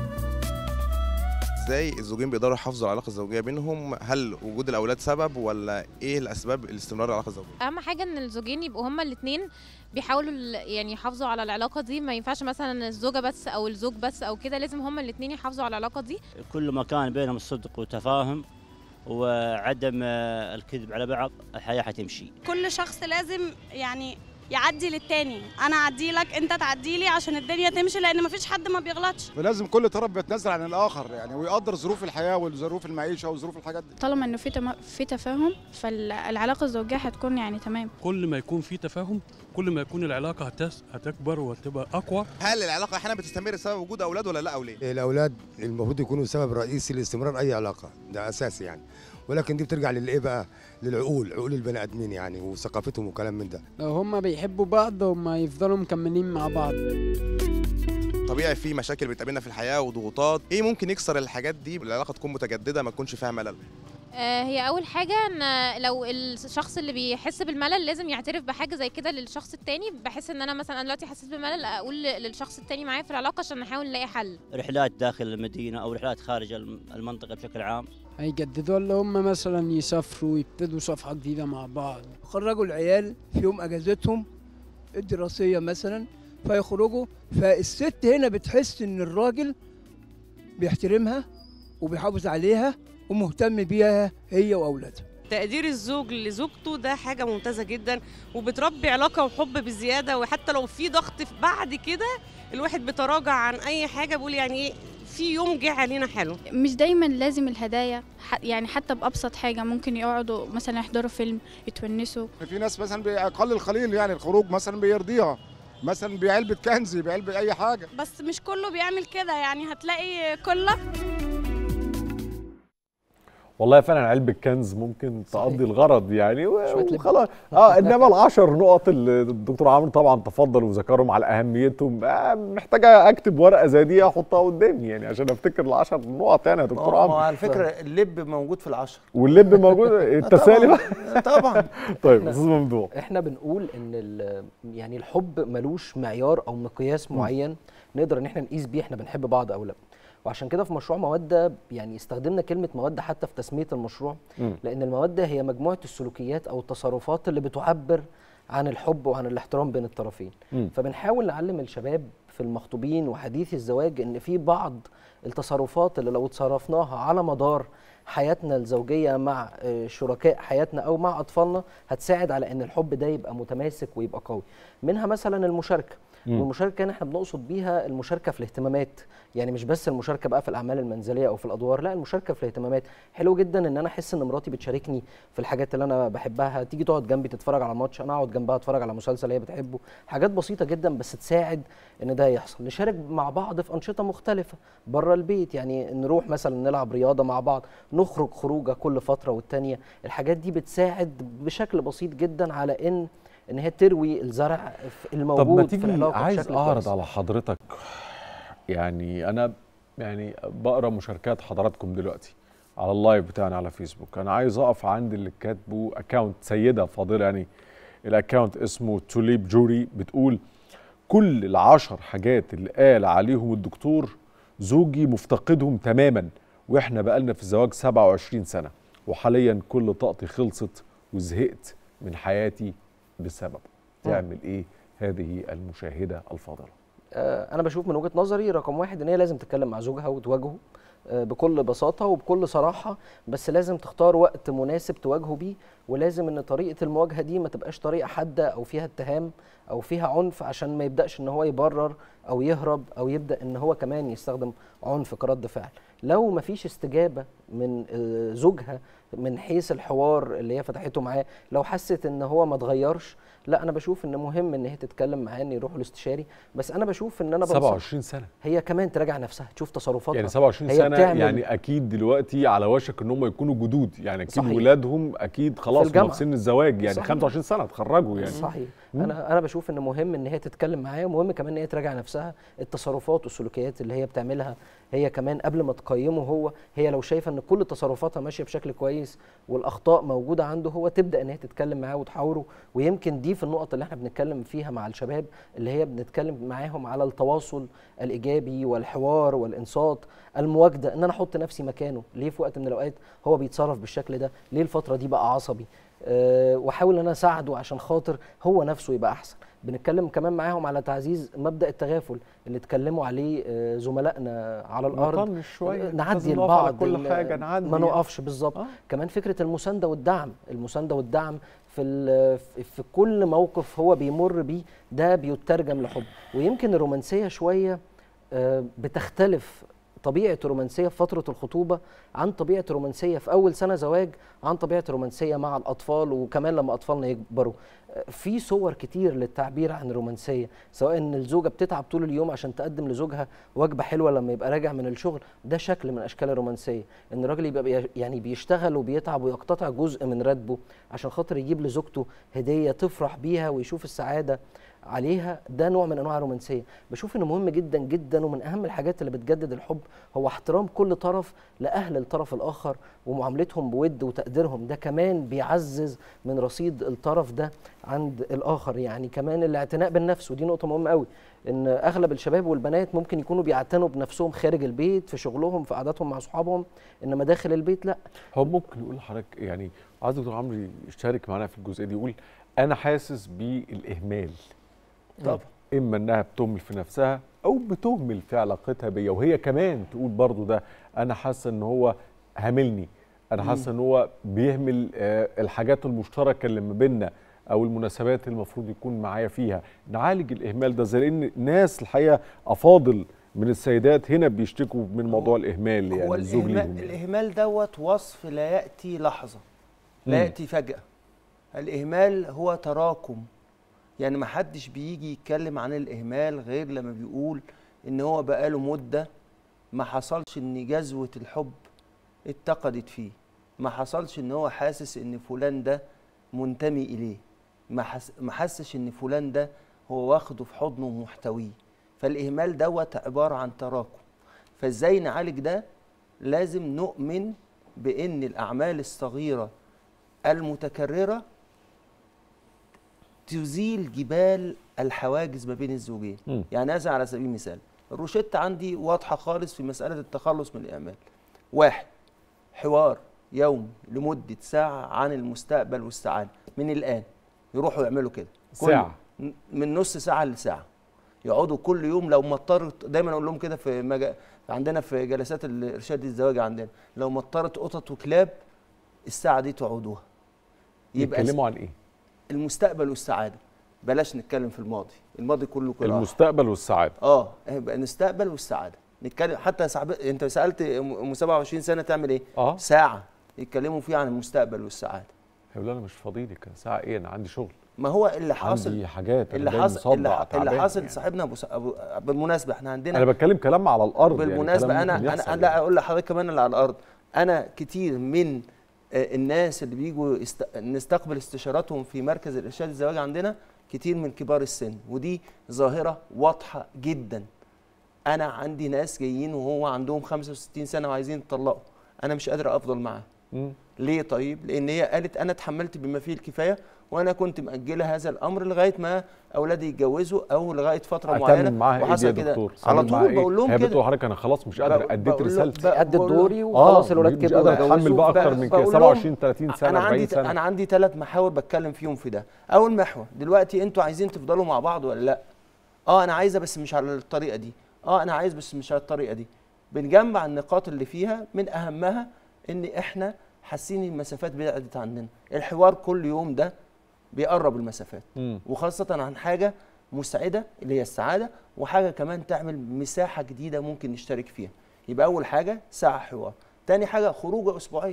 ازاي الزوجين بيقدروا يحافظوا على العلاقه الزوجيه بينهم هل وجود الاولاد سبب ولا ايه الاسباب الاستمرار العلاقه الزوجيه اهم حاجه ان الزوجين يبقوا هما الاثنين بيحاولوا ال- يعني يحافظوا على العلاقه دي ما ينفعش مثلا الزوجه بس او الزوج بس او كده لازم هما الاثنين يحافظوا على العلاقه دي كل ما كان بينهم الصدق والتفاهم وعدم آه، الكذب على بعض الحياة حتمشي كل شخص لازم يعني يعدي للتاني انا اعدي لك انت تعدي لي عشان الدنيا تمشي لان مفيش حد ما بيغلطش فلازم كل طرف بيتنازل عن الاخر يعني ويقدر ظروف الحياه وظروف المعيشه وظروف الحاجات دي طالما انه في تما... في تفاهم فالعلاقه الزوجيه هتكون يعني تمام كل ما يكون في تفاهم كل ما يكون العلاقه هتس... هتكبر وهتبقى اقوى هل العلاقه احيانا بتستمر بسبب وجود اولاد ولا لا او ليه الاولاد المفروض يكونوا سبب رئيسي لاستمرار اي علاقه ده اساسي يعني ولكن دي بترجع للايه بقى للعقول عقول البني ادمين يعني وثقافتهم وكلام من ده لو هما بيحبوا بعض هما يفضلوا مكملين مع بعض طبيعي في مشاكل بتقابلنا في الحياه وضغوطات ايه ممكن يكسر الحاجات دي العلاقه تكون متجدده ما تكونش فيها ملل آه، هي اول حاجه ان لو الشخص اللي بيحس بالملل لازم يعترف بحاجه زي كده للشخص التاني بحس ان انا مثلا انا دلوقتي حسيت بملل اقول للشخص التاني معايا في العلاقه عشان نحاول نلاقي حل رحلات داخل المدينه او رحلات خارج الم- المنطقه بشكل عام هيجددوا اللي هم مثلا يسافروا يبتدوا صفحة جديدة مع بعض خرجوا العيال في يوم أجازتهم الدراسية مثلا فيخرجوا فالست هنا بتحس إن الراجل بيحترمها وبيحافظ عليها ومهتم بيها هي وأولادها تقدير الزوج لزوجته ده حاجة ممتازة جدا وبتربي علاقة وحب بزيادة وحتى لو في ضغط في- بعد كده الواحد بيتراجع عن أي حاجة بيقول يعني إيه في يوم جه علينا حلو مش دايما لازم الهدايا ح- يعني حتى بأبسط حاجة ممكن يقعدوا مثلا يحضروا فيلم يتونسوا في ناس مثلا بأقل القليل يعني الخروج مثلا بيرضيها مثلا بعلبة كنز بعلبة أي حاجة بس مش كله بيعمل كده يعني هتلاقي كله والله فعلا علبة كنز ممكن تقضي الغرض يعني و- شوية لب. وخلاص اه انما العشر نقط اللي الدكتور عمرو طبعا تفضل وذكرهم على اهميتهم آه محتاجه اكتب ورقه زي دي احطها قدامي يعني عشان افتكر العشر نقط يعني يا دكتور ما عمرو على فكره اللب موجود في العشر واللب موجود التسالي بقى طبعا طيب استاذ ممدوح احنا بنقول ان ال- يعني الحب ملوش معيار او مقياس معين نقدر ان احنا نقيس بيه احنا بنحب بعض او لا وعشان كده في مشروع موده يعني استخدمنا كلمه موده حتى في تسميه المشروع مم. لان الموده هي مجموعه السلوكيات او التصرفات اللي بتعبر عن الحب وعن الاحترام بين الطرفين مم. فبنحاول نعلم الشباب في المخطوبين وحديثي الزواج ان في بعض التصرفات اللي لو اتصرفناها على مدار حياتنا الزوجيه مع آه، شركاء حياتنا او مع اطفالنا هتساعد على ان الحب ده يبقى متماسك ويبقى قوي منها مثلا المشاركه مم. والمشاركه هنا احنا بنقصد بيها المشاركه في الاهتمامات يعني مش بس المشاركه بقى في الاعمال المنزليه او في الادوار لا المشاركه في الاهتمامات حلو جدا ان انا احس ان مراتي بتشاركني في الحاجات اللي انا بحبها تيجي تقعد جنبي تتفرج على ماتش انا اقعد جنبها اتفرج على مسلسل هي بتحبه حاجات بسيطه جدا بس تساعد ان ده يحصل نشارك مع بعض في انشطه مختلفه بره البيت يعني نروح مثلا نلعب رياضه مع بعض نخرج خروجه كل فتره والتانيه الحاجات دي بتساعد بشكل بسيط جدا على ان ان هي تروي الزرع في- الموجود طب ما في تيجي العلاقه عايز بشكل اعرض كويس. على حضرتك يعني انا يعني بقرا مشاركات حضراتكم دلوقتي على اللايف بتاعنا على فيسبوك انا عايز اقف عند اللي كاتبه اكونت سيده فاضله يعني الاكونت اسمه توليب جوري بتقول كل العشر حاجات اللي قال عليهم الدكتور زوجي مفتقدهم تماما واحنا بقالنا في الزواج 27 سنه وحاليا كل طاقتي خلصت وزهقت من حياتي بسببه تعمل ايه هذه المشاهده الفاضله آه، انا بشوف من وجهه نظري رقم واحد ان هي لازم تتكلم مع زوجها وتواجهه آه، بكل بساطه وبكل صراحه بس لازم تختار وقت مناسب تواجهه بيه ولازم ان طريقه المواجهه دي ما تبقاش طريقه حاده او فيها اتهام او فيها عنف عشان ما يبداش ان هو يبرر او يهرب او يبدا ان هو كمان يستخدم عنف كرد فعل لو ما فيش استجابه من آه، زوجها من حيث الحوار اللي هي فتحته معاه لو حست ان هو ما اتغيرش لا انا بشوف ان مهم ان هي تتكلم معاه ان يروحوا لاستشاري بس انا بشوف ان انا بنصح 27 سنه هي كمان تراجع نفسها تشوف تصرفاتها يعني 27 هي سنه بتعمل- يعني اكيد دلوقتي على وشك ان هم يكونوا جدود يعني اكيد صحيح. ولادهم اكيد خلاص هم الجامعة. في سن الزواج يعني صحيح. 25 سنه اتخرجوا يعني صحيح مم. انا انا بشوف ان مهم ان هي تتكلم معاه ومهم كمان ان هي تراجع نفسها التصرفات والسلوكيات اللي هي بتعملها هي كمان قبل ما تقيمه هو هي لو شايفه ان كل تصرفاتها ماشيه بشكل كويس والاخطاء موجوده عنده هو تبدا ان هي تتكلم معاه وتحاوره ويمكن دي في النقط اللي احنا بنتكلم فيها مع الشباب اللي هي بنتكلم معاهم على التواصل الايجابي والحوار والانصات المواجده ان انا احط نفسي مكانه ليه في وقت من الاوقات هو بيتصرف بالشكل ده ليه الفتره دي بقى عصبي أه واحاول ان انا اساعده عشان خاطر هو نفسه يبقى احسن بنتكلم كمان معاهم على تعزيز مبدا التغافل اللي اتكلموا عليه آه، زملائنا على الارض نطنش شوية، نعدي لازم نقف على البعض كل ال- حاجة، نعدي ما يعني. نقفش بالظبط آه. كمان فكره المسانده والدعم المسانده والدعم في ال- في- في كل موقف هو بيمر بيه ده بيترجم لحب ويمكن الرومانسيه شويه آه، بتختلف طبيعه الرومانسيه في فتره الخطوبه عن طبيعه الرومانسيه في اول سنه زواج عن طبيعه الرومانسيه مع الاطفال وكمان لما اطفالنا يكبروا في صور كتير للتعبير عن الرومانسيه سواء ان الزوجه بتتعب طول اليوم عشان تقدم لزوجها وجبه حلوه لما يبقى راجع من الشغل ده شكل من اشكال الرومانسيه ان الراجل يبقى بي يعني بيشتغل وبيتعب ويقتطع جزء من راتبه عشان خاطر يجيب لزوجته هديه تفرح بيها ويشوف السعاده عليها ده نوع من انواع الرومانسيه بشوف انه مهم جدا جدا ومن اهم الحاجات اللي بتجدد الحب هو احترام كل طرف لاهل الطرف الاخر ومعاملتهم بود وتقديرهم ده كمان بيعزز من رصيد الطرف ده عند الاخر يعني كمان الاعتناء بالنفس ودي نقطه مهمه قوي ان اغلب الشباب والبنات ممكن يكونوا بيعتنوا بنفسهم خارج البيت في شغلهم في قعداتهم مع اصحابهم انما داخل البيت لا هو ممكن يقول لحضرتك يعني عايز دكتور عمرو يشترك معانا في الجزئيه دي يقول انا حاسس بالاهمال طبعا اما انها بتهمل في نفسها او بتهمل في علاقتها بيا وهي كمان تقول برضو ده انا حاسه ان هو هاملني انا حاسه ان هو بيهمل آه، الحاجات المشتركه اللي ما بيننا او المناسبات اللي المفروض يكون معايا فيها نعالج الاهمال ده زي لان ناس الحقيقه افاضل من السيدات هنا بيشتكوا من موضوع الاهمال يعني هو الزوج الإهمال, ليهم الإهمال دوت وصف لا يأتي لحظة لا مم. يأتي فجأة الإهمال هو تراكم يعني ما حدش بيجي يتكلم عن الإهمال غير لما بيقول إن هو بقاله مدة ما حصلش إن جذوة الحب اتقدت فيه ما حصلش إن هو حاسس إن فلان ده منتمي إليه ما حس ما حسش إن فلان ده هو واخده في حضنه ومحتويه فالإهمال دوت عبارة عن تراكم فازاي نعالج ده لازم نؤمن بان الاعمال الصغيره المتكرره تزيل جبال الحواجز ما بين الزوجين مم. يعني هذا على سبيل المثال الروشته عندي واضحه خالص في مساله التخلص من الاعمال واحد حوار يومي لمده ساعه عن المستقبل والسعاده من الان يروحوا يعملوا كده كل- ساعة. من نص ساعه لساعه يقعدوا كل يوم لو ما اضطرت دايما اقول لهم كده في مجا... عندنا في جلسات الارشاد الزواجي عندنا لو ما اضطرت قطط وكلاب الساعه دي تقعدوها يتكلموا عن ايه المستقبل والسعاده بلاش نتكلم في الماضي الماضي كله كده المستقبل والسعاده اه يبقى المستقبل والسعاده نتكلم حتى صاحب انت سالت ام أم 27 سنه تعمل ايه اه ساعه يتكلموا فيها عن المستقبل والسعاده هيقول انا مش فاضيلي كان ساعه ايه انا عندي شغل ما هو اللي حاصل عندي حاجات اللي أنا جاي حاصل اللي, مصدع، ح- اللي تعبان حاصل يعني. صاحبنا أبو س... أبو... بالمناسبه احنا عندنا انا بتكلم كلام على الارض يعني بالمناسبه كلام انا ممكن انا يحصل أنا لا اقول لحضرتك كمان اللي على الارض انا كتير من آه، الناس اللي بيجوا است... نستقبل استشاراتهم في مركز الارشاد الزواجي عندنا كتير من كبار السن ودي ظاهره واضحه جدا انا عندي ناس جايين وهو عندهم 65 سنه وعايزين يتطلقوا انا مش قادر افضل معاه مم. ليه طيب لان هي قالت انا اتحملت بما فيه الكفايه وانا كنت ماجله هذا الامر لغايه ما اولادي يتجوزوا او لغايه فتره اتمم معينه معاها ايه دي وحصل يا كده دكتور على اتمم معاها طول بقول لهم هي كده بتقول لحضرتك انا خلاص مش قادر بقول- اديت بقول له- رسالتي بقول أدت له- دوري وخلاص الولاد مش كبروا قادر اتحمل واتجوزوا. بقى اكتر من كده بقول لهم 27 30 سنه انا 40 عندي سنه انا عندي ثلاث محاور بتكلم فيهم في ده اول محور دلوقتي انتوا عايزين تفضلوا مع بعض ولا لا اه انا عايزه بس مش على الطريقه دي اه انا عايز بس مش على الطريقه دي بنجمع النقاط اللي فيها من اهمها ان احنا حاسين المسافات بعدت عننا الحوار كل يوم ده بيقرب المسافات مم. وخاصه عن حاجه مسعده اللي هي السعاده وحاجه كمان تعمل مساحه جديده ممكن نشترك فيها يبقى اول حاجه ساعه حوار تاني حاجه خروجه اسبوعيه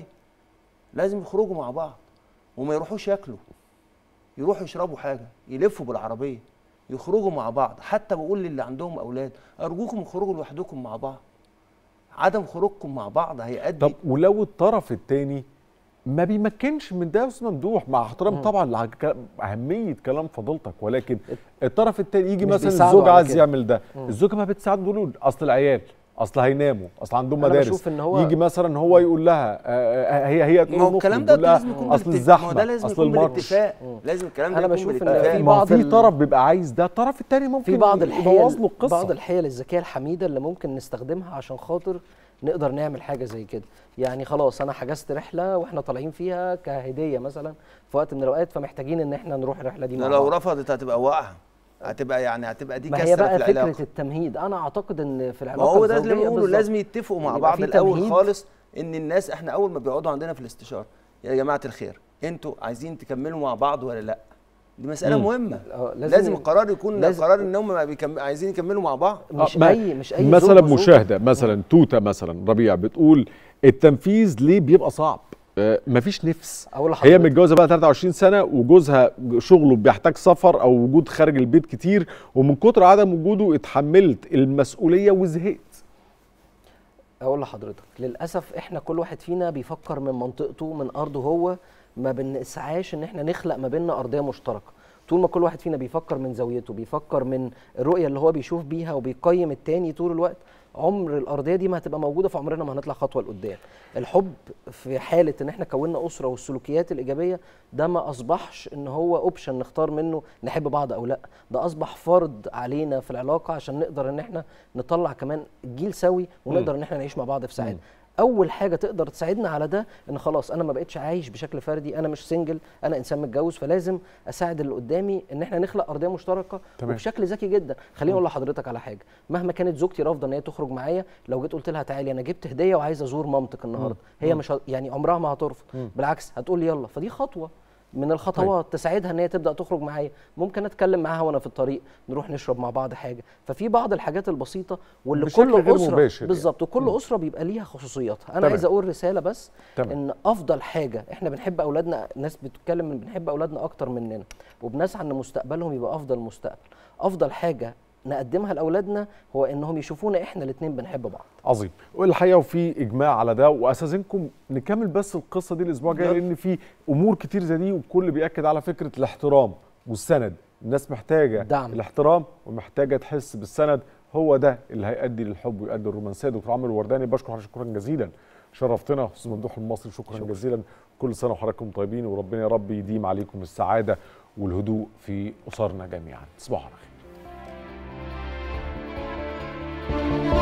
لازم يخرجوا مع بعض وما يروحوش ياكلوا يروحوا يشربوا حاجه يلفوا بالعربيه يخرجوا مع بعض حتى بقول للي عندهم اولاد ارجوكم اخرجوا لوحدكم مع بعض عدم خروجكم مع بعض هيؤدي طب ولو الطرف الثاني ما بيمكنش من ده يا استاذ ممدوح مع احترام مم. طبعا لع- اهميه كلام فضيلتك ولكن الطرف الثاني يجي مش مثلا بيساعده الزوج على عايز كده. يعمل ده مم. الزوجه ما بتساعده دول اصل العيال اصل هيناموا اصل عندهم أنا مدارس بشوف إن هو- يجي مثلا هو يقول لها آه، آه، هي هي تقول ما هو نخرج، الكلام ده يقول لها لازم يكون اصل بالاتفاق. الزحمه ما هو ده لازم اصل يكون الماتش بالاتفاق لازم الكلام ده أنا يكون بشوف إن بالاتفاق في ما هو بعض في ال- طرف بيبقى عايز ده الطرف الثاني ممكن في بعض يبوظ الحيل له القصه بعض الحيل الذكيه الحميده اللي ممكن نستخدمها عشان خاطر نقدر نعمل حاجه زي كده يعني خلاص انا حجزت رحله واحنا طالعين فيها كهديه مثلا في وقت من الاوقات فمحتاجين ان احنا نروح الرحله دي مع لو بعض. رفضت هتبقى واقعه هتبقى يعني هتبقى دي ما كسره هي في بقى العلاقه فكره التمهيد انا اعتقد ان في ما العلاقه هو ده اللي الزوجية بنقوله بالظبط لازم يتفقوا مع يبقى بعض في الاول تمهيد. خالص ان الناس احنا اول ما بيقعدوا عندنا في الاستشاره يا جماعه الخير انتوا عايزين تكملوا مع بعض ولا لا دي مساله مم. مهمه آه، لازم, لازم- القرار يكون لازم- قرار ان هم ما بيكم... عايزين يكملوا مع بعض مش آه، ما- اي مش اي مثلا زوج وزوجة. مشاهده مثلا توته مثلا ربيع بتقول التنفيذ ليه بيبقى صعب آه، مفيش نفس أقول هي لحضرتك- متجوزه بقى 23 سنه وجوزها شغله بيحتاج سفر او وجود خارج البيت كتير ومن كتر عدم وجوده اتحملت المسؤوليه وزهقت اقول لحضرتك للاسف احنا كل واحد فينا بيفكر من منطقته من ارضه هو ما بنسعاش ان احنا نخلق ما بيننا ارضيه مشتركه طول ما كل واحد فينا بيفكر من زاويته بيفكر من الرؤيه اللي هو بيشوف بيها وبيقيم التاني طول الوقت عمر الارضيه دي ما هتبقى موجوده في عمرنا ما هنطلع خطوه لقدام الحب في حاله ان احنا كونا اسره والسلوكيات الايجابيه ده ما اصبحش ان هو اوبشن نختار منه نحب بعض او لا ده اصبح فرض علينا في العلاقه عشان نقدر ان احنا نطلع كمان جيل سوي ونقدر ان احنا نعيش مع بعض في سعاده اول حاجه تقدر تساعدنا على ده ان خلاص انا ما بقتش عايش بشكل فردي انا مش سنجل انا انسان متجوز فلازم اساعد اللي قدامي ان احنا نخلق ارضيه مشتركه تمام. وبشكل ذكي جدا خليني اقول لحضرتك على حاجه مهما كانت زوجتي رافضه ان هي تخرج معايا لو جيت قلت لها تعالي انا جبت هديه وعايزه ازور مامتك النهارده هي مم. مش ه... يعني عمرها ما هترفض مم. بالعكس هتقول لي يلا فدي خطوه من الخطوات طيب. تساعدها ان هي تبدا تخرج معايا ممكن اتكلم معاها وانا في الطريق نروح نشرب مع بعض حاجه ففي بعض الحاجات البسيطه واللي بشكل كل غير اسره مباشر يعني. بالظبط وكل مم. اسره بيبقى ليها خصوصياتها انا تمام. عايز اقول رساله بس تمام. ان افضل حاجه احنا بنحب اولادنا ناس بتتكلم ان بنحب اولادنا اكتر مننا وبنسعى ان مستقبلهم يبقى افضل مستقبل افضل حاجه نقدمها لاولادنا هو انهم يشوفونا احنا الاثنين بنحب بعض عظيم والحقيقه وفي اجماع على ده واستاذنكم نكمل بس القصه دي الاسبوع الجاي لان في امور كتير زي دي والكل بياكد على فكره الاحترام والسند الناس محتاجه دعم. الاحترام ومحتاجه تحس بالسند هو ده اللي هيؤدي للحب ويؤدي الرومانسيه دكتور عمرو الورداني بشكر حضرتك شكرا جزيلا شرفتنا استاذ ممدوح المصري شكرا, شكرا جزيلا كل سنه وحضراتكم طيبين وربنا يا رب يديم عليكم السعاده والهدوء في اسرنا جميعا تصبحوا على خير